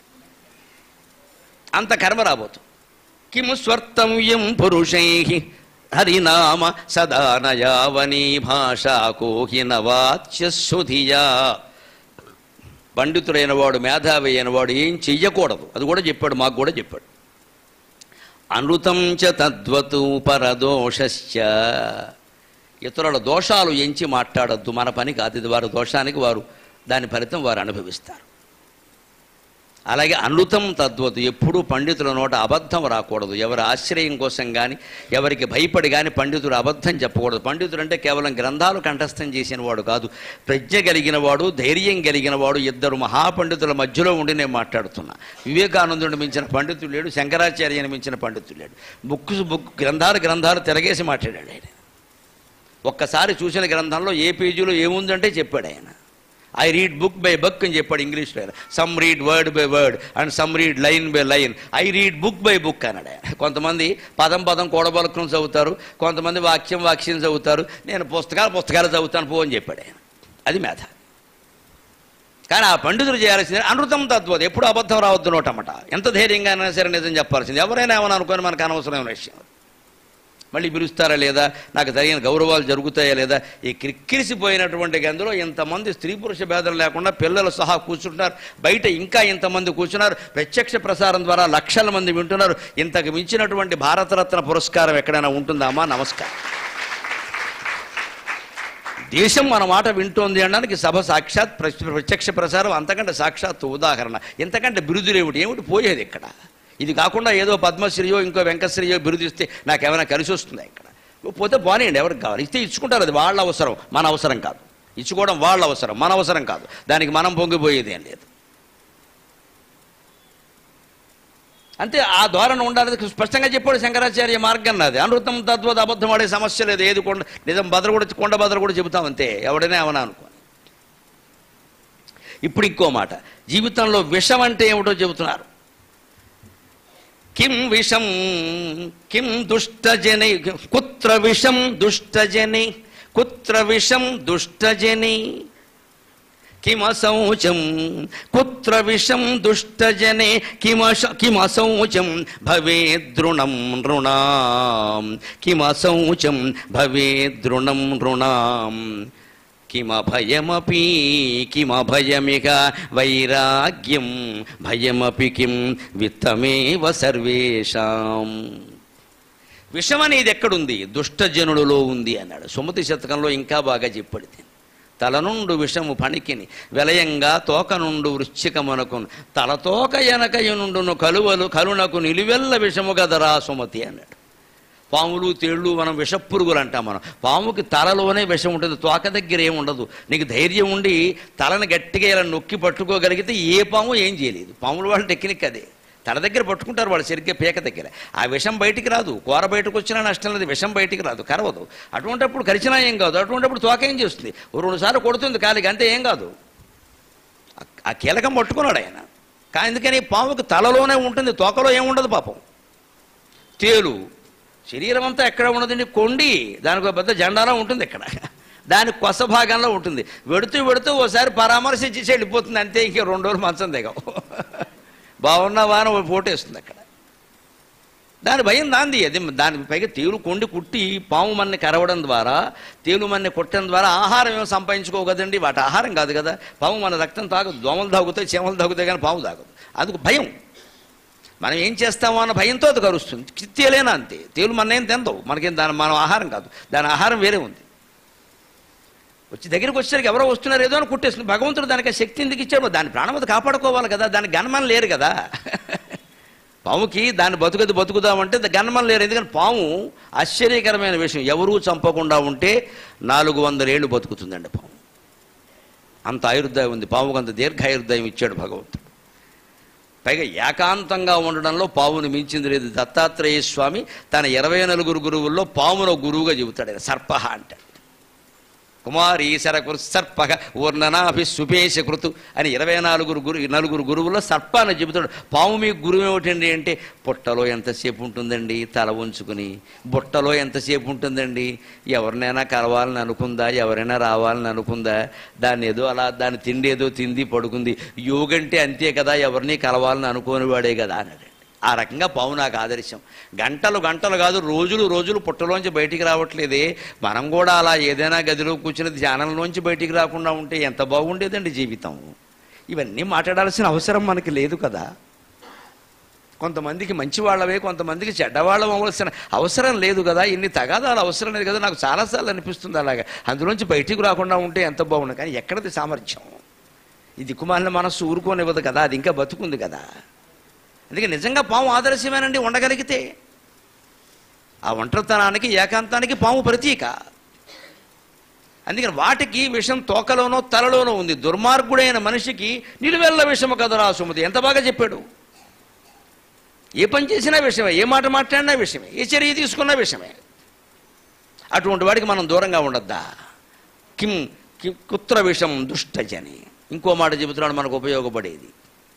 అంత కర్మ రాబోతు కిము స్వర్తవ్యం పురుషై హరినామ సదా నయావనీ భాషా కోహిన వాచ్యశుధియా పండితుడైన వాడు మేధావి అయిన వాడు ఏం చెయ్యకూడదు అది కూడా చెప్పాడు మాకు కూడా చెప్పాడు అనృతం చ తద్వతు పరదోషశ్చ ఇతరుల దోషాలు ఎంచి మాట్లాడద్దు మన పని కాదు ఇది వారి దోషానికి వారు దాని ఫలితం వారు అనుభవిస్తారు అలాగే అనృతం తద్వతు ఎప్పుడూ పండితుల నోట అబద్ధం రాకూడదు ఎవరి ఆశ్రయం కోసం కానీ ఎవరికి భయపడి కానీ పండితుడు అబద్ధం చెప్పకూడదు పండితుడు అంటే కేవలం గ్రంథాలు కంఠస్థం చేసిన వాడు కాదు ప్రజ్ఞ కలిగిన వాడు ధైర్యం కలిగిన వాడు ఇద్దరు మహాపండితుల మధ్యలో ఉండి నేను మాట్లాడుతున్నా వివేకానందుని మించిన పండితుడు లేడు శంకరాచార్యని మించిన పండితుడు లేడు బుక్స్ బుక్ గ్రంథాలు గ్రంథాలు తిరగేసి మాట్లాడాడు ఆయన ఒక్కసారి చూసిన గ్రంథంలో ఏ పేజీలో ఏముందంటే చెప్పాడు ఆయన I read book by book అని చెప్పాడు ఇంగ్లీష్లో ఆయన some read word by word and some read line by line I read book by book అన్నాడు ఆయన కొంతమంది పదం పదం కూడబలుకుని చదువుతారు కొంతమంది వాక్యం వాక్యం చదువుతారు నేను పుస్తకాలు పుస్తకాలు చదువుతాను పో అని చెప్పాడు ఆయన అది మేధ కానీ ఆ పండితులు చేయాల్సింది అనృతం తత్వది ఎప్పుడు అబద్ధం రావద్దు నోటమాట ఎంత ధైర్యంగా అయినా సరే నిజం చెప్పాల్సింది ఎవరైనా ఏమని అనుకొని మనకు అనవసరమైన విషయం మళ్ళీ పిలుస్తారా లేదా నాకు తగిన గౌరవాలు జరుగుతాయా లేదా ఈ క్రిక్కిరిసిపోయినటువంటి గందులో ఇంతమంది స్త్రీ పురుష భేదం లేకుండా పిల్లలు సహా కూర్చుంటున్నారు బయట ఇంకా ఇంతమంది కూర్చున్నారు ప్రత్యక్ష ప్రసారం ద్వారా లక్షల మంది వింటున్నారు ఇంతకు మించినటువంటి భారతరత్న పురస్కారం ఎక్కడైనా ఉంటుందామా నమస్కారం దేశం మన మాట వింటోంది అనడానికి సభ సాక్షాత్ ప్ర- ప్రత్యక్ష ప్రసారం అంతకంటే సాక్షాత్ ఉదాహరణ ఇంతకంటే బిరుదులు ఏమిటి ఏమిటి పోయేది ఇక్కడ ఇది కాకుండా ఏదో పద్మశ్రీయో ఇంకో వెంకశ్రీయో బిరుదు ఇస్తే నాకేమైనా కలిసి వస్తుందా ఇక్కడ పోతే పోనీయండి ఎవరికి కావాలి ఇస్తే ఇచ్చుకుంటారు అది వాళ్ళ అవసరం మన అవసరం కాదు ఇచ్చుకోవడం వాళ్ళ అవసరం మన అవసరం కాదు దానికి మనం పొంగిపోయేది ఏం లేదు అంతే ఆ ధోరణ ఉండాలని స్పష్టంగా చెప్పాడు శంకరాచార్య మార్గం నాది అనృతం తద్వత అబద్ధం ఆడే సమస్య లేదు ఏది కొండ నిజం బదలు కూడా కొండ బదలు కూడా చెబుతాం అంతే ఎవడైనా ఏమన్నా అనుకో ఇప్పుడు ఇంకో మాట జీవితంలో విషం అంటే ఏమిటో చెబుతున్నారు కిం విషం కిం దుష్టజని కుత్ర విషం దుష్టజని కుత్ర విషం దుష్టజని కిమశౌచం కుత్ర విషం దుష్టజనే కిమశ కిమశౌచం భవేదృణం నృణాం కిమశౌచం భవేదృణం నృణాం కిమభయమపి కిమభయమిక వైరాగ్యం భయమపి కిం విత్తమేవ సర్వేషాం విషం అనేది ఎక్కడుంది దుష్టజనులలో ఉంది అన్నాడు సుమతి శతకంలో ఇంకా బాగా చెప్పాడు దీన్ని. తల నుండు విషము పణికిని విలయంగా తోక నుండు వృశ్చికమనకును తలతోక ఎనకయునుండును కలువలు కలునకు నిలువెల్ల విషము గదరా సుమతి అన్నాడు పాములు తేళ్ళు మనం విషపురుగులు అంటాం మనం పాముకి తలలోనే విషం ఉంటుంది తోక దగ్గర ఏమి ఉండదు నీకు ధైర్యం ఉండి తలని గట్టిగా ఇలా నొక్కి పట్టుకోగలిగితే ఏ పాము ఏం చేయలేదు పాముల వాళ్ళ టెక్నిక్ అదే తల దగ్గర పట్టుకుంటారు వాళ్ళు సరిగ్గా పీక దగ్గర ఆ విషం బయటికి రాదు కూర బయటకు వచ్చినా నష్టం లేదు విషం బయటికి రాదు కరవదు అటువంటిప్పుడు కరిచినా ఏం కాదు అటువంటిప్పుడు తోక ఏం చేస్తుంది ఓ రెండు సార్లు కొడుతుంది కాలికి అంతే ఏం కాదు ఆ- ఆ కీలకం పట్టుకున్నాడు ఆయన కానీ ఎందుకని పాముకి తలలోనే ఉంటుంది తోకలో ఏముండదు పాపం తేలు శరీరం అంతా ఎక్కడ ఉన్నదండి కొండి దానికి ఒక పెద్ద జెండాలో ఉంటుంది ఇక్కడ దాని కొస భాగంలో ఉంటుంది వెడుతూ వెడుతూ ఓసారి పరామర్శించి వెళ్ళిపోతుంది అంతే ఇంక రెండు రోజులు మంచం దిగవు బాగున్నావా అని ఒక ఫోటో వేస్తుంది అక్కడ దాని భయం దాంది అది దాని పైగా తేలు కొండి కుట్టి పాము మన్ని కరవడం ద్వారా తేలు మన్ని కొట్టడం ద్వారా ఆహారం ఏమో సంపాదించుకోకదండి వాటి ఆహారం కాదు కదా పాము మన రక్తం తాగదు దోమలు తాగుతాయి చీమలు తాగుతాయి కానీ పాము తాగదు అందుకు భయం మనం ఏం చేస్తామో అన్న భయంతో అది కరుస్తుంది తేలేనా అంతే తేలు మన ఏం తిందవు మనకేం దాని మన ఆహారం కాదు దాని ఆహారం వేరే ఉంది వచ్చి దగ్గరికి వచ్చేసరికి ఎవరో వస్తున్నారు ఏదో అని కుట్టేస్తుంది భగవంతుడు దానికి ఆ శక్తి ఎందుకు ఇచ్చాడు దాని ప్రాణం అది కాపాడుకోవాలి కదా దానికి గణమని లేరు కదా పాముకి దాన్ని బతుకది బతుకుదామంటే ద- గణమని లేరు ఎందుకంటే పాము ఆశ్చర్యకరమైన విషయం ఎవరూ చంపకుండా ఉంటే నాలుగు వందల ఏళ్ళు బతుకుతుందండి పాము అంత ఆయుర్దాయం ఉంది పాముకు అంత దీర్ఘాయుర్దాయం ఇచ్చాడు భగవంతుడు పైగా ఏకాంతంగా ఉండడంలో పావును మించింది లేదు దత్తాత్రేయ స్వామి తన ఇరవై నలుగురు గురువుల్లో పామును ఒక గురువుగా చెబుతాడు ఆయన సర్ప అంటాడు కుమారి శరకురు సర్పక ఊర్ణనాభి సుపేశ కృతు అని ఇరవై నాలుగురు గురు నలుగురు గురువుల్లో సర్పాన్ని చెబుతాడు పాము మీకు గురువు ఏమిటండి అంటే పుట్టలో ఎంతసేపు ఉంటుందండి తల ఉంచుకుని బుట్టలో ఎంతసేపు ఉంటుందండి ఎవరినైనా కలవాలని అనుకుందా ఎవరైనా రావాలని అనుకుందా దాన్ని ఏదో అలా దాన్ని తిండి ఏదో తింది పడుకుంది యోగంటే అంతే కదా ఎవరిని కలవాలని అనుకోని వాడే కదా అన్నాడు ఆ రకంగా పాము నాకు ఆదర్శం గంటలు గంటలు కాదు రోజులు రోజులు పుట్టలోంచి బయటికి రావట్లేదే మనం కూడా అలా ఏదైనా గదిలో కూర్చుని ధ్యానంలోంచి బయటికి రాకుండా ఉంటే ఎంత బాగుండేదండి జీవితం ఇవన్నీ మాట్లాడాల్సిన అవసరం మనకి లేదు కదా కొంతమందికి మంచి వాళ్ళవే కొంతమందికి చెడ్డవాళ్ళం అవ్వాల్సిన అవసరం లేదు కదా ఇన్ని తగాదాలు అవసరం లేదు కదా నాకు చాలాసార్లు అనిపిస్తుంది అలాగా అందులోంచి బయటికి రాకుండా ఉంటే ఎంత బాగుండు కానీ ఎక్కడది సామర్థ్యం ఈ దిక్కుమాలిన మనస్సు ఊరుకోనివ్వదు కదా అది ఇంకా బతుకుంది కదా అందుకే నిజంగా పాము ఆదర్శమేనండి ఉండగలిగితే ఆ ఒంటరితనానికి ఏకాంతానికి పాము ప్రతీక అందుకని వాటికి విషం తోకలోనో తలలోనో ఉంది దుర్మార్గుడైన మనిషికి నిలువెల్ల విషము కదరా సుమతి ఎంత బాగా చెప్పాడు ఏ పని చేసినా విషయమే ఏ మాట మాట్లాడినా విషయమే ఏ చర్య తీసుకున్నా విషయమే అటువంటి వాడికి మనం దూరంగా ఉండద్దా కిం కిం కుత్ర విషం దుష్టజని ఇంకో మాట చెబుతున్నాడు మనకు ఉపయోగపడేది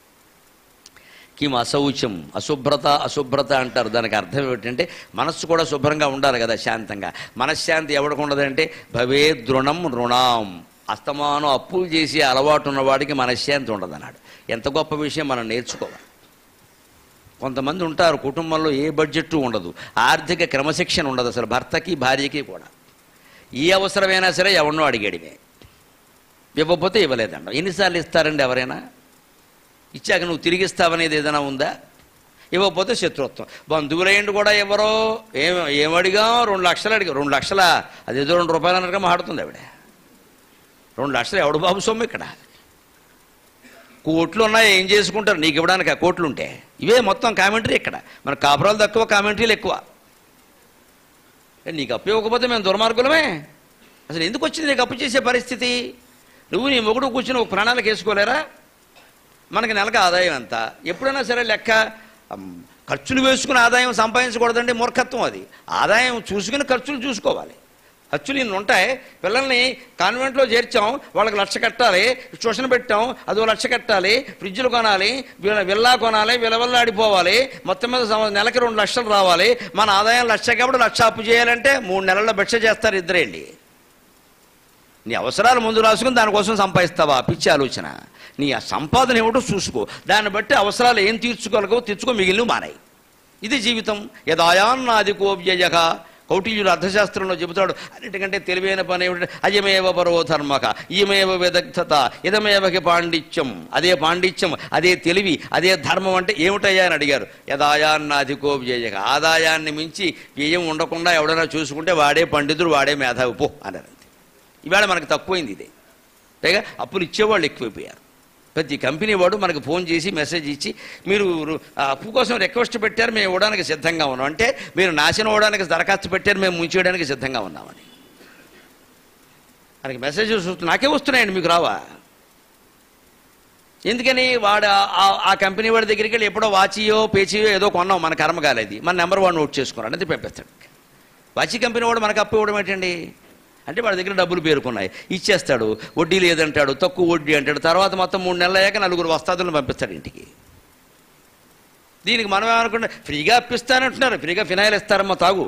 కిం అశౌచం అశుభ్రత అశుభ్రత అంటారు దానికి అర్థం ఏమిటంటే మనస్సు కూడా శుభ్రంగా ఉండాలి కదా శాంతంగా మనశ్శాంతి ఎవరికి ఉండదంటే భవే దృణం రుణాం అస్తమానం అప్పులు చేసి అలవాటు ఉన్నవాడికి మనశ్శాంతి ఉండదు అన్నాడు ఎంత గొప్ప విషయం మనం నేర్చుకోవాలి కొంతమంది ఉంటారు కుటుంబంలో ఏ బడ్జెట్ ఉండదు ఆర్థిక క్రమశిక్షణ ఉండదు అసలు భర్తకి భార్యకి కూడా ఏ అవసరమైనా సరే ఎవరినో అడిగాడివే ఇవ్వకపోతే ఇవ్వలేదండి ఎన్నిసార్లు ఇస్తారండి ఎవరైనా ఇచ్చాక నువ్వు తిరిగి ఇస్తావనేది ఏదైనా ఉందా ఇవ్వకపోతే శత్రుత్వం బంధువులైండి కూడా ఎవరో ఏం ఏమడిగాం రెండు లక్షలు అడిగా రెండు లక్షల అదేదో రెండు రూపాయలు అన్నట్టుగా మాట్లాడుతుంది ఆవిడ రెండు లక్షలు ఎవడు బాబు సొమ్ము ఇక్కడ కోట్లు ఉన్నాయి ఏం చేసుకుంటారు నీకు ఇవ్వడానికి ఆ కోట్లు ఉంటే ఇవే మొత్తం కామెంటరీ ఇక్కడ మన కాపురాలు తక్కువ కామెంటరీలు ఎక్కువ ఏ, నీకు అప్పు ఇవ్వకపోతే మేము దుర్మార్గులమే అసలు ఎందుకు వచ్చింది నీకు అప్పు చేసే పరిస్థితి నువ్వు నీ మొగుడు కూర్చుని ఒక ప్రణాళిక వేసుకోలేరా మనకి నెలకు ఆదాయం ఎంత ఎప్పుడైనా సరే లెక్క అమ్, ఖర్చులు వేసుకుని ఆదాయం సంపాదించకూడదండి మూర్ఖత్వం అది ఆదాయం చూసుకుని ఖర్చులు చూసుకోవాలి ఖర్చులు ఇన్ని ఉంటాయి పిల్లల్ని కాన్వెంట్లో చేర్చాం వాళ్ళకి లక్ష కట్టాలి ట్యూషన్ పెట్టాం అదో లక్ష కట్టాలి ఫ్రిడ్జ్లు కొనాలి విల్ల- విల్లా కొనాలి విలవల్లాడిపోవాలి మొత్తం మీద సంవ- నెలకి రెండు లక్షలు రావాలి మన ఆదాయం లక్ష కాబట్టి లక్ష అప్పు చేయాలంటే మూడు నెలల్లో భిక్ష చేస్తారు ఇద్దరేండి నీ అవసరాలు ముందు రాసుకుని దానికోసం సంపాదిస్తావా పిచ్చి ఆలోచన నీ ఆ సంపాదన ఏమిటో చూసుకో దాన్ని బట్టి అవసరాలు ఏం తీర్చుకోగలగో తీర్చుకో మిగిలిన మానాయి ఇది జీవితం యదాయాన్నాది కోవ్యయక కౌటిల్యుడు అర్థశాస్త్రంలో చెబుతాడు అన్నిటికంటే తెలివైన పని ఏమిటంటే అయమేవ పరో ధర్మక ఇయమేవ విదగ్ధత ఇదమేవకి పాండిత్యం అదే పాండిత్యం అదే తెలివి అదే ధర్మం అంటే ఏమిటయ్యా అని అడిగారు యదాయాన్నాధికో వ్యయక ఆదాయాన్ని మించి వ్యయం ఉండకుండా ఎవడైనా చూసుకుంటే వాడే పండితుడు వాడే మేధావి పో అన్నారు అంతే ఇవాళ మనకు తక్కువైంది ఇదే పైగా అప్పులు ఇచ్చేవాళ్ళు ఎక్కువైపోయారు ప్రతి కంపెనీ వాడు మనకు ఫోన్ చేసి మెసేజ్ ఇచ్చి మీరు రు- ఆ అప్పు కోసం రిక్వెస్ట్ పెట్టారు మేము ఇవ్వడానికి సిద్ధంగా ఉన్నాం అంటే మీరు నాశనం అవ్వడానికి దరఖాస్తు పెట్టారు మేము ముంచేయడానికి సిద్ధంగా ఉన్నామని మనకి మెసేజెస్ వస్తు- నాకే వస్తున్నాయండి మీకు రావా ఎందుకని వాడు ఆ- ఆ- ఆ కంపెనీ వాడి దగ్గరికి వెళ్ళి ఎప్పుడో వాచియో పేచియో ఏదో కొన్నాం మన కర్మ కాలేదు మన నెంబర్ వాడు నోట్ చేసుకున్నాడు అది పంపిస్తాడు వాచి కంపెనీ వాడు మనకు అప్పు ఇవ్వడం ఏంటండి అంటే వాడి దగ్గర డబ్బులు పేరుకున్నాయి ఇచ్చేస్తాడు వడ్డీ లేదంటాడు తక్కువ వడ్డీ అంటాడు తర్వాత మొత్తం మూడు నెలలు అయ్యాక నలుగురు వస్తాదులను పంపిస్తాడు ఇంటికి దీనికి మనం ఏమనుకుంటే ఫ్రీగా అప్పిస్తానంటున్నారు ఫ్రీగా ఫినాయిల్ ఇస్తారమ్మా తాగు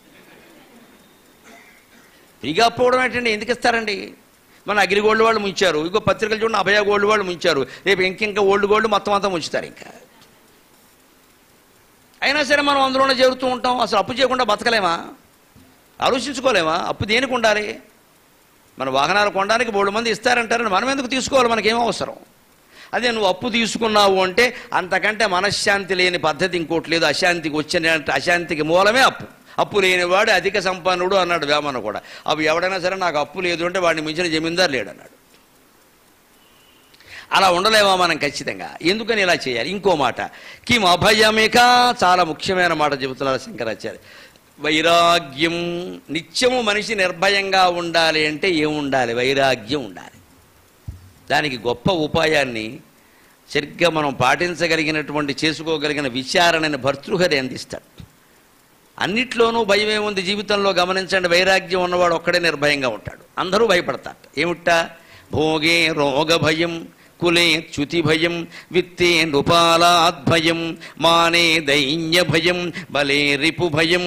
ఫ్రీగా అప్పోవడం ఏంటండి ఎందుకు ఇస్తారండి మన అగ్రి గోల్డ్ వాళ్ళు ముంచారు ఇంకో పత్రికలు చూడండి అభయ గోల్డ్ వాళ్ళు ముంచారు రేపు ఇంకింకా ఓల్డ్ గోల్డ్ మొత్తం అంతా ముంచుతారు ఇంకా అయినా సరే మనం అందులోనే చేరుతూ ఉంటాం అసలు అప్పు చేయకుండా బతకలేమా ఆలోచించుకోలేమా అప్పు దేనికి ఉండాలి మన వాహనాలు కొనడానికి మూడు మంది ఇస్తారంటారని మనం ఎందుకు తీసుకోవాలి మనకేం అవసరం అదే నువ్వు అప్పు తీసుకున్నావు అంటే అంతకంటే మనశ్శాంతి లేని పద్ధతి ఇంకోటి లేదు అశాంతికి వచ్చిన అశాంతికి మూలమే అప్పు అప్పు లేనివాడు అధిక సంపన్నుడు అన్నాడు వేమన్న కూడా అవి ఎవడైనా సరే నాకు అప్పు లేదు అంటే వాడిని మించిన జమీందారు లేడు అన్నాడు అలా ఉండలేమా మనం ఖచ్చితంగా ఎందుకని ఇలా చేయాలి ఇంకో మాట కిం అభయమిక చాలా ముఖ్యమైన మాట చెబుతున్నారు శంకరాచార్య వైరాగ్యం నిత్యము మనిషి నిర్భయంగా ఉండాలి అంటే ఏముండాలి వైరాగ్యం ఉండాలి దానికి గొప్ప ఉపాయాన్ని సరిగ్గా మనం పాటించగలిగినటువంటి చేసుకోగలిగిన విచారణని భర్తృహరి అందిస్తాడు అన్నిట్లోనూ భయం ఏముంది జీవితంలో గమనించండి వైరాగ్యం ఉన్నవాడు ఒక్కడే నిర్భయంగా ఉంటాడు అందరూ భయపడతారు ఏమిటా భోగే రోగ భయం కులే చ్యుతి భయం విత్తే నృపాలాద్భయం మానే దైన్య భయం బలే రిపు భయం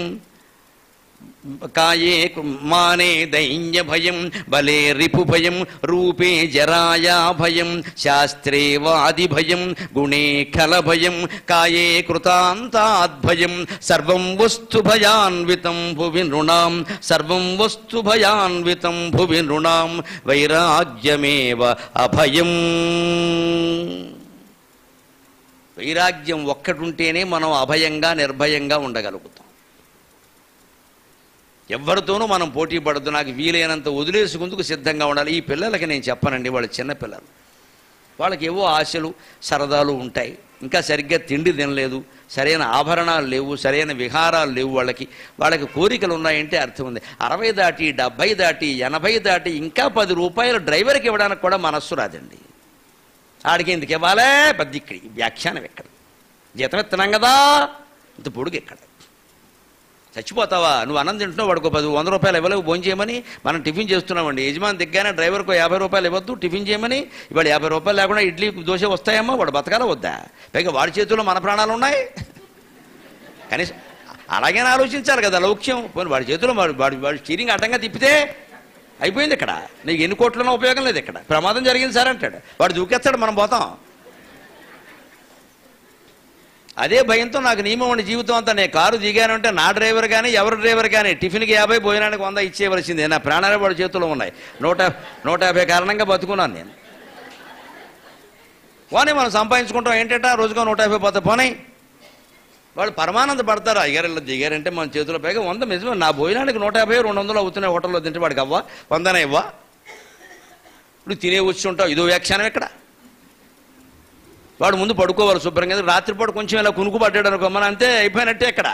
కాయే మానే దైన్య భయం బలే రిపు భయం రూపే జరాయా భయం శాస్త్రే వాది భయం గుణే ఖల భయం కాయే కృతాంతాద్భయం సర్వం వస్తు భయాన్వితం భువి నృణాం సర్వం వస్తు భయాన్వితం భువి నృణాం వైరాగ్యమేవ అభయం వైరాగ్యం ఒక్కటుంటేనే మనం అభయంగా నిర్భయంగా ఉండగలుగుతాం ఎవరితోనూ మనం పోటీ పడద్దు నాకు వీలైనంత వదిలేసుకుందుకు సిద్ధంగా ఉండాలి ఈ పిల్లలకి నేను చెప్పనండి వాళ్ళు చిన్న పిల్లలు వాళ్ళకి ఏవో ఆశలు సరదాలు ఉంటాయి ఇంకా సరిగ్గా తిండి తినలేదు సరైన ఆభరణాలు లేవు సరైన విహారాలు లేవు వాళ్ళకి వాళ్ళకి కోరికలు ఉన్నాయంటే అర్థం ఉంది అరవై దాటి డెబ్భై దాటి ఎనభై దాటి ఇంకా పది రూపాయలు డ్రైవర్కి ఇవ్వడానికి కూడా మనస్సు రాదండి ఆడికి ఎందుకు ఇవ్వాలే పెద్ద ఇక్కడ ఈ వ్యాఖ్యానం ఎక్కడ జీతం ఇస్తున్నాం కదా ఇంత పొడుగు ఎక్కడ చచ్చిపోతావా నువ్వు అన్నం తింటున్నావు వాడికి పది వంద రూపాయలు ఇవ్వలేవు భోజనం చేయమని మనం టిఫిన్ చేస్తున్నామండి యజమాని దిగ్గానే డ్రైవర్కు యాభై రూపాయలు ఇవ్వద్దు టిఫిన్ చేయమని ఇవాడు యాభై రూపాయలు లేకుండా ఇడ్లీ దోశ వస్తాయమ్మా వాడు బతకాల వద్దా పైగా వాడి చేతుల్లో మన ప్రాణాలు ఉన్నాయి కనీసం అలాగైనా ఆలోచించాలి కదా లౌక్యం పోనీ వాడి చేతిలో వాడు వాడి వాడి స్టీరింగ్ అడ్డంగా తిప్పితే అయిపోయింది ఇక్కడ నీకు ఎన్ని కోట్లన్నా ఉపయోగం లేదు ఇక్కడ ప్రమాదం జరిగింది సార్ అంటాడు వాడు దూకేస్తాడు మనం పోతాం అదే భయంతో నాకు నియమం ఉండి జీవితం అంతా నేను కారు దిగానంటే నా డ్రైవర్ కానీ ఎవరి డ్రైవర్ కానీ టిఫిన్కి యాభై భోజనానికి వంద ఇచ్చేయవలసిందే నా ప్రాణాలే వాడి చేతుల్లో ఉన్నాయి నూట నూట యాభై కారణంగా బతుకున్నాను నేను పోనీ మనం సంపాదించుకుంటాం ఏంటంటే రోజుగా నూట యాభై పోతే పోనీ వాళ్ళు పరమానంద పడతారు అయ్యారు ఇలా దిగారంటే మన చేతిలో పైగా వంద నిజమే నా భోజనానికి నూట యాభై రెండు వందలు అవుతున్నాయి హోటల్లో తింటే వాడికి అవ్వా వందనే ఇవ్వా ఇప్పుడు తినే వచ్చి ఉంటావు ఇదో వ్యాఖ్యానం ఇక్కడ వాడు ముందు పడుకోవాలి శుభ్రంగా రాత్రిపూట కొంచెం ఇలా కునుకు పడ్డాడు అనుకో మన అంతే అయిపోయినట్టే ఇక్కడ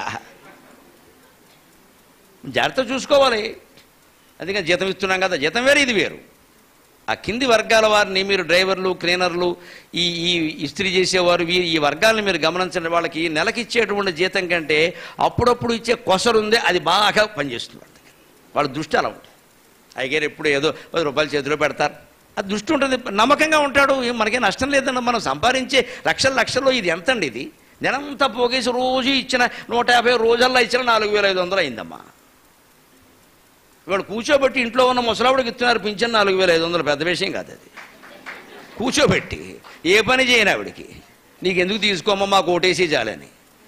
జాగ్రత్త చూసుకోవాలి అందుకని జీతం ఇస్తున్నాం కదా జీతం వేరు ఇది వేరు ఆ కింది వర్గాల వారిని మీరు డ్రైవర్లు క్లీనర్లు ఈ ఈ ఇస్త్రీ చేసేవారు వీరి ఈ వర్గాలను మీరు గమనించండి వాళ్ళకి నెలకి ఇచ్చేటువంటి జీతం కంటే అప్పుడప్పుడు ఇచ్చే కొసరుందే అది బాగా పనిచేస్తుంది వాళ్ళ దగ్గర. వాళ్ళ దృష్టి అలా ఉంటుంది అయ్యారు ఎప్పుడు ఏదో పది రూపాయలు చేతిలో పెడతారు అది దృష్టి ఉంటుంది నమ్మకంగా ఉంటాడు ఏం మనకే నష్టం లేదండి మనం సంపాదించే లక్షల లక్షల్లో ఇది ఎంతండి ఇది నెలంతా పోగేసి రోజు ఇచ్చిన నూట యాభై రోజుల్లో ఇచ్చిన నాలుగు వేల ఐదు వందలు అయిందమ్మా ఇవాడు కూర్చోబెట్టి ఇంట్లో ఉన్న ముసలావిడికి ఇస్తున్నారు పింఛన్ నాలుగు వేల ఐదు వందలు పెద్ద విషయం కాదు అది కూర్చోబెట్టి ఏ పని చేయను ఆవిడికి నీకు ఎందుకు తీసుకోమా మాకు ఓటేసి చాలని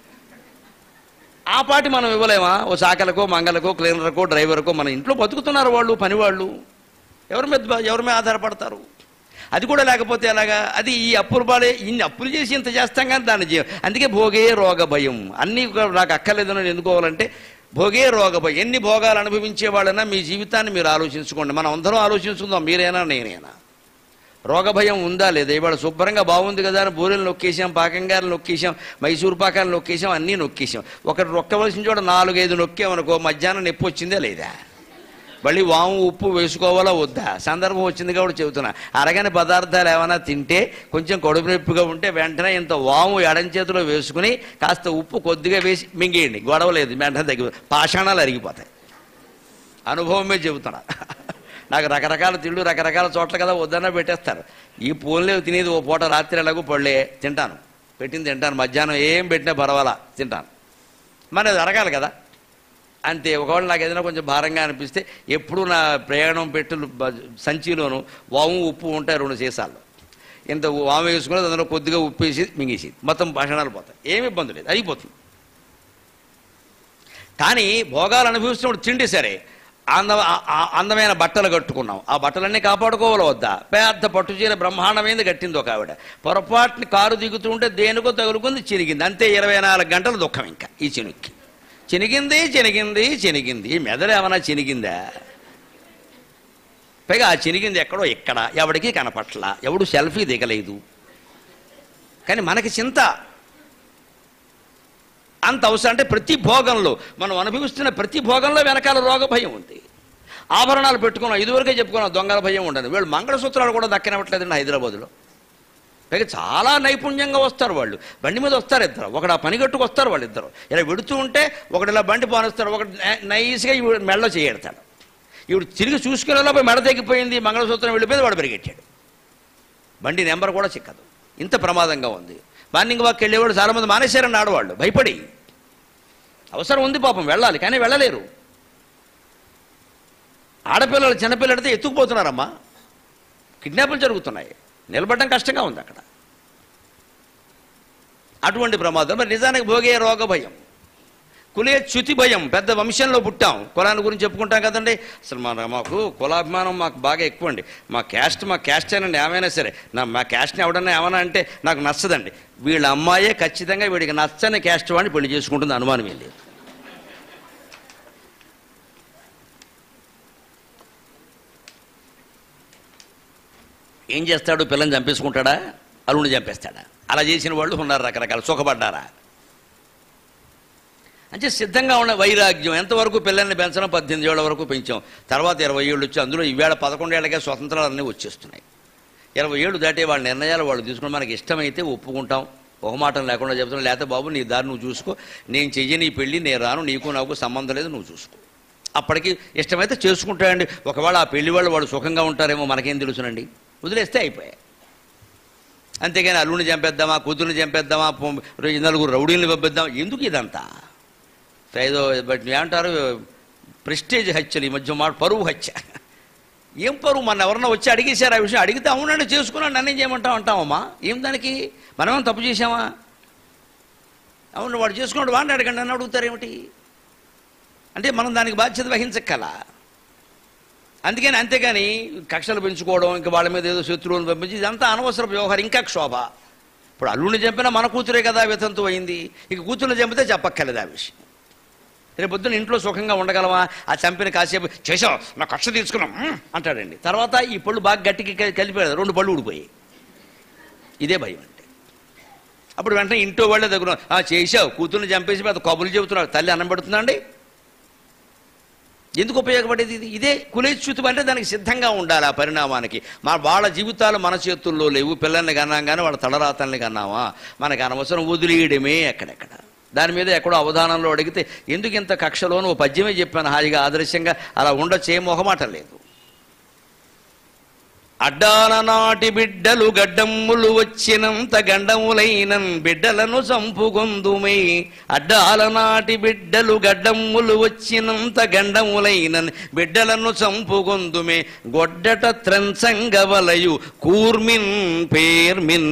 ఆ పాటి మనం ఇవ్వలేమా ఓ సాకలకో మంగలకో క్లీనర్కో డ్రైవర్కో మన ఇంట్లో బతుకుతున్నారు వాళ్ళు పని వాళ్ళు ఎవరి మీద బ- ఎవరి మీద ఆధారపడతారు అది కూడా లేకపోతే ఎలాగా అది ఈ అప్పులు బాలే ఇన్ని అప్పులు చేసి ఇంత చేస్తాం కానీ దాన్ని జీ అందుకే భోగే రోగ భయం అన్నీ కూడా నాకు అక్కర్లేదని ఎందుకోవాలంటే భోగే రోగ భయం ఎన్ని భోగాలు అనుభవించే వాళ్ళైనా మీ జీవితాన్ని మీరు ఆలోచించుకోండి మనం అందరం ఆలోచించుకుందాం మీరైనా నేనైనా రోగ భయం ఉందా లేదా ఇవాళ శుభ్రంగా బాగుంది కదా అని బూరెలు నొక్కేసాం పాకంగారు నొక్కేసాం మైసూరు పాకాలు నొక్కేసాం అన్నీ నొక్కేసాం ఒకటి నొక్కవలసిన చోట నాలుగైదు నొక్కామనుకో మధ్యాహ్నం నొప్పి వచ్చిందే లేదా మళ్ళీ వాము ఉప్పు వేసుకోవాలా వద్దా సందర్భం వచ్చింది కాబట్టి చెబుతున్నా అరగని పదార్థాలు ఏమైనా తింటే కొంచెం కడుపు నొప్పిగా ఉంటే వెంటనే ఇంత వాము ఎడం చేతిలో వేసుకుని కాస్త ఉప్పు కొద్దిగా వేసి మింగేయండి గొడవ లేదు వెంటనే తగ్గి పాషాణాలు అరిగిపోతాయి అనుభవమే చెబుతున్నా నాకు రకరకాల తిండు రకరకాల చోట్ల కదా వద్దన్నా పెట్టేస్తారు ఈ పూలే తినేది ఓ పూట రాత్రి ఎలాగో పళ్ళే తింటాను పెట్టింది తింటాను మధ్యాహ్నం ఏం పెట్టినా పర్వాలా తింటాను మరి అది అరగాలి కదా అంతే ఒకవేళ నాకు ఏదైనా కొంచెం భారంగా అనిపిస్తే ఎప్పుడు నా ప్రయాణం పెట్టులు బ- సంచిలోను వాము ఉప్పు ఉంటాయి రెండు సీసాలు ఇంత వాము వేసుకుని అందులో కొద్దిగా ఉప్పు వేసి మింగేసి మొత్తం భాషణాలు పోతాయి ఏమి ఇబ్బంది లేదు అయిపోతుంది కానీ భోగాలు అనుభవిస్తున్నప్పుడు తిండి సరే అంద ఆ- ఆ అందమైన బట్టలు కట్టుకున్నాం ఆ బట్టలన్నీ కాపాడుకోవాలి వద్దా పెద్ద పట్టు చీర బ్రహ్మాండమైంది కట్టింది ఒక ఆవిడ పొరపాటుని కారు దిగుతుంటే దేనికో తగులుకుంది చిరిగింది అంతే ఇరవై నాలుగు గంటలు దుఃఖం ఇంకా ఈ చినుక్కి చినిగింది చినిగింది చినిగింది ఈ మెదడు ఏమైనా చినిగిందా పైగా ఆ చినిగింది ఎక్కడో ఇక్కడ ఎవడికి కనపట్ల ఎవడు సెల్ఫీ దిగలేదు కానీ మనకి చింత అంత అవసరం అంటే ప్రతి భోగంలో మనం అనుభవిస్తున్న ప్రతి భోగంలో వెనకాల రోగ భయం ఉంది ఆభరణాలు పెట్టుకున్నాం ఇదివరకే చెప్పుకున్నాం దొంగల భయం ఉండదు వీళ్ళు మంగళసూత్రాలు కూడా దక్కనివ్వట్లేదండి హైదరాబాద్లో పైగా చాలా నైపుణ్యంగా వస్తారు వాళ్ళు బండి మీద వస్తారు ఇద్దరు ఒకడు ఆ పని కట్టుకు వస్తారు వాళ్ళు ఇద్దరు ఇలా వెడుతూ ఉంటే ఒకడు ఇలా బండి పోనిస్తాడు ఒకటి నై- నైస్గా ఈవిడ మెడలో చేయెడతాడు ఈవిడ తిరిగి చూసుకునేలోపు మెడ తెగిపోయింది మంగళసూత్రం వెళ్ళిపోయింది వాడు పరిగెట్టాడు బండి నెంబర్ కూడా చిక్కదు ఇంత ప్రమాదంగా ఉంది మార్నింగ్ వాక్ వెళ్ళేవాడు చాలామంది మానేశారని ఆడవాళ్ళు భయపడి అవసరం ఉంది పాపం వెళ్ళాలి కానీ వెళ్ళలేరు ఆడపిల్లలు చిన్నపిల్లడితే ఎత్తుకుపోతున్నారమ్మా కిడ్నాపులు జరుగుతున్నాయి నిలబడడం కష్టంగా ఉంది అక్కడ అటువంటి ప్రమాదం మరి నిజానికి భోగే రోగ భయం కులే చ్యుతి భయం పెద్ద వంశంలో పుట్టాం కులాన్ని గురించి చెప్పుకుంటాం కదండి అసలు మన మాకు కులాభిమానం మాకు బాగా ఎక్కువ అండి మా క్యాస్ట్ మా క్యాస్ట్ అనండి ఏమైనా సరే నా మా క్యాస్ట్ని ఎవడన్నా ఏమన్నా అంటే నాకు నచ్చదండి వీళ్ళ అమ్మాయే ఖచ్చితంగా వీడికి నచ్చని క్యాస్ట్ వాడిని పెళ్లి చేసుకుంటుంది అనుమానం ఏం లేదు ఏం చేస్తాడు పిల్లని చంపేసుకుంటాడా అల్లుడిని చంపేస్తాడా అలా చేసిన వాళ్ళు ఉన్నారు రకరకాల సుఖపడ్డారా అంటే సిద్ధంగా ఉన్న వైరాగ్యం ఎంతవరకు పిల్లల్ని పెంచడం పద్దెనిమిది ఏళ్ళ వరకు పెంచాం తర్వాత ఇరవై ఏళ్ళు వచ్చి అందులో ఈవేళ పదకొండేళ్లకే స్వతంత్రాలు అన్నీ వచ్చేస్తున్నాయి ఇరవై ఏళ్ళు దాటే వాళ్ళ నిర్ణయాలు వాళ్ళు తీసుకుని మనకి ఇష్టమైతే ఒప్పుకుంటాం ఒక మాట లేకుండా చెప్తున్నాం లేకపోతే బాబు నీ దారి నువ్వు చూసుకో నేను చెయ్యి నీ పెళ్ళి నేను రాను నీకు నాకు సంబంధం లేదు నువ్వు చూసుకో అప్పటికి ఇష్టమైతే చేసుకుంటాయండి ఒకవేళ ఆ పెళ్లి వాళ్ళు వాళ్ళు సుఖంగా ఉంటారేమో మనకేం తెలుసునండి వదిలేస్తే అయిపోయాయి అంతేగాని అల్లుడిని చంపేద్దామా కూతుర్ని చంపేద్దామా పొ- నలుగురు రౌడీని పంపిద్దాం ఎందుకు ఇదంతా ఏదో బట్ ఏమంటారు ప్రెస్టేజ్ హత్యలు ఈ మధ్య మాట పరువు హత్య ఏం పరువు మన ఎవరన్నా వచ్చి అడిగేశారు ఆ విషయం అడిగితే అవునండి చేసుకున్నాను నన్నేం చేయమంటాం అంటామమ్మా ఏం దానికి మనమేం తప్పు చేశామా అవును వాడు చేసుకున్నాడు వాడిని అడగండి నన్ను అడుగుతారు ఏమిటి అంటే మనం దానికి బాధ్యత వహించక్కల అందుకని అంతేగాని కక్షలు పెంచుకోవడం ఇంకా వాళ్ళ మీద ఏదో శత్రువులను పంపించి ఇదంతా అనవసర వ్యవహారం ఇంకా క్షోభ ఇప్పుడు అల్లుడిని చంపినా మన కూతురే కదా వితంతు అయింది ఇక కూతుర్ని చంపితే చెప్పక్కర్లేదు ఆ విషయం రేపు పొద్దున ఇంట్లో సుఖంగా ఉండగలమా ఆ చంపిన కాసేపు చేసావు నా కక్ష తీసుకున్నాం మ్, అంటాడండి తర్వాత ఈ పళ్ళు బాగా గట్టికి క- కలిపాడు రెండు పళ్ళు ఊడిపోయాయి ఇదే భయం అంటే అప్పుడు వెంటనే ఇంట్లో వాళ్ళే దగ్గర "ఆ, చేసావు కూతుర్ని చంపేసి పెద్ద కబుర్లు చెబుతున్నాడు తల్లి అన్నం పెడుతుందా అండి ఎందుకు ఉపయోగపడేది ఇది ఇదే కులేచ్యుతం అంటే దానికి సిద్ధంగా ఉండాలి ఆ పరిణామానికి మా వాళ్ళ జీవితాలు మన చేతుల్లో లేవు పిల్లల్ని కన్నాం కానీ వాళ్ళ తలరాతల్ని కన్నామా మనకు అనవసరం వదిలేయడమే ఎక్కడెక్కడ దాని మీద ఎక్కడో అవధానంలో అడిగితే ఎందుకు ఇంత కక్షలోను ఓ పద్యమే చెప్పాను హాయిగా ఆదర్శంగా అలా ఉండొచ్చే మొహమాట లేదు అడ్డాల నాటి బిడ్డలు గడ్డమ్ములు వచ్చినంత గండములైనన్ బిడ్డలను చంపుగొందుమే అడ్డాల నాటి బిడ్డలు గడ్డమ్ములు వచ్చినంత గండములైనన్ బిడ్డలను చంపుగొందుమే గొడ్డట త్రంచంగవలయు కూర్మిన్ పేర్మిన్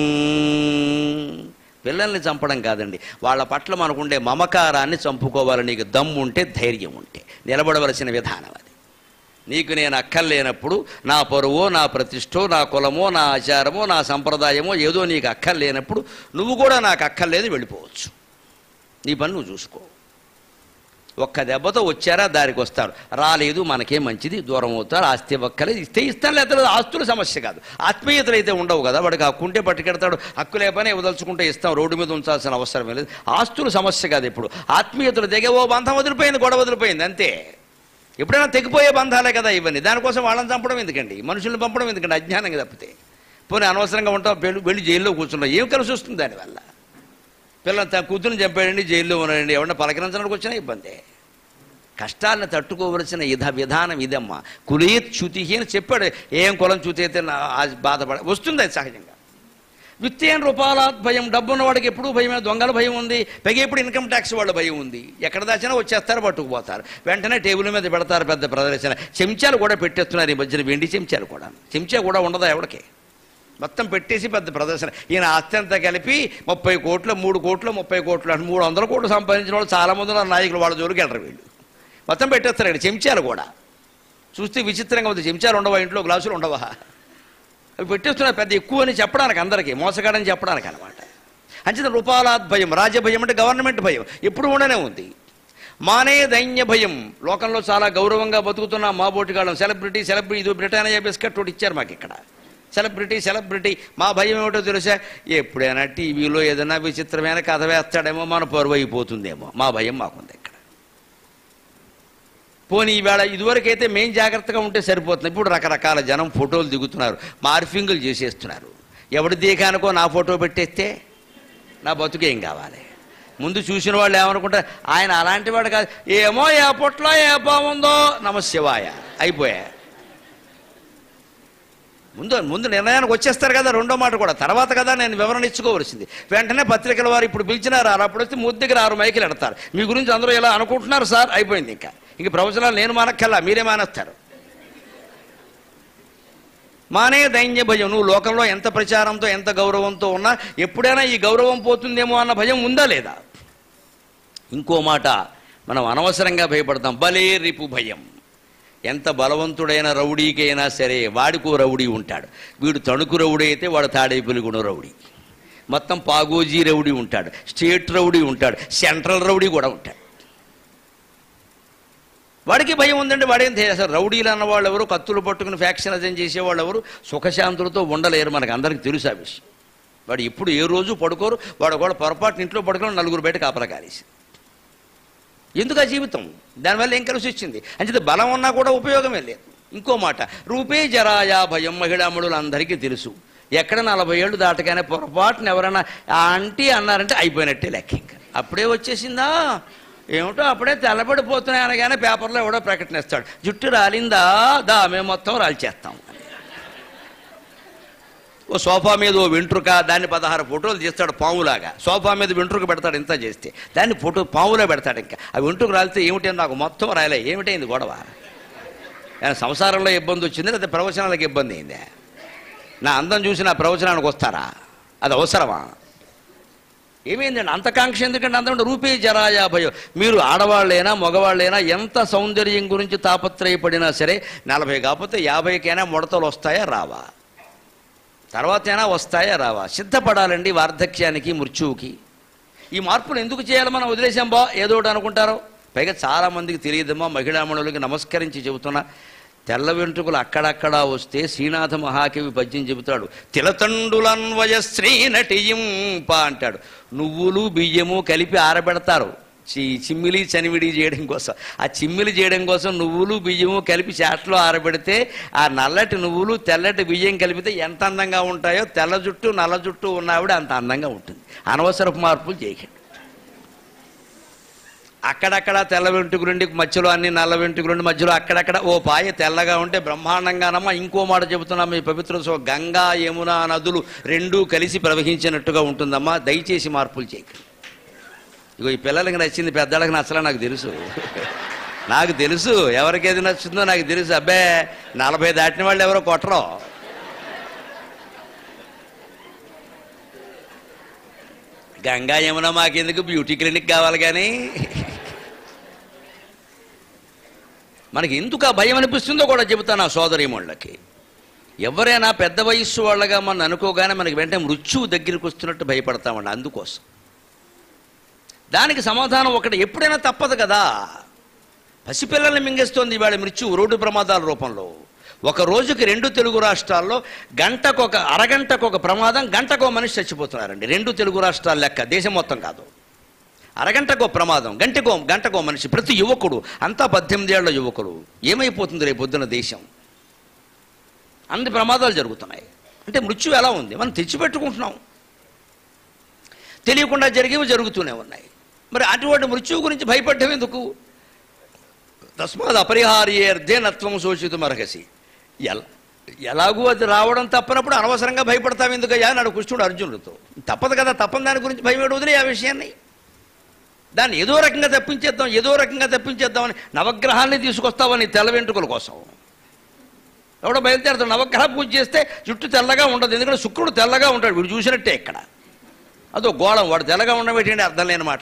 పిల్లల్ని చంపడం కాదండి వాళ్ళ పట్ల మనకుండే మమకారాన్ని చంపుకోవాలి నీకు దమ్ము ఉంటే ధైర్యం ఉంటే నిలబడవలసిన విధానం అది నీకు నేను అక్కర్లేనప్పుడు నా పరువో నా ప్రతిష్టో నా కులమో నా ఆచారమో నా సంప్రదాయమో ఏదో నీకు అక్కర్లేనప్పుడు నువ్వు కూడా నాకు అక్కర్లేదు వెళ్ళిపోవచ్చు నీ పని నువ్వు చూసుకో ఒక్క దెబ్బతో వచ్చారా దారికి వస్తారు రాలేదు మనకే మంచిది దూరం అవుతారు ఆస్తి ఇవ్వక్కలేదు ఇస్తే ఇస్తాను లేదా ఆస్తుల సమస్య కాదు ఆత్మీయతలు అయితే ఉండవు కదా వాడికి హక్కు ఉంటే పట్టుకెడతాడు హక్కు లేపనే వదలుచుకుంటే ఇస్తాం రోడ్డు మీద ఉంచాల్సిన అవసరం లేదు ఆస్తుల సమస్య కాదు ఇప్పుడు ఆత్మీయతలు దిగే ఓ బంధం వదిలిపోయింది గొడవ వదిలిపోయింది అంతే ఎప్పుడైనా తెగిపోయే బంధాలే కదా ఇవన్నీ దానికోసం వాళ్ళని చంపడం ఎందుకండి మనుషుల్ని పంపడం ఎందుకండి అజ్ఞానంగా తప్పితే పోనీ అనవసరంగా ఉంటాం వెళ్ళి వెళ్ళి జైల్లో కూర్చున్నాం ఏం కలిసి వస్తుంది దానివల్ల పిల్లలు తన కూతురుని చంపాడండి జైల్లో ఉన్నాడండి ఎవరన్నా పలకరించడానికి వచ్చినా ఇబ్బందే కష్టాలను తట్టుకోవలసిన ఇధ విధానం ఇదమ్మా కులేత్ చ్యుతి అని చెప్పాడు ఏం కులం చ్యుతి అయితే నా ఆ బాధపడ వస్తుంది అది సహజంగా విత్తేన్ రూపాలాత్ భయం డబ్బున్న వాడికి ఎప్పుడూ భయమే దొంగల భయం ఉంది పైగా ఇప్పుడు ఇన్కమ్ ట్యాక్స్ వాళ్ళ భయం ఉంది ఎక్కడ దాచినా వచ్చేస్తారు పట్టుకుపోతారు వెంటనే టేబుల్ మీద పెడతారు పెద్ద ప్రదర్శన చెంచాలు కూడా పెట్టేస్తున్నారు ఈ మధ్యన వెండి చెంచాలు కూడా చెంచా కూడా ఉండదా ఎవడికి మొత్తం పెట్టేసి పెద్ద ప్రదర్శన ఈయన ఆస్తి అంతా కలిపి ముప్పై కోట్లు మూడు కోట్లు ముప్పై కోట్లు అంటే మూడు వందల కోట్లు సంపాదించిన వాళ్ళు చాలా మంది ఉన్నారు నాయకులు వాళ్ళ జోలికి వెళ్ళరు వీళ్ళు మొత్తం పెట్టేస్తారు ఇక్కడ చెంచాలు కూడా చూస్తే విచిత్రంగా ఉంది చెంచాలు ఉండవా ఇంట్లో గ్లాసులు ఉండవా అవి పెట్టేస్తున్నారు పెద్ద ఎక్కువ అని చెప్పడానికి అందరికీ మోసగాడని చెప్పడానికి అనమాట అంచేత రూపాలాత్ భయం రాజ్య భయం అంటే గవర్నమెంట్ భయం ఎప్పుడు ఉండనే ఉంది మానే దైన్య భయం లోకంలో చాలా గౌరవంగా బతుకుతున్న మా బోటిగాళ్ళం సెలబ్రిటీ సెలబ్రిటీ ఇది బ్రిటానియా బిస్కెట్ ఒకటి ఇచ్చారు మాకు ఇక్కడ సెలబ్రిటీ సెలబ్రిటీ మా భయం ఏమిటో తెలుసా ఎప్పుడైనా టీవీలో ఏదైనా విచిత్రమైన కథ వేస్తాడేమో మన పరువు అయిపోతుందేమో మా భయం మాకుంది ఇక్కడ పోనీ ఈవేళ ఇదివరకైతే మేం జాగ్రత్తగా ఉంటే సరిపోతుంది ఇప్పుడు రకరకాల జనం ఫోటోలు దిగుతున్నారు మార్ఫింగులు చేసేస్తున్నారు ఎవడి దేకానికో నా ఫోటో పెట్టేస్తే నా బతుకేం కావాలి ముందు చూసిన వాళ్ళు ఏమనుకుంటారు ఆయన అలాంటి వాడు కాదు ఏమో ఏ పొట్లో ఏ బాగుందో నమశివాయ అయిపోయా ముందు ముందు నిర్ణయానికి వచ్చేస్తారు కదా రెండో మాట కూడా తర్వాత కదా నేను వివరణ ఇచ్చుకోవలసింది వెంటనే పత్రికల వారు ఇప్పుడు పిలిచినారు అప్పుడు వచ్చి ముద్దుకి ఆరు మైకులు ఎడతారు మీ గురించి అందరూ ఇలా అనుకుంటున్నారు సార్ అయిపోయింది ఇంకా ఇంక ప్రవచనాలు నేను మానక్కల్లా మీరే మానేస్తారు మానే దైన్య భయం నువ్వు లోకంలో ఎంత ప్రచారంతో ఎంత గౌరవంతో ఉన్నా ఎప్పుడైనా ఈ గౌరవం పోతుందేమో అన్న భయం ఉందా లేదా ఇంకో మాట మనం అనవసరంగా భయపడతాం బలే రిపు భయం ఎంత బలవంతుడైన రౌడీకైనా సరే వాడికో రౌడీ ఉంటాడు వీడు తణుకు రౌడీ అయితే వాడు తాడేపులిగుణ రౌడీ మొత్తం పాగోజీ రౌడీ ఉంటాడు స్టేట్ రౌడీ ఉంటాడు సెంట్రల్ రౌడీ కూడా ఉంటాడు వాడికి భయం ఉందండి వాడేం తెలియదు అసలు రౌడీలు అన్న వాళ్ళు ఎవరు కత్తులు పట్టుకుని ఫ్యాక్షనిజం చేసేవాళ్ళు ఎవరు సుఖశాంతులతో ఉండలేరు మనకు అందరికి తెలుసు ఆ విషయం వాడు ఎప్పుడు ఏ రోజు పడుకోరు వాడు కూడా పొరపాటున ఇంట్లో పడుకొని నలుగురు బయట కాపలా కారేసి ఎందుకు ఆ జీవితం దానివల్ల ఏం కలిసి వచ్చింది అంచేది బలం ఉన్నా కూడా ఉపయోగమే లేదు ఇంకో మాట రూపే జరాయా భయం మహిళాముడులు అందరికీ తెలుసు ఎక్కడ నలభై ఏళ్ళు దాటగానే పొరపాటున ఎవరైనా ఆ ఆంటీ అన్నారంటే అయిపోయినట్టే లెక్క ఇంకా అప్పుడే వచ్చేసిందా ఏమిటో అప్పుడే తెల్లబడిపోతున్నాయి అనగానే పేపర్లో ఎవడో ప్రకటనిస్తాడు జుట్టు రాలిందా దా మేము మొత్తం రాల్చేస్తాం ఓ సోఫా మీద ఓ వెంట్రుక దాన్ని పదహారు ఫోటోలు తీస్తాడు పాములాగా సోఫా మీద వెంట్రుక పెడతాడు ఇంత చేస్తే దాన్ని ఫోటో పాములో పెడతాడు ఇంకా ఆ వెంట్రుక రాలితే ఏమిటి నాకు మొత్తం రాయలే ఏమిటైంది గొడవ ఏమైనా సంసారంలో ఇబ్బంది వచ్చింది లేదా ప్రవచనాలకు ఇబ్బంది అయిందా నా అందం చూసి నా ప్రవచనానికి వస్తారా అది అవసరమా ఏమైందండి అంత కాంక్ష ఎందుకంటే అందరం రూపే జరాయా భయం మీరు ఆడవాళ్ళైనా మగవాళ్ళైనా ఎంత సౌందర్యం గురించి తాపత్రయపడినా సరే నలభై కాకపోతే యాభైకైనా ముడతలు వస్తాయా రావా తర్వాత అయినా వస్తాయా రావా సిద్ధపడాలండి వార్ధక్యానికి మృత్యువుకి ఈ మార్పులు ఎందుకు చేయాలి మనం వదిలేసాం బా ఏదో ఒకటి అనుకుంటారో పైగా చాలా మందికి తెలియదమ్మా మహిళామణులకి నమస్కరించి చెబుతున్నా తెల్ల వెంట్రుకలు అక్కడక్కడ వస్తే శ్రీనాథ మహాకవి పద్యం చెబుతాడు తిలతండులన్వయ శ్రీ నటింప అంటాడు నువ్వులు బియ్యము కలిపి ఆరబెడతారు చి చిమ్మిలి చనివిడి చేయడం కోసం ఆ చిమ్మిలి చేయడం కోసం నువ్వులు బియ్యము కలిపి చాట్లో ఆరబెడితే ఆ నల్లటి నువ్వులు తెల్లటి బియ్యం కలిపితే ఎంత అందంగా ఉంటాయో తెల్ల జుట్టు నల్ల జుట్టు ఉన్నావిడ అంత అందంగా ఉంటుంది అనవసరపు మార్పులు చేయకండి అక్కడక్కడ తెల్ల వెంట్రుకలుండి మధ్యలో అన్ని నల్ల వెంట్రుకలుండి మధ్యలో అక్కడక్కడ ఓ పాయ తెల్లగా ఉంటే బ్రహ్మాండంగానమ్మా ఇంకో మాట చెబుతున్నాం ఈ పవిత్ర సో గంగా యమున నదులు రెండూ కలిసి ప్రవహించినట్టుగా ఉంటుందమ్మా దయచేసి మార్పులు చేయకండి ఇగో ఈ పిల్లలకి నచ్చింది పెద్దలకు నచ్చలే నాకు తెలుసు నాకు తెలుసు ఎవరికి ఏది నచ్చుతుందో నాకు తెలుసు అబ్బే నలభై దాటిన వాళ్ళు ఎవరో కొట్టరో గంగా యమున మాకెందుకు బ్యూటీ క్లినిక్ కావాలి కానీ మనకి ఎందుకు ఆ భయం అనిపిస్తుందో కూడా చెబుతాను ఆ సోదరీమణులకి ఎవరైనా పెద్ద వయస్సు వాళ్ళగా మనం అనుకోగానే మనకి వెంటనే మృత్యువు దగ్గరికి వస్తున్నట్టు భయపడతామండి అందుకోసం దానికి సమాధానం ఒకటి ఎప్పుడైనా తప్పదు కదా పసిపిల్లల్ని మింగేస్తోంది ఇవాళ మృత్యు రోడ్డు ప్రమాదాల రూపంలో ఒక రోజుకి రెండు తెలుగు రాష్ట్రాల్లో గంటకు ఒక అరగంటకు ఒక ప్రమాదం గంటకు ఒక మనిషి చచ్చిపోతున్నారండి రెండు తెలుగు రాష్ట్రాల లెక్క దేశం మొత్తం కాదు అరగంటకో ప్రమాదం గంటకో గంటకో మనిషి ప్రతి యువకుడు అంతా పద్దెనిమిది ఏళ్ల యువకుడు ఏమైపోతుంది రేపు పొద్దున దేశం అన్ని ప్రమాదాలు జరుగుతున్నాయి అంటే మృత్యు ఎలా ఉంది మనం తెచ్చిపెట్టుకుంటున్నాం తెలియకుండా జరిగేవి జరుగుతూనే ఉన్నాయి మరి అటువంటి మృత్యువు గురించి భయపడ్డం ఎందుకు తస్మాత్ అపరిహార్యేర్ధే నత్వం శోషితం అర్హసి ఎలా ఎలాగూ అది రావడం తప్పనప్పుడు అనవసరంగా భయపడతాం ఎందుకయ్యా నాడు కృష్ణుడు అర్జునుడితో తప్పదు కదా తప్పని దాని గురించి భయపడి వదిలే ఆ విషయాన్ని దాన్ని ఏదో రకంగా తప్పించేద్దాం ఏదో రకంగా తప్పించేద్దామని నవగ్రహాన్ని తీసుకొస్తామని తెల్ల వెంట్రుకల కోసం ఎవడో బయలుదేరుతాడు నవగ్రహ పూజ చేస్తే జుట్టు తెల్లగా ఉండదు ఎందుకంటే శుక్రుడు తెల్లగా ఉంటాడు వీడు చూసినట్టే ఇక్కడ అదో గోళం వాడు తెల్లగా ఉండబెట్టండి అర్థం లేనమాట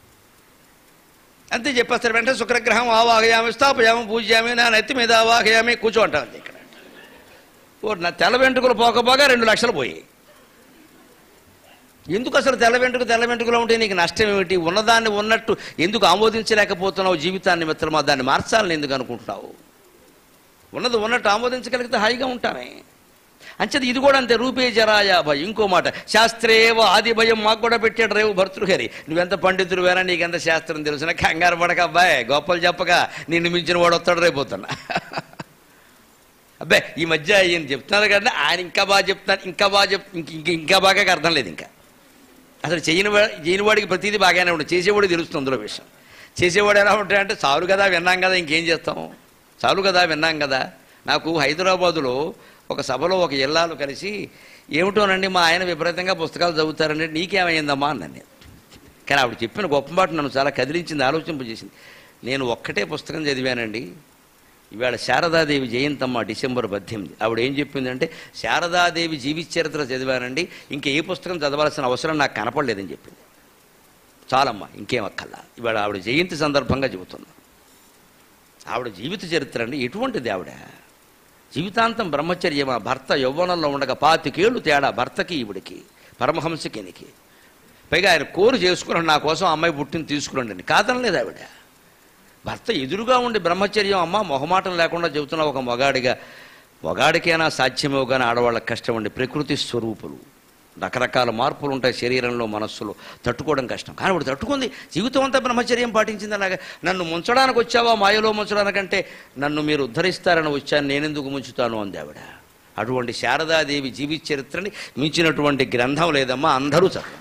అంతే చెప్పేస్తారు వెంటనే శుక్రగ్రహం ఆవాహయామి స్థాపయామి పూజ్యామి నా నెత్తి మీద ఆవాహయామి కూర్చో అంటారు అంతే ఇక్కడ ఓ నా తెల్ల వెంట్రుకలు పోకపోగా రెండు లక్షలు పోయి ఎందుకు అసలు తెల్ల వెంట్రుక తెల్ల వెంట్రుకలో ఉంటే నీకు నష్టం ఏమిటి ఉన్నదాన్ని ఉన్నట్టు ఎందుకు ఆమోదించలేకపోతున్నావు జీవితాన్ని మిత్రమా దాన్ని మార్చాలని ఎందుకు అనుకుంటున్నావు ఉన్నది ఉన్నట్టు ఆమోదించగలిగితే హాయిగా ఉంటామే అంచేది ఇది కూడా అంతే రూపే జరాయా భయం ఇంకో మాట శాస్త్రేవ ఆది భయం మాకు కూడా పెట్టాడు రేవు భర్తృహరి నువ్వెంత పండితుడు వేరా నీకెంత శాస్త్రం తెలుసునా కంగారు పడక అబ్బాయి గొప్పలు చెప్పక నిన్ను మించిన వాడు వస్తాడు రేపోతున్నా అబ్బాయి ఈ మధ్య ఈయన చెప్తున్నారు కదా ఆయన ఇంకా బాగా చెప్తున్నారు ఇంకా బాగా చెప్ ఇంక ఇంక- ఇంకా బాగా అర్థం లేదు ఇంకా అసలు చేయని వా- చేయని వాడికి ప్రతిదీ బాగానే ఉంటుంది చేసేవాడికి తెలుస్తుంది అందులో విషయం చేసేవాడు ఎలా ఉంటాడంటే చాలు కదా విన్నాం కదా ఇంకేం చేస్తాం చాలు కదా విన్నాం కదా నాకు హైదరాబాదులో ఒక సభలో ఒక ఇల్లాలు కలిసి ఏమిటోనండి మా ఆయన విపరీతంగా పుస్తకాలు చదువుతారంటే నీకేమైందమ్మా అన్నాను నేను కానీ ఆవిడ చెప్పిన గొప్ప మాట నన్ను చాలా కదిలించింది ఆలోచింపజేసింది నేను ఒక్కటే పుస్తకం చదివానండి ఇవాళ శారదాదేవి జయంతమ్మ డిసెంబర్ పద్దెనిమిది ఆవిడ ఏం చెప్పిందంటే శారదాదేవి జీవిత చరిత్ర చదివానండి ఇంకా ఏ పుస్తకం చదవాల్సిన అవసరం నాకు కనపడలేదని చెప్పింది చాలమ్మా ఇంకేం అక్కల్లా ఇవాళ ఆవిడ జయంతి సందర్భంగా చెబుతున్నా ఆవిడ జీవిత చరిత్ర అండి ఎటువంటిది ఆవిడ జీవితాంతం బ్రహ్మచర్యమా భర్త యౌవనంలో ఉండగా పాతికేళ్ళు తేడా భర్తకి ఈవిడికి పరమహంసకి ఈయనకి పైగా ఆయన కోరు చేసుకున్నాడు నా కోసం అమ్మాయి పుట్టింది తీసుకురండి అని కాదనలేదు ఆవిడ భర్త ఎదురుగా ఉండి బ్రహ్మచర్యం అమ్మ మొహమాటం లేకుండా చెబుతున్న ఒక మొగాడిగా మొగాడికైనా సాధ్యమో కానీ ఆడవాళ్ళకి కష్టం అండి ప్రకృతి స్వరూపులు రకరకాల మార్పులు ఉంటాయి శరీరంలో మనస్సులో తట్టుకోవడం కష్టం కానీ ఇప్పుడు తట్టుకుంది జీవితం అంతా బ్రహ్మచర్యం పాటించింది అలాగా నన్ను ముంచడానికి వచ్చావా మాయలో ముంచడానికంటే నన్ను మీరు ఉద్ధరిస్తారని వచ్చాను నేనెందుకు ముంచుతాను అంది ఆవిడ అటువంటి శారదాదేవి జీవిత చరిత్రని మించినటువంటి గ్రంథం లేదమ్మా అందరూ చదవండి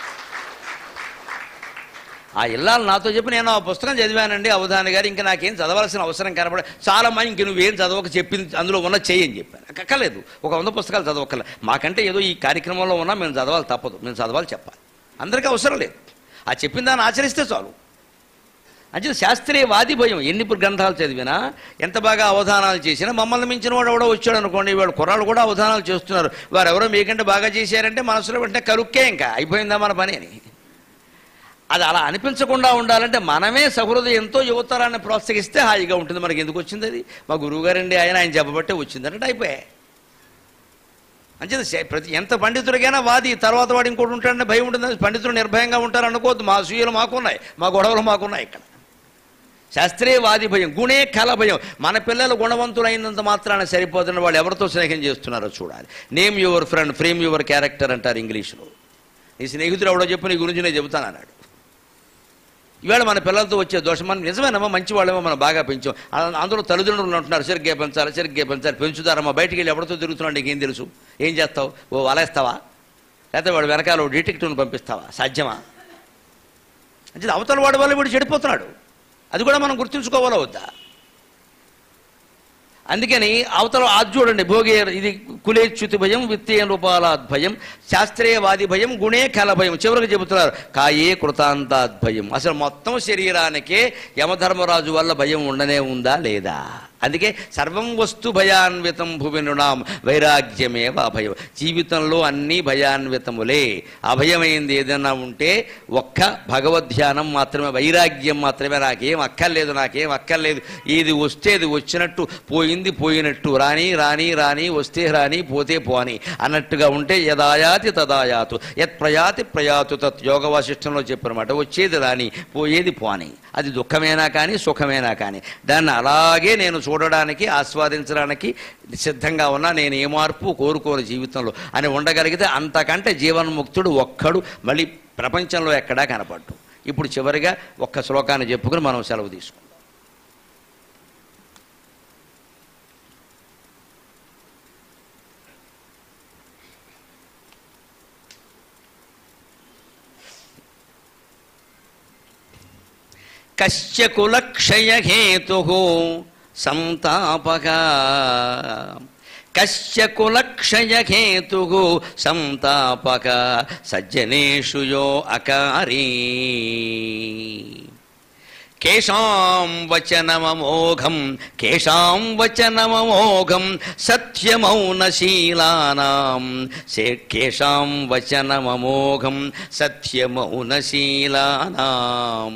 ఆ ఇల్లాలు నాతో చెప్పి నేను ఆ పుస్తకం చదివానండి అవధాని గారు ఇంకా నాకేం చదవాల్సిన అవసరం కనపడ చాలా మంది ఇంక నువ్వేం చదవక చెప్పింది అందులో ఉన్న చేయని చెప్పాను అక్కర్లేదు ఒక వంద పుస్తకాలు చదవక్కర్లేదు మాకంటే ఏదో ఈ కార్యక్రమంలో ఉన్నా మేము చదవాలి తప్పదు మేము చదవాలి చెప్పాలి అందరికీ అవసరం లేదు ఆ చెప్పిన దాన్ని ఆచరిస్తే చాలు అంటే శాస్త్రీయ వాది భయం ఎన్ని గ్రంథాలు చదివినా ఎంత బాగా అవధానాలు చేసినా మమ్మల్ని మించిన వాడు ఎవడో వచ్చాడు అనుకోండి వాడు కుర్రాళ్ళు కూడా అవధానాలు చేస్తున్నారు వారు ఎవరో మీకంటే బాగా చేశారంటే మనసులో వెంటనే కరుక్కే ఇంకా అయిపోయిందా మన పని అని అది అలా అనిపించకుండా ఉండాలంటే మనమే సహృదయంతో యువతరాన్ని ప్రోత్సహిస్తే హాయిగా ఉంటుంది మనకి ఎందుకు వచ్చింది అది మా గురువుగారండి ఆయన ఆయన చెప్పబట్టే వచ్చింది అంటే అయిపోయాయి అంచేది శ- ప్రతి ఎంత పండితుడికైనా వాది తర్వాత వాడు ఇంకోటి ఉంటాడని భయం ఉంటుంది పండితులు నిర్భయంగా ఉంటారు అనుకోవద్దు మా అసూయలు మాకున్నాయి మా గొడవలు మాకున్నాయి ఇక్కడ శాస్త్రీయ వాది భయం గుణే కల భయం మన పిల్లలు గుణవంతులైనంత మాత్రాన సరిపోతున్న వాళ్ళు ఎవరితో స్నేహం చేస్తున్నారో చూడాలి name your friend frame your character అంటారు ఇంగ్లీష్లో నీ స్నేహితుడు ఎవడో చెప్పు నీ గురించి నేను చెబుతాను అన్నాడు ఇవాళ మన పిల్లలతో వచ్చే దోషం మనం నిజమేనమ్మా మంచి వాళ్ళేమో మనం బాగా పెంచాం అ- అందులో తల్లిదండ్రులు ఉంటున్నారు సరిగ్గా పెంచాలి సరిగ్గా పెంచాలి పెంచుతారమ్మా బయటికి వెళ్ళి ఎవరితో తిరుగుతున్నాడు నీకేం తెలుసు ఏం చేస్తావు ఓ వలేస్తావా లేకపోతే వాడు వెనకాల ఓ డిటెక్టివ్ని పంపిస్తావా సాధ్యమా అంటే అవతల వాడి వల్ల వీడు చెడిపోతున్నాడు అది కూడా మనం గుర్తుంచుకోవాలా వద్దా అందుకని అవతల అది చూడండి భోగే ఇది కులేచ్యుతి భయం విత్తేయ రూపాలాద్ భయం శాస్త్రీయవాది భయం గుణే కల భయం చివరికి చెబుతున్నారు కాయే కృతాంతాద్ భయం అసలు మొత్తం శరీరానికే యమధర్మరాజు వల్ల భయం ఉండనే ఉందా లేదా అందుకే సర్వం వస్తు భయాన్వితం భువినునాం వైరాగ్యమేవ అభయం జీవితంలో అన్నీ భయాన్వితములే అభయమైంది ఏదైనా ఉంటే ఒక్క భగవద్ధ్యానం మాత్రమే వైరాగ్యం మాత్రమే నాకేం అక్కర్లేదు నాకేం అక్కర్లేదు ఏది వస్తే అది వచ్చినట్టు పోయింది పోయినట్టు రాని రాని రాని వస్తే రాని పోతే పోని అన్నట్టుగా ఉంటే యదాయాతి తదాయాతు యత్ ప్రయాతి ప్రయాతు తత్ యోగ వాసిష్టంలో చెప్పనమాట వచ్చేది రాని పోయేది పోని అది దుఃఖమేనా కానీ సుఖమేనా కానీ దాన్ని అలాగే నేను చూడడానికి ఆస్వాదించడానికి సిద్ధంగా ఉన్నా నేను ఏ మార్పు కోరుకోను జీవితంలో అని ఉండగలిగితే అంతకంటే జీవన్ముక్తుడు ఒక్కడు మళ్ళీ ప్రపంచంలో ఎక్కడా కనపడ్డు ఇప్పుడు చివరిగా ఒక్క శ్లోకాన్ని చెప్పుకుని మనం సెలవు తీసుకుందాం కశ్య కులక్షయహేతు సంతాపక కశ్య కులక్షయహేతు సంతాపక సజ్జనేషు యో అకారీ కేషాం వచనమమోఘం కేషాం వచనమమోఘం సత్యమౌనశీలానాం సే కేషాం వచనమమోఘం సత్యమౌనశీలానాం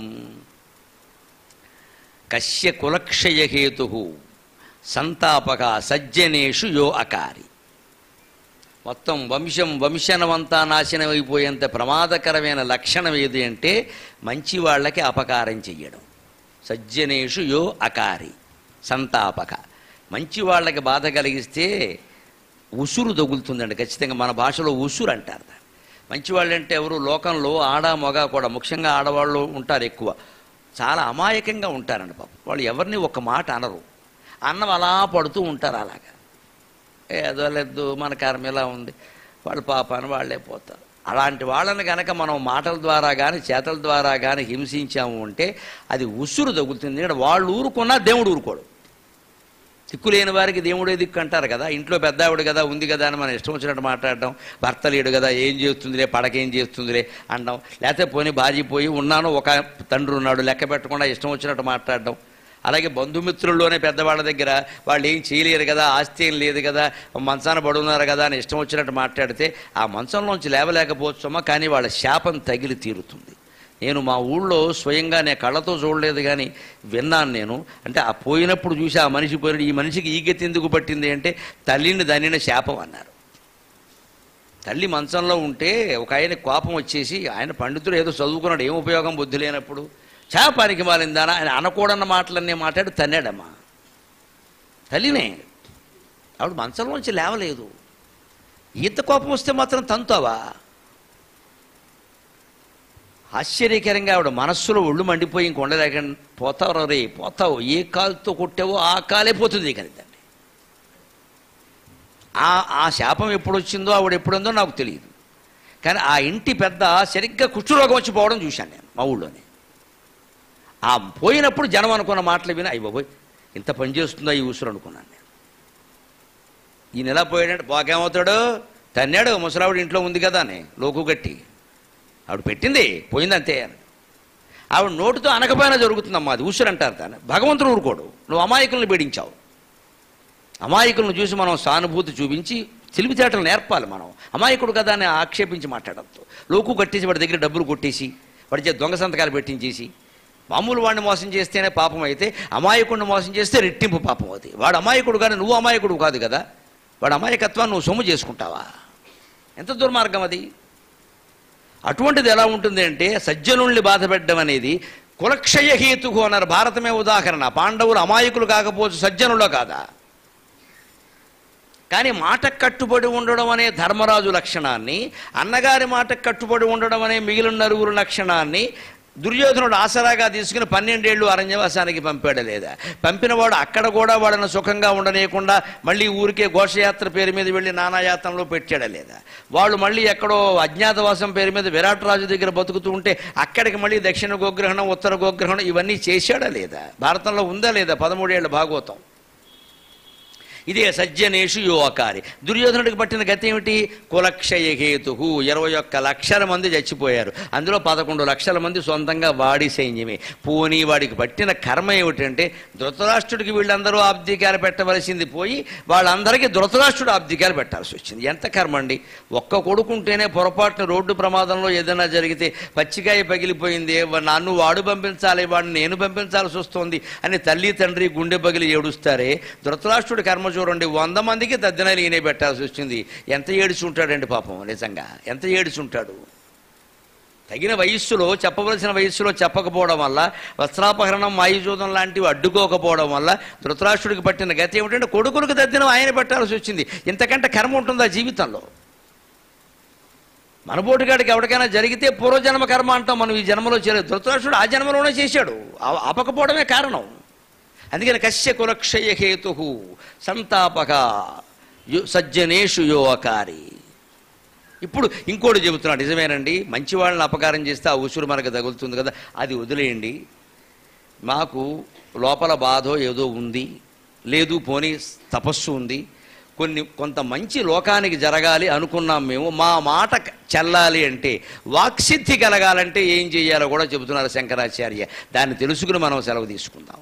కశ్య కులక్షయహేతు సంతాపక సజ్జనేషు యో అకారి మొత్తం వంశం వంశనమంతా నాశనం అయిపోయేంత ప్రమాదకరమైన లక్షణం ఏది అంటే మంచి వాళ్ళకి అపకారం చెయ్యడం సజ్జనేషు యో అకారి సంతాపక మంచి వాళ్ళకి బాధ కలిగిస్తే ఉసురు తగులుతుందండి ఖచ్చితంగా మన భాషలో ఉసురు అంటారు దాన్ని. మంచి వాళ్ళు అంటే ఎవరు లోకంలో ఆడ మగ కూడా ముఖ్యంగా ఆడవాళ్ళు ఉంటారు ఎక్కువ చాలా అమాయకంగా ఉంటారండి పాపం వాళ్ళు ఎవరిని ఒక మాట అనరు అన్నం అలా పడుతూ ఉంటారు అలాగా ఏదో లేదు మన కర్మ ఇలా ఉంది వాళ్ళు పాపాన్ని వాళ్ళే పోతారు అలాంటి వాళ్ళని కనుక మనం మాటల ద్వారా కానీ చేతల ద్వారా కానీ హింసించాము అంటే అది ఉసురు తగులుతుంది ఎందుకంటే వాళ్ళు ఊరుకున్నా దేవుడు ఊరుకోడు దిక్కు లేని వారికి దేవుడే దిక్కు అంటారు కదా ఇంట్లో పెద్ద ఆవిడ కదా ఉంది కదా అని మనం ఇష్టం వచ్చినట్టు మాట్లాడడం భర్త లేడు కదా ఏం చేస్తుందిలే పడకేం చేస్తుందిలే అనడం లేకపోతే పోని భార్య పోయి ఉన్నాను ఒక తండ్రి ఉన్నాడు లెక్క పెట్టకుండా ఇష్టం వచ్చినట్టు మాట్లాడడం అలాగే బంధుమిత్రుల్లోనే పెద్దవాళ్ళ దగ్గర వాళ్ళు ఏం చేయలేరు కదా ఆస్తి ఏం లేదు కదా మంచాన పడున్నారు కదా అని ఇష్టం వచ్చినట్టు మాట్లాడితే ఆ మంచంలోంచి లేవలేకపోవచ్చమ్మా కానీ వాళ్ళ శాపం తగిలి తీరుతుంది నేను మా ఊళ్ళో స్వయంగా నేను కళ్ళతో చూడలేదు కానీ విన్నాను నేను అంటే ఆ పోయినప్పుడు చూసి ఆ మనిషి పోయిన ఈ మనిషికి ఈ గతి ఎందుకు పట్టింది అంటే తల్లిని దనిన శాపం అన్నారు తల్లి మంచంలో ఉంటే ఒక ఆయన కోపం వచ్చేసి ఆయన పండితుడు ఏదో చదువుకున్నాడు ఏం ఉపయోగం బుద్ధి లేనప్పుడు చేపానికి మాలిందానా ఆయన అనకూడన్న మాటలన్నీ మాట్లాడి తన్నాడమ్మా తల్లినే ఆవిడ మంచంలోంచి లేవలేదు ఈత కోపం వస్తే మాత్రం తంతావా ఆశ్చర్యకరంగా ఆవిడ మనస్సులో ఒళ్ళు మండిపోయి ఇంక ఉండలేక పోతావు రే పోతావు ఏ కాలుతో కొట్టావో ఆ కాలే పోతుంది కదండి ఆ ఆ శాపం ఎప్పుడు వచ్చిందో ఆవిడ ఎప్పుడుందో నాకు తెలియదు కానీ ఆ ఇంటి పెద్ద సరిగ్గా కుష్ఠరోగం వచ్చి పోవడం చూశాను నేను మా ఊళ్ళోనే ఆ పోయినప్పుడు జనం అనుకున్న మాటలు విని అయ్యి బాబోయ్ ఇంత పని చేస్తుందో ఈ ఊసురు అనుకున్నాను నేను ఈయన ఎలా పోయాడంటే పోకేమవుతాడు తన్నాడు ముసలావిడ ఇంట్లో ఉంది కదా అని లోకు గట్టి ఆవిడ పెట్టింది పోయింది అంతే అని ఆవిడ నోటితో అనకపోయినా జరుగుతుందమ్మా అది ఊసురు అంటారు దాన్ని భగవంతుడు ఊరుకోడు నువ్వు అమాయకులను పీడించావు అమాయకులను చూసి మనం సానుభూతి చూపించి తెలివితేటలు నేర్పాలి మనం అమాయకుడు కదా అని ఆక్షేపించి మాట్లాడద్దు లోకు కట్టేసి వాడి దగ్గర డబ్బులు కొట్టేసి వాడి చేత దొంగ సంతకాలు పెట్టించేసి మామూలు వాడిని మోసం చేస్తేనే పాపం అయితే అమాయకుడిని మోసం చేస్తే రెట్టింపు పాపం అవుతుంది వాడు అమాయకుడు కానీ నువ్వు అమాయకుడు కాదు కదా వాడు అమాయకత్వాన్ని నువ్వు సొమ్ము చేసుకుంటావా ఎంత దుర్మార్గం అది అటువంటిది ఎలా ఉంటుంది అంటే సజ్జనుల్ని బాధపెట్టడం అనేది కులక్షయ హేతుకు అన్నారు భారతమే ఉదాహరణ పాండవులు అమాయకులు కాకపోవచ్చు సజ్జనులో కాదా కానీ మాట కట్టుబడి ఉండడం అనే ధర్మరాజు లక్షణాన్ని అన్నగారి మాట కట్టుబడి ఉండడం అనే మిగిలిన నలుగురు లక్షణాన్ని దుర్యోధనుడు ఆసరాగా తీసుకుని పన్నెండేళ్ళు అరణ్యవాసానికి పంపాడు లేదా పంపినవాడు అక్కడ కూడా వాళ్ళని సుఖంగా ఉండనీయకుండా మళ్ళీ ఊరికే ఘోషయాత్ర పేరు మీద వెళ్ళి నానాయాత్రలో పెట్టాడా లేదా వాళ్ళు మళ్ళీ ఎక్కడో అజ్ఞాతవాసం పేరు మీద విరాట్ రాజు దగ్గర బతుకుతూ ఉంటే అక్కడికి మళ్ళీ దక్షిణ గోగ్రహణం ఉత్తర గోగ్రహణం ఇవన్నీ చేశాడా లేదా భారతంలో ఉందా లేదా పదమూడేళ్ల భాగవతం ఇదే సజ్జనేషు యువకారి దుర్యోధనుడికి పట్టిన గతి ఏమిటి కులక్షయహేతు ఇరవై ఒక్క లక్షల మంది చచ్చిపోయారు అందులో పదకొండు లక్షల మంది సొంతంగా వాడి సైన్యమే పోనీ వాడికి పట్టిన కర్మ ఏమిటంటే ధృతరాష్ట్రుడికి వీళ్ళందరూ ఆబ్దికాలు పెట్టవలసింది పోయి వాళ్ళందరికీ ధృతరాష్ట్రుడు ఆబ్దికాలు పెట్టాల్సి వచ్చింది ఎంత కర్మ అండి ఒక్క కొడుకుంటేనే పొరపాటున రోడ్డు ప్రమాదంలో ఏదైనా జరిగితే పచ్చికాయ పగిలిపోయింది వా- నన్ను వాడు పంపించాలి వాడిని నేను పంపించాల్సి వస్తుంది అని తల్లి తండ్రి గుండె పగిలి ఏడుస్తారే ధృతరాష్ట్రుడి కర్మ చూడండి వంద మందికి దద్దనలు ఈయనే పెట్టాల్సి వచ్చింది ఎంత ఏడుచుంటాడండి పాపం నిజంగా ఎంత ఏడుచుంటాడు తగిన వయస్సులో చెప్పవలసిన వయస్సులో చెప్పకపోవడం వల్ల వస్త్రాపహరణం మాయుజూదం లాంటివి అడ్డుకోకపోవడం వల్ల ధృతరాష్ట్రుడికి పట్టిన గతి ఏమిటంటే కొడుకులకు దద్దినం ఆయన పెట్టాల్సి వచ్చింది ఇంతకంటే కర్మ ఉంటుందా జీవితంలో మనబోటుగాడికి ఎవరికైనా జరిగితే పూర్వజన్మ కర్మ అంటాం మనం ఈ జన్మలో చేయలేదు ధృతరాష్ట్రుడు ఆ జన్మలోనే చేశాడు ఆ- ఆపకపోవడమే కారణం అందుకని కశ్య కులక్షయ హేతు సంతాపక యు- సజ్జనేషు యోవకారి ఇప్పుడు ఇంకోటి చెబుతున్నాడు నిజమేనండి మంచి వాళ్ళని అపకారం చేస్తే ఆ ఉసురు మనకు తగులుతుంది కదా అది వదిలేయండి మాకు లోపల బాధో ఏదో ఉంది లేదు పోనీ తపస్సు ఉంది కొన్ని కొంత మంచి లోకానికి జరగాలి అనుకున్నాం మేము మా మాట క- చెల్లాలి అంటే వాక్సిద్ధి కలగాలంటే ఏం చేయాలో కూడా చెబుతున్నారు శంకరాచార్య దాన్ని తెలుసుకుని మనం సెలవు తీసుకుందాం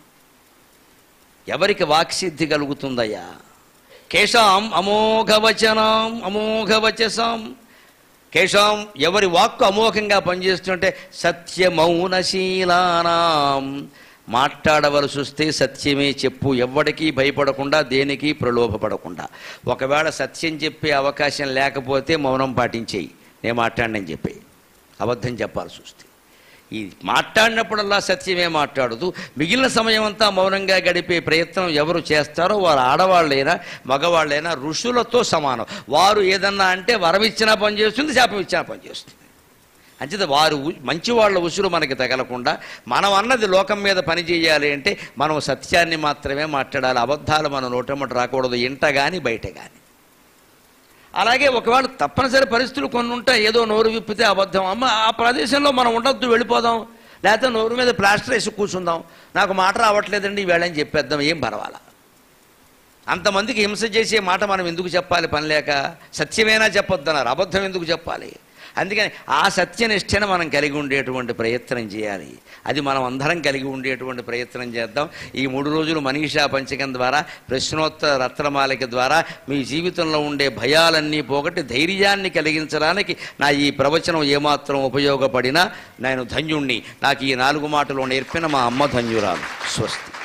ఎవరికి వాక్సిద్ధి కలుగుతుందయ్యా కేశాం అమోఘవచనం అమోఘవచసం కేశాం ఎవరి వాక్కు అమోఘంగా పనిచేస్తుంటే సత్యమౌనశీలానాం మాట్లాడవలసి వస్తే సత్యమే చెప్పు ఎవ్వడికి భయపడకుండా దేనికి ప్రలోభపడకుండా ఒకవేళ సత్యం చెప్పే అవకాశం లేకపోతే మౌనం పాటించేయి నేను మాట్లాడనని చెప్పి అబద్ధం చెప్పాల్సి వస్తే ఈ మాట్లాడినప్పుడల్లా సత్యమే మాట్లాడుతూ మిగిలిన సమయం అంతా మౌనంగా గడిపే ప్రయత్నం ఎవరు చేస్తారో వారు ఆడవాళ్ళైనా మగవాళ్ళైనా ఋషులతో సమానం వారు ఏదన్నా అంటే వరం ఇచ్చినా పనిచేస్తుంది శాపం ఇచ్చినా పనిచేస్తుంది అంచేత వారు ఉ- మంచి వాళ్ళ ఉసురు మనకి తగలకుండా మనం అన్నది లోకం మీద పని చేయాలి అంటే మనం సత్యాన్ని మాత్రమే మాట్లాడాలి అబద్ధాలు మన నోటమ్మట రాకూడదు ఇంట కానీ బయట కానీ అలాగే ఒకవేళ తప్పనిసరి పరిస్థితులు కొన్ని ఉంటాయి ఏదో నోరు విప్పితే అబద్ధం అమ్మ ఆ ప్రదేశంలో మనం ఉండొద్దు వెళ్ళిపోదాం లేకపోతే నోరు మీద ప్లాస్టర్ వేసి కూర్చుందాం నాకు మాట రావట్లేదండి ఈవేళ అని చెప్పేద్దాం ఏం పర్వాలా అంతమందికి హింస చేసే మాట మనం ఎందుకు చెప్పాలి పని లేక సత్యమేనా చెప్పొద్దన్నారు అబద్ధం ఎందుకు చెప్పాలి అందుకని ఆ సత్యనిష్టను మనం కలిగి ఉండేటువంటి ప్రయత్నం చేయాలి అది మనం అందరం కలిగి ఉండేటువంటి ప్రయత్నం చేద్దాం ఈ మూడు రోజులు మనీషా పంచకం ద్వారా ప్రశ్నోత్తర రత్నమాలిక ద్వారా మీ జీవితంలో ఉండే భయాలన్నీ పోగొట్టి ధైర్యాన్ని కలిగించడానికి నా ఈ ప్రవచనం ఏమాత్రం ఉపయోగపడినా నేను ధన్యుణ్ణి నాకు ఈ నాలుగు మాటలు నేర్పిన మా అమ్మ ధన్యురాలు స్వస్తి